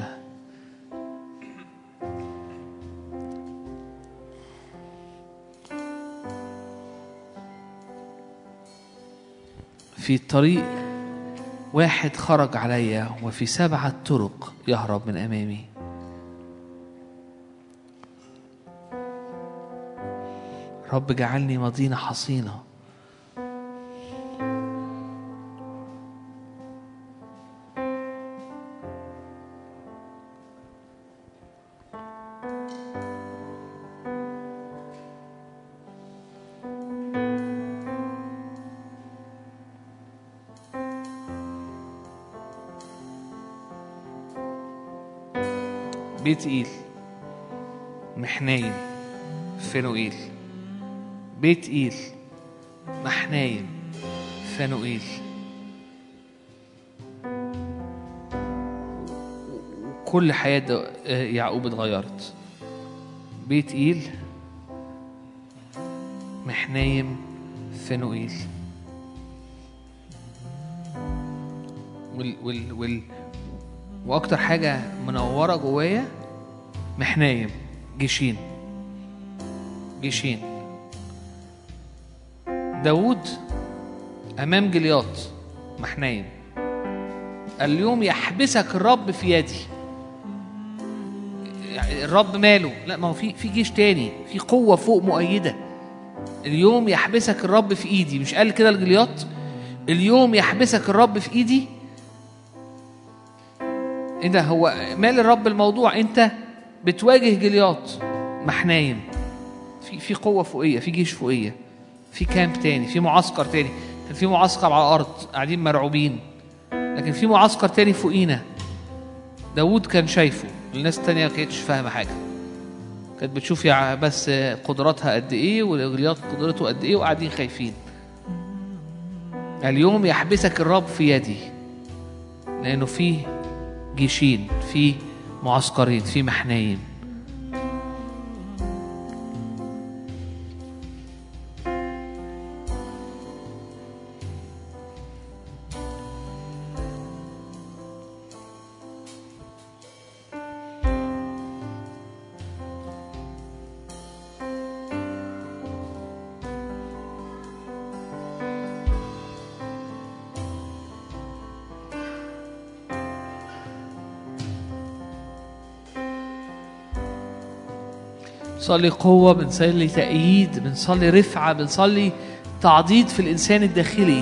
في الطريق واحد خرج عليا وفي سبعة طرق يهرب من أمامي رب جعلني مدينة حصينة بيت إيل محنايم فنوئيل بيت إيل محنايم فنوئيل كل حياة دا- آه، يعقوب اتغيرت بيت إيل محنايم فنوئيل وال وال وال واكتر حاجه منوره جوايا محنايم جيشين جيشين داوود امام جلياط محنايم اليوم يحبسك الرب في يدي يعني الرب ماله لا ما هو في في جيش تاني في قوه فوق مؤيده اليوم يحبسك الرب في ايدي مش قال كده لجلياط اليوم يحبسك الرب في ايدي ايه ده هو مال الرب الموضوع انت بتواجه جلياط محنايم في في قوه فوقيه في جيش فوقيه في كامب تاني في معسكر تاني كان في معسكر على الارض قاعدين مرعوبين لكن في معسكر تاني فوقينا داوود كان شايفه الناس التانية ما كانتش فاهمة حاجة كانت بتشوف يع- بس قدراتها قد ايه وجلياط قدرته قد ايه وقاعدين خايفين اليوم يحبسك الرب في يدي لانه فيه جيشين في معسكرين في محنايين بنصلي قوة بنصلي تأييد بنصلي رفعة بنصلي تعضيد في الإنسان الداخلي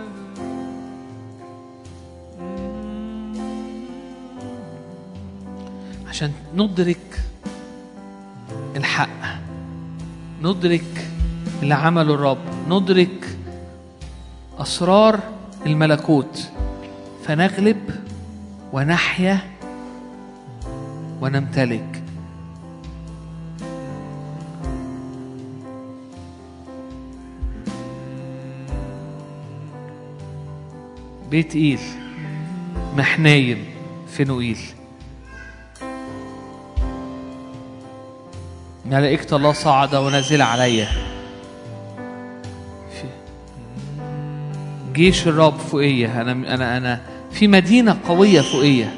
عشان ندرك الحق ندرك اللي عمله الرب ندرك أسرار الملكوت فنغلب ونحيا ونمتلك بيت إيل محنايم فنوئيل ملائكة الله صعد ونزل عليا في جيش الرب فوقية أنا أنا أنا في مدينة قوية فوقية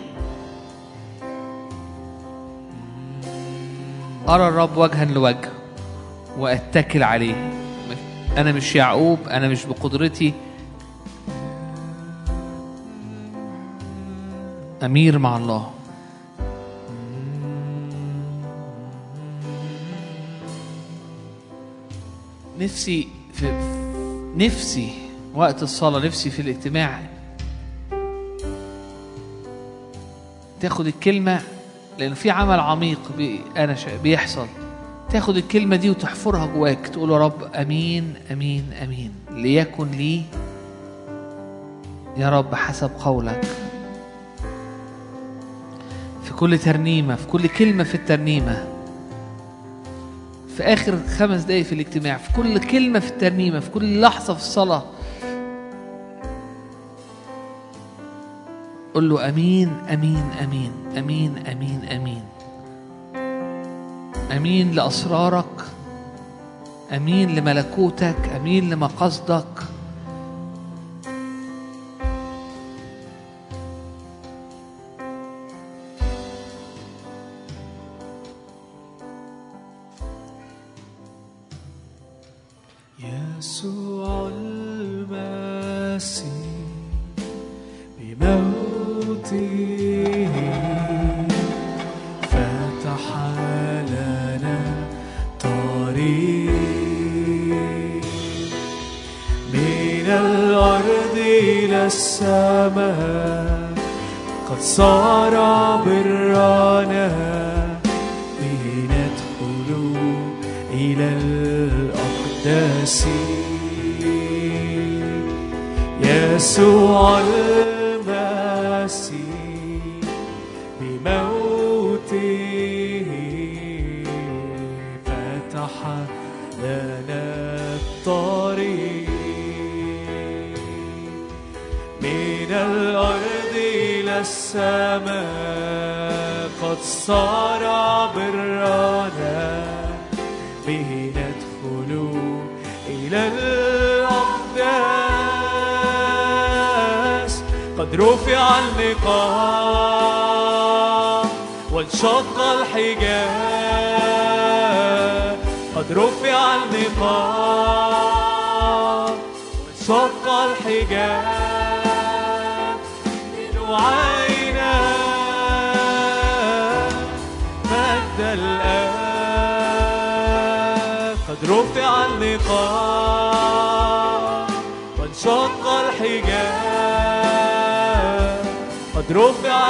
أرى الرب وجها لوجه وأتكل عليه أنا مش يعقوب أنا مش بقدرتي أمير مع الله نفسي في نفسي وقت الصلاة نفسي في الاجتماع تاخد الكلمة لأن في عمل عميق بي أنا شا- بيحصل تاخد الكلمة دي وتحفرها جواك تقول يا رب أمين أمين أمين ليكن لي يا رب حسب قولك في كل ترنيمة في كل كلمة في الترنيمة في آخر خمس دقايق في الاجتماع في كل كلمة في الترنيمة في كل لحظة في الصلاة قل له أمين أمين أمين أمين أمين أمين أمين لأسرارك أمين لملكوتك أمين لمقاصدك يسوع المسيح بموته فتح لنا طريق من الأرض إلى السماء قد صار برانا به ندخل إلى الأقداس يسوع المسيح بموته فتح لنا الطريق من الأرض إلى السماء قد صار برانا به ندخل إلى الأقداس قد رفع النقاب وانشق الحجاب قد رفع النقاب وانشق الحجاب لنعاين مجد الآب قد رفع النقاب وانشق الحجاب قد رفع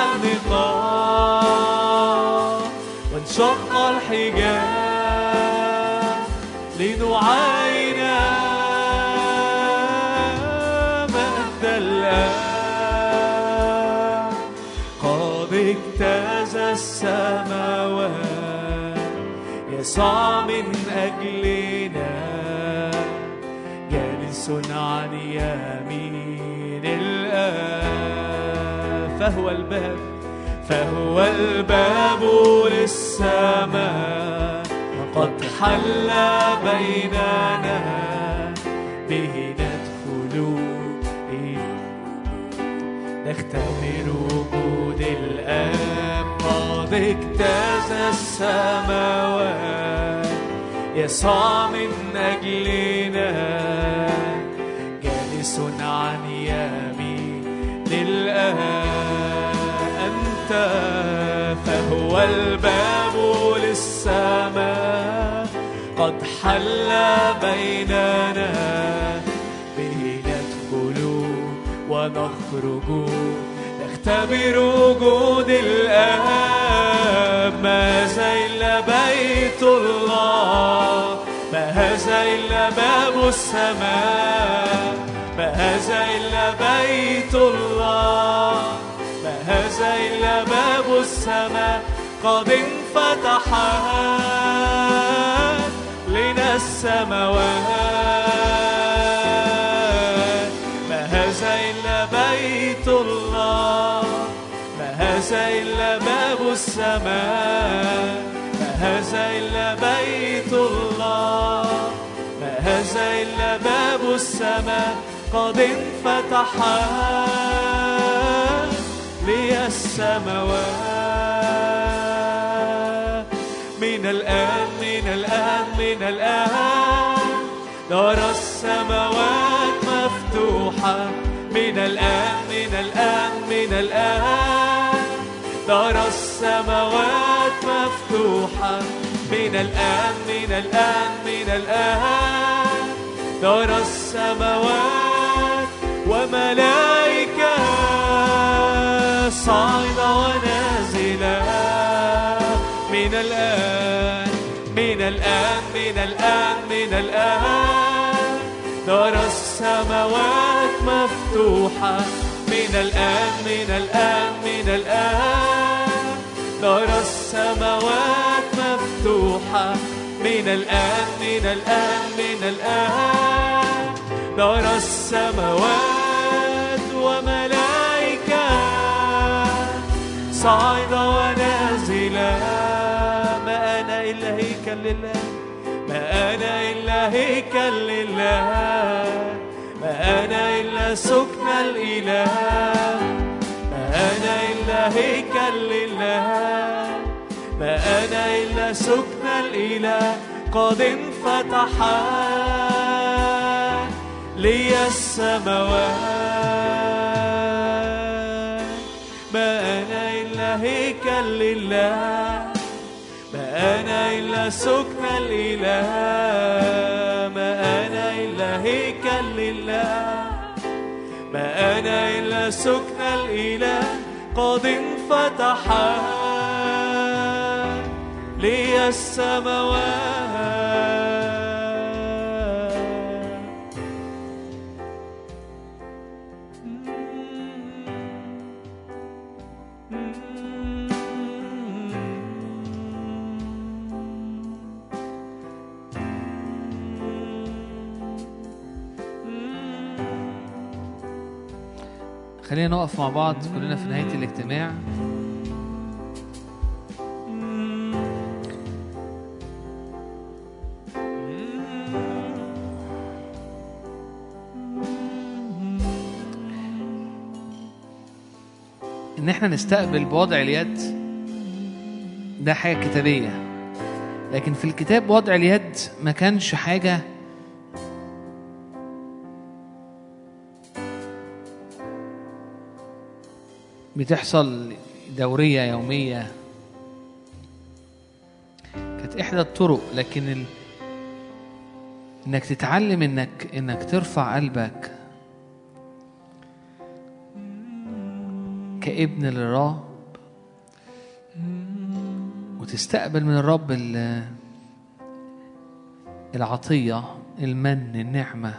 النقاب وانشق الحجاب لنعاين مجد الآب قد اجتاز السماوات يسوع من أجلنا جالس عن يمين الآب فهو الباب فهو الباب للسماء قد حل بيننا به ندخل نختبر وجود الآب قد اجتاز السماوات يسوع من أجلنا جالس عن يمين للآب أنت فهو الباب للسماء قد حل بيننا به ندخل ونخرج نختبر وجود الآب ما هذا إلا بيت الله ما هذا إلا باب السماء ما هذا إلا بيت الله ما هذا إلا باب السماء قد انفتحت لنا السماوات ما هذا إلا بيت الله ما هذا إلا باب السماء ما هذا إلا بيت الله ما هذا إلا باب السماء قد انفتحت لي السماوات من الآن من الآن من الآن نرى السماوات مفتوحة من الآن من الآن من الآن نرى السماوات مفتوحة من الآن من الآن من الآن نرى السماوات وملائكة صاعدة ونازلة من الآن من الآن من الآن من الآن نرى السماوات مفتوحة من الآن من الآن من الآن نرى السماوات مفتوحة من الآن من الآن من الآن نرى السماوات وملائكة صاعدة ونازلة ما أنا إلا هيكل لله ما أنا إلا هيكل لله ما أنا إلا سكن الإله ما أنا إلا هيكل لله ما أنا إلا سكن الإله قد انفتحت لي السماوات ما أنا إلا هيكل لله ما أنا إلا سكن الإله ما أنا إلا هيكل لله ما أنا إلا سكن الإله قد انفتحت لي السماوات خلينا نقف مع بعض كلنا في نهاية الاجتماع ان احنا نستقبل بوضع اليد ده حاجة كتابية لكن في الكتاب وضع اليد ما كانش حاجة بتحصل دورية يومية كانت إحدى الطرق لكن ال... إنك تتعلم إنك إنك ترفع قلبك كابن للرب وتستقبل من الرب ال- العطية المن النعمة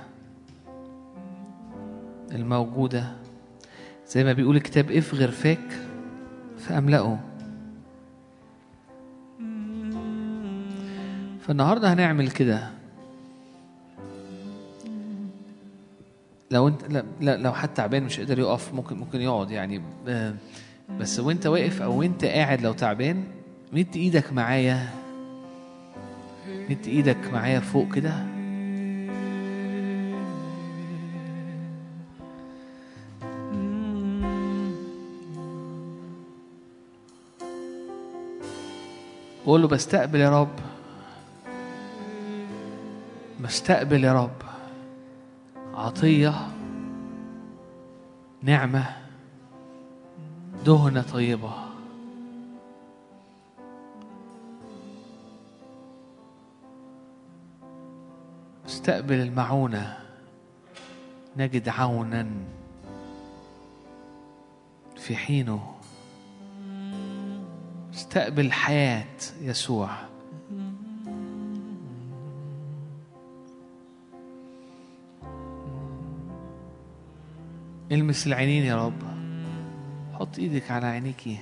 الموجودة زي ما بيقول الكتاب افغر فاك فأملأه فالنهاردة هنعمل كده لو انت لا لا- لو حد تعبان مش قادر يقف ممكن ممكن يقعد يعني آه، بس وانت واقف او وانت قاعد لو تعبان مد ايدك معايا مد ايدك معايا فوق كده قول له بستقبل يا رب بستقبل يا رب عطية نعمة دهنة طيبة استقبل المعونة نجد عونا في حينه استقبل حياة يسوع المس العينين يا رب حط ايدك على عينيكي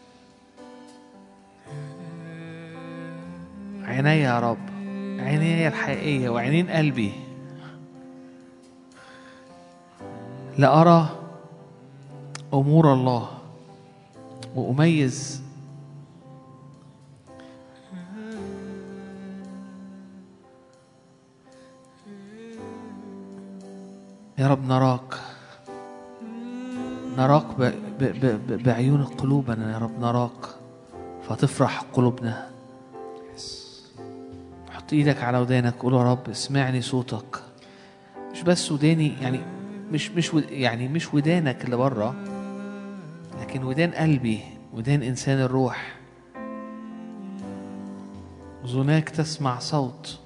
عيني يا رب عيني الحقيقية وعينين قلبي لأرى أمور الله وأميز يا رب نراك نراك ب... ب... ب... ب... بعيون قلوبنا يا رب نراك فتفرح قلوبنا حط ايدك على ودانك قول يا رب اسمعني صوتك مش بس وداني يعني مش مش ود... يعني مش ودانك اللي بره لكن ودان قلبي ودان انسان الروح اذناك تسمع صوت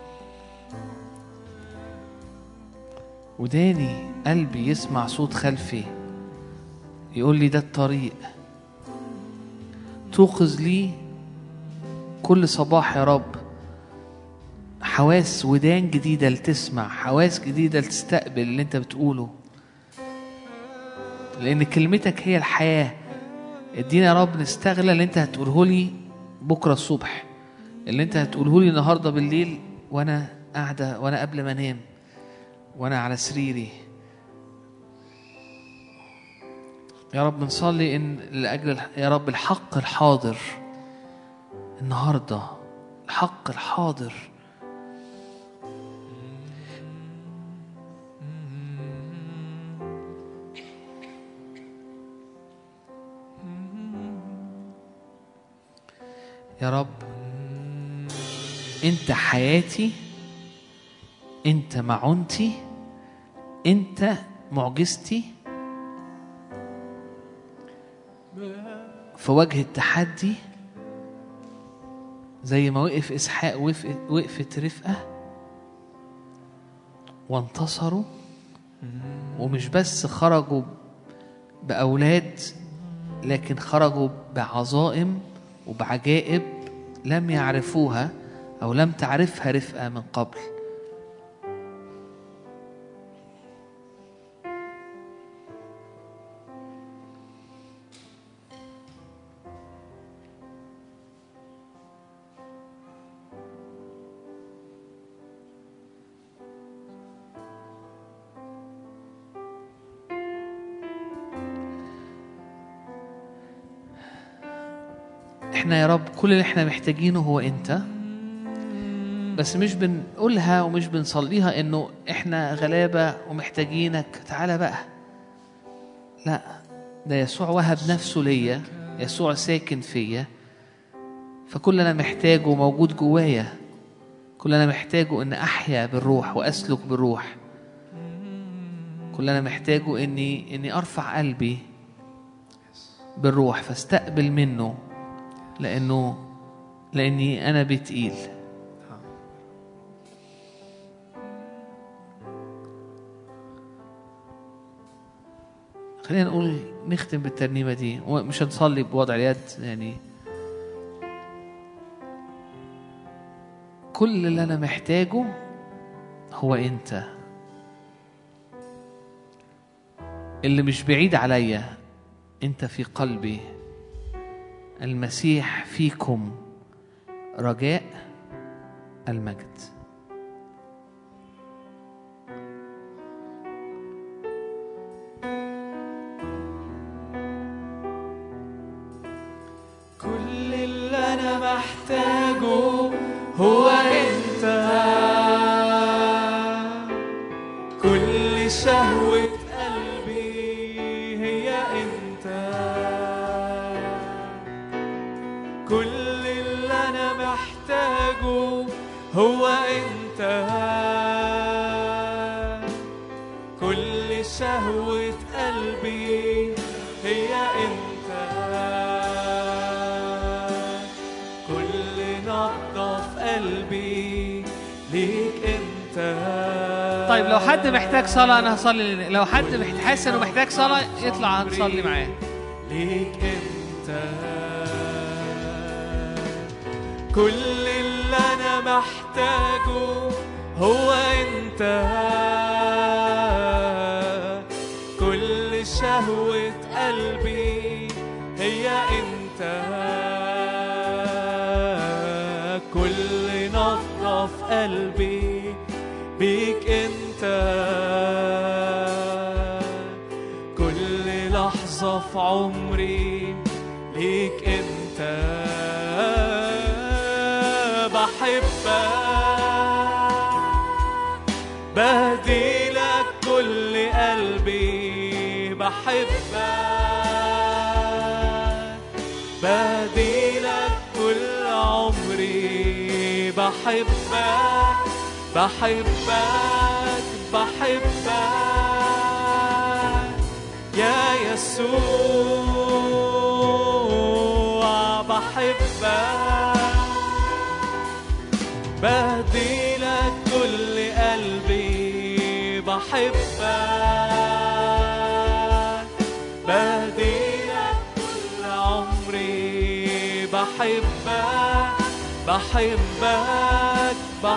وداني قلبي يسمع صوت خلفي يقول لي ده الطريق توقظ لي كل صباح يا رب حواس ودان جديدة لتسمع حواس جديدة لتستقبل اللي انت بتقوله لأن كلمتك هي الحياة ادينا يا رب نستغل اللي انت هتقوله لي بكرة الصبح اللي انت هتقوله لي النهاردة بالليل وانا قاعدة وانا قبل ما انام وانا على سريري يا رب نصلي ان لاجل الح- يا رب الحق الحاضر النهارده الحق الحاضر يا رب انت حياتي انت معونتي انت معجزتي في وجه التحدي زي ما وقف اسحاق وقف وقفت رفقه وانتصروا ومش بس خرجوا باولاد لكن خرجوا بعظائم وبعجائب لم يعرفوها او لم تعرفها رفقه من قبل احنا يا رب كل اللي احنا محتاجينه هو انت بس مش بنقولها ومش بنصليها انه احنا غلابة ومحتاجينك تعالى بقى لا ده يسوع وهب نفسه ليا يسوع ساكن فيا فكل اللي انا محتاجه موجود جوايا كل اللي انا محتاجه ان احيا بالروح واسلك بالروح كل اللي انا محتاجه اني اني ارفع قلبي بالروح فاستقبل منه لانه لاني انا بتقيل خلينا نقول نختم بالترنيمه دي مش هنصلي بوضع اليد يعني كل اللي انا محتاجه هو انت اللي مش بعيد عليا انت في قلبي المسيح فيكم رجاء المجد كل اللي انا محتاجه هو انت كل شهوة قلبي هي انت كل اللي انا محتاجه هو انت كل شهوة قلبي هي انت كل نبضة في قلبي ليك انت طيب لو حد محتاج صلاة أنا هصلي لنا. لو حد محت- حاسس إنه محتاج صلاة يطلع هنصلي معاه ليك انت كل اللي انا محتاجه هو انت كل شهوة قلبي هي انت كل نبضة في قلبي بيك انت كل لحظة في عمري ليك انت بحبك بهديلك كل قلبي بحبك بهديلك كل عمري بحبك بحبك بحبك يا يسوع بحبك بهديلك كل قلبي بحبك بهديلك كل عمري بحبك بحبك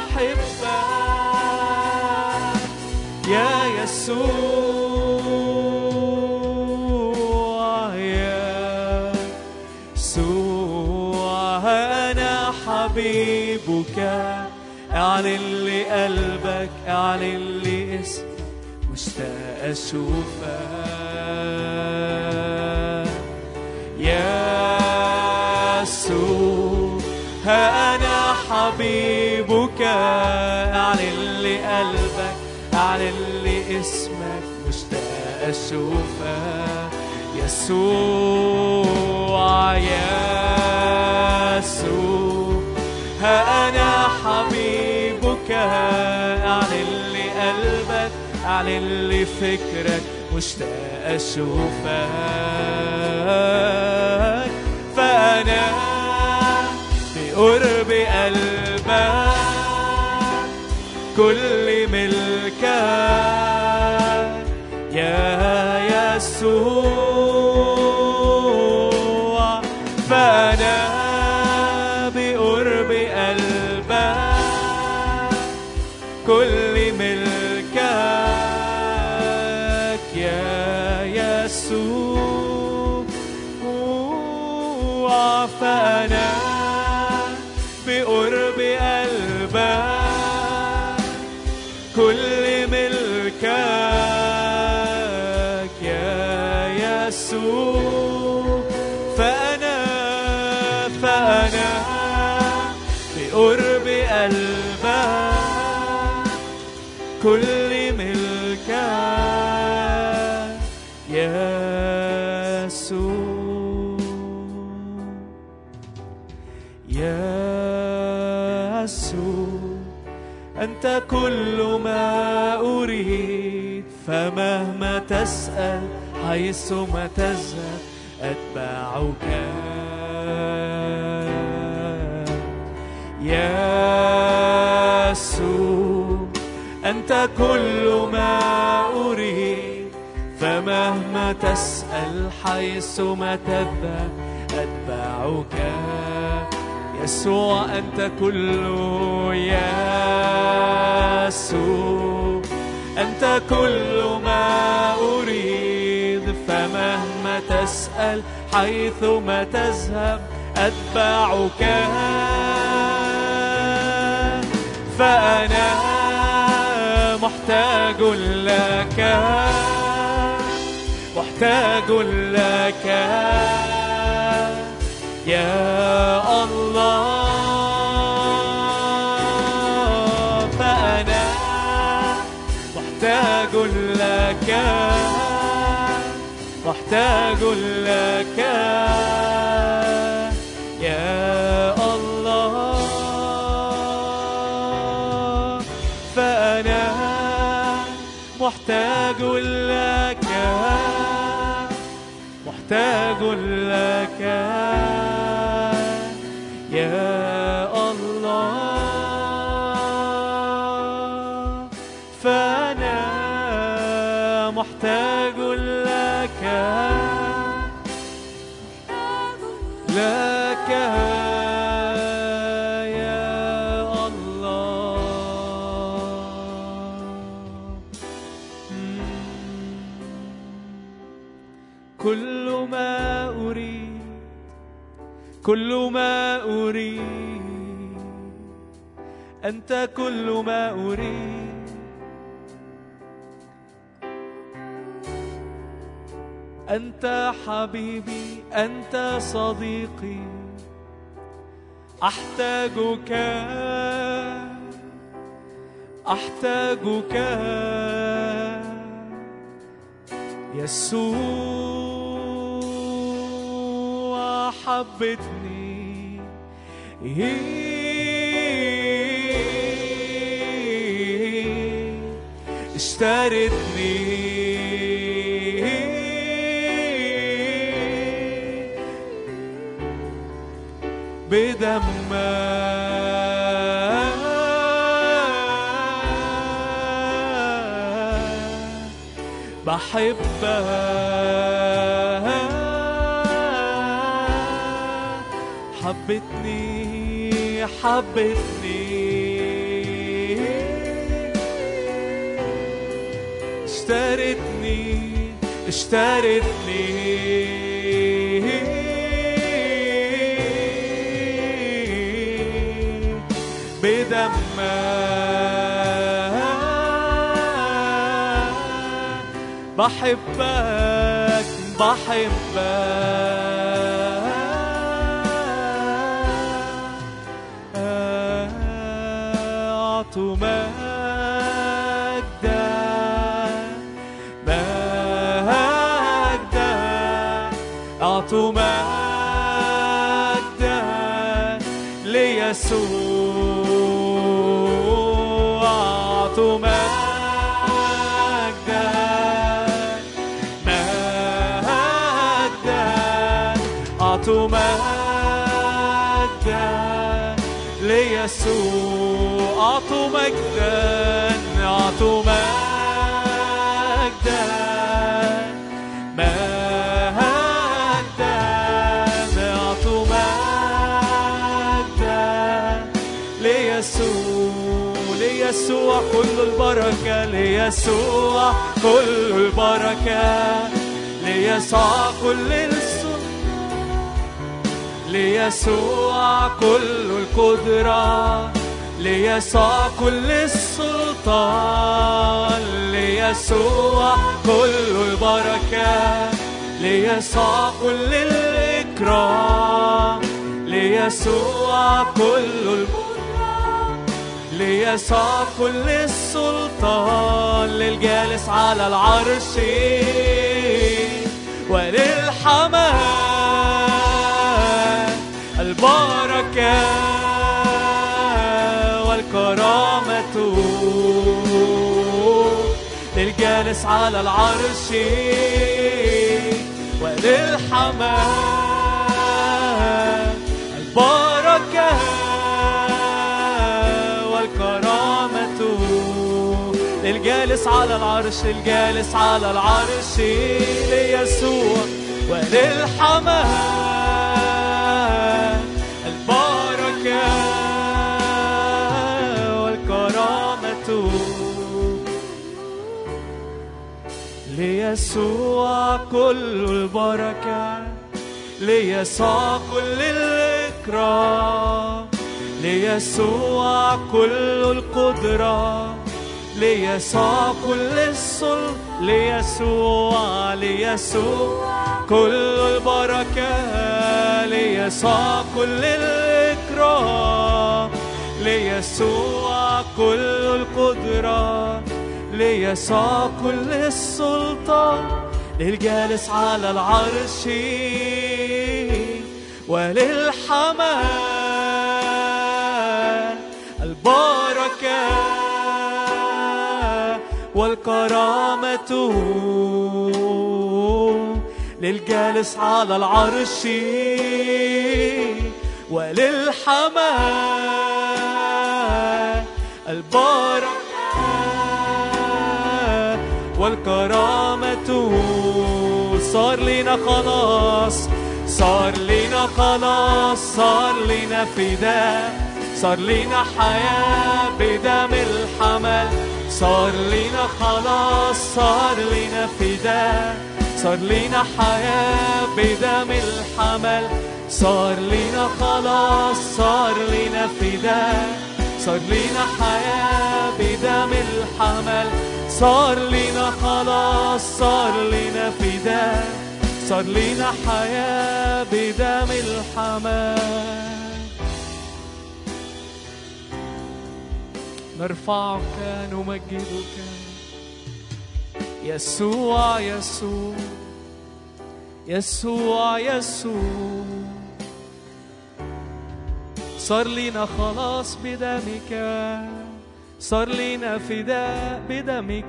بحبك يا يسوع يا يسوع أنا حبيبك اعلن لي قلبك اعلن لي اسم مشتاق أشوفك يا يسوع أنا حبيبك اعلن لي قلبك اعلن لي اسمك مشتاق أشوفك يسوع يا يسوع ها أنا حبيبك أعلن لي قلبك أعلن لي فكرك مشتاق أشوفك فأنا بقرب قلبك كل ملكك يا يسوع فأنا بقرب قلبك كل ملكك يا يسوع فأنا بقرب قلبك كل ملكك يا يسوع فأنا فأنا بقرب قلبك كل ملكك يا يسوع يا يسوع أنت كل ما أريد فمهما تسأل حيثما تذهب أتبعك يا يسوع أنت كل ما أريد فمهما تسأل حيثما تذهب أتبعك يسوع أنت كل يسوع أنت كل ما أريد فمهما تسأل حيثما تذهب أتبعك فأنا محتاج لك محتاج لك يا الله فأنا محتاج لك محتاج لك يا الله فأنا محتاج لك محتاج لك يا الله فأنا محتاج لك لك يا الله كل ما أريد كل ما أريد أنت كل ما أريد أنت حبيبي أنت صديقي أحتاجك أحتاجك يسوع حبتني اشترتني بدمك بحبها حبتني حبتني اشترتني اشترتني بدمك بحبك بحبك أعطوا مجدا مجدا أعطوا مجدا ليسوع أعطوا مجدا مجدا أعطوا مجدا ليسوع أعطوا مجدا أعطوا مجدا مجدا أعطوا مجدا ليسوع ليسوع كل البركة ليسوع كل البركة ليسوع كل السلطان ليسوع كل القدرة ليسوع كل السلطان ليسوع كل البركة ليسوع كل الإكرام ليسوع كل القدرة ليسوع كل السلطان للجالس على العرش وللحمام البركة والكرامة للجالس على العرش وللحمام البركة والكرامة للجالس على العرش الجالس على العرش ليسوع وللحمام البركة والكرامة ليسوع كل البركة ليسوع كل الإكرام ليسوع كل القدرة ليسوع كل السلطة ليسوع ليسوع كل البركة ليسوع كل الإكرام ليسوع كل القدرة ليسوع كل السلطان للجالس على العرش وللحمام البركة والكرامة للجالس على العرش وللحمام البركة والكرامة صار لنا خلاص صار لنا خلاص صار لنا فداء صار لنا حياة بدم الحمل صار لنا خلاص صار لنا فداء صار لنا حياة بدم الحمل صار لنا خلاص صار لنا فداء صار لنا حياة بدم الحمل صار لنا خلاص صار لنا فداء صار لنا حياة بدم الحمل نرفعك نمجدك يسوع يسوع يسوع يسوع صار لنا خلاص بدمك صار لنا فداء بدمك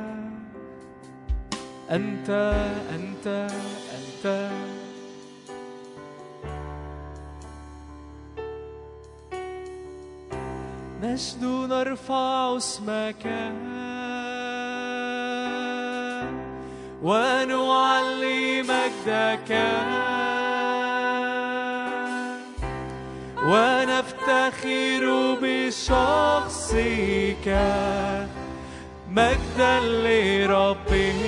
أنت أنت أنت نشد نرفع اسمك ونعلي مجدك ونفتخر بشخصك مجدا لربه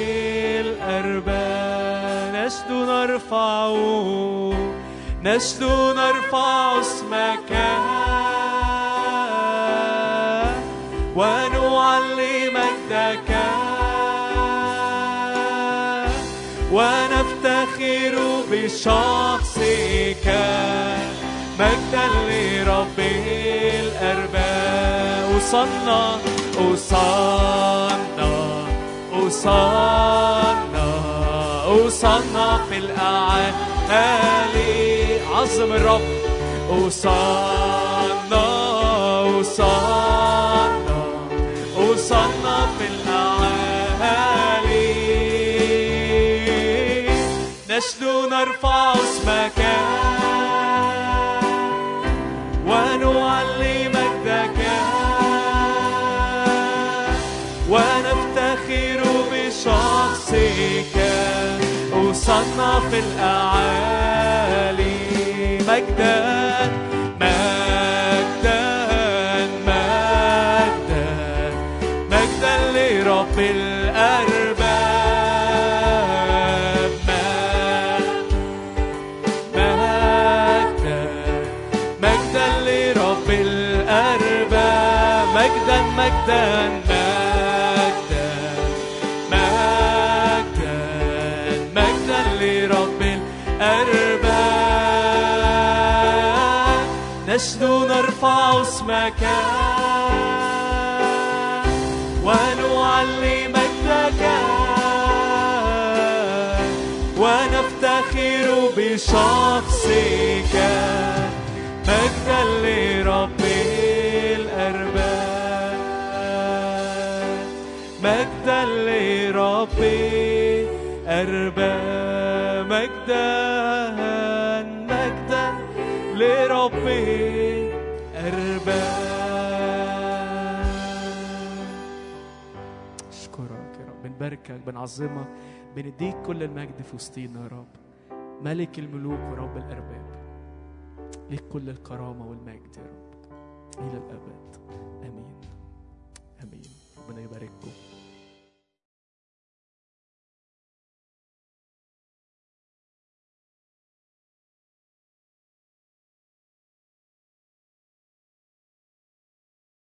الأرباب نشد نرفع نشد نرفع اسمك ونعلي مجدك ونفتخر بشخصك مجدا لربه الأرباب وصلنا وصلنا وصلنا وصلنا في الأعالي عظم الرب وصلنا وصلنا وصلنا في الأعالي نشد نرفع اسمك ونعلي مجدك ونفتخر بشخصك وصلنا في الأعالي مجدا مجدا مجدا مجدا لرب الأرباب مجدا مجدا لرب الأرباب مجدا مجدا مجدا مجدا مجدا لرب الأرباب نشد نرفع اسمك ونعلي مجدك ونفتخر بشخصك مجدا لرب الأرباب مجدا لرب الأرباب مجدا مجدا لرب الأرباب اشكرك يا رب بنباركك بنعظمك بنديك كل المجد في وسطينا يا رب ملك الملوك ورب الارباب ليك كل الكرامه والمجد يا رب الى الابد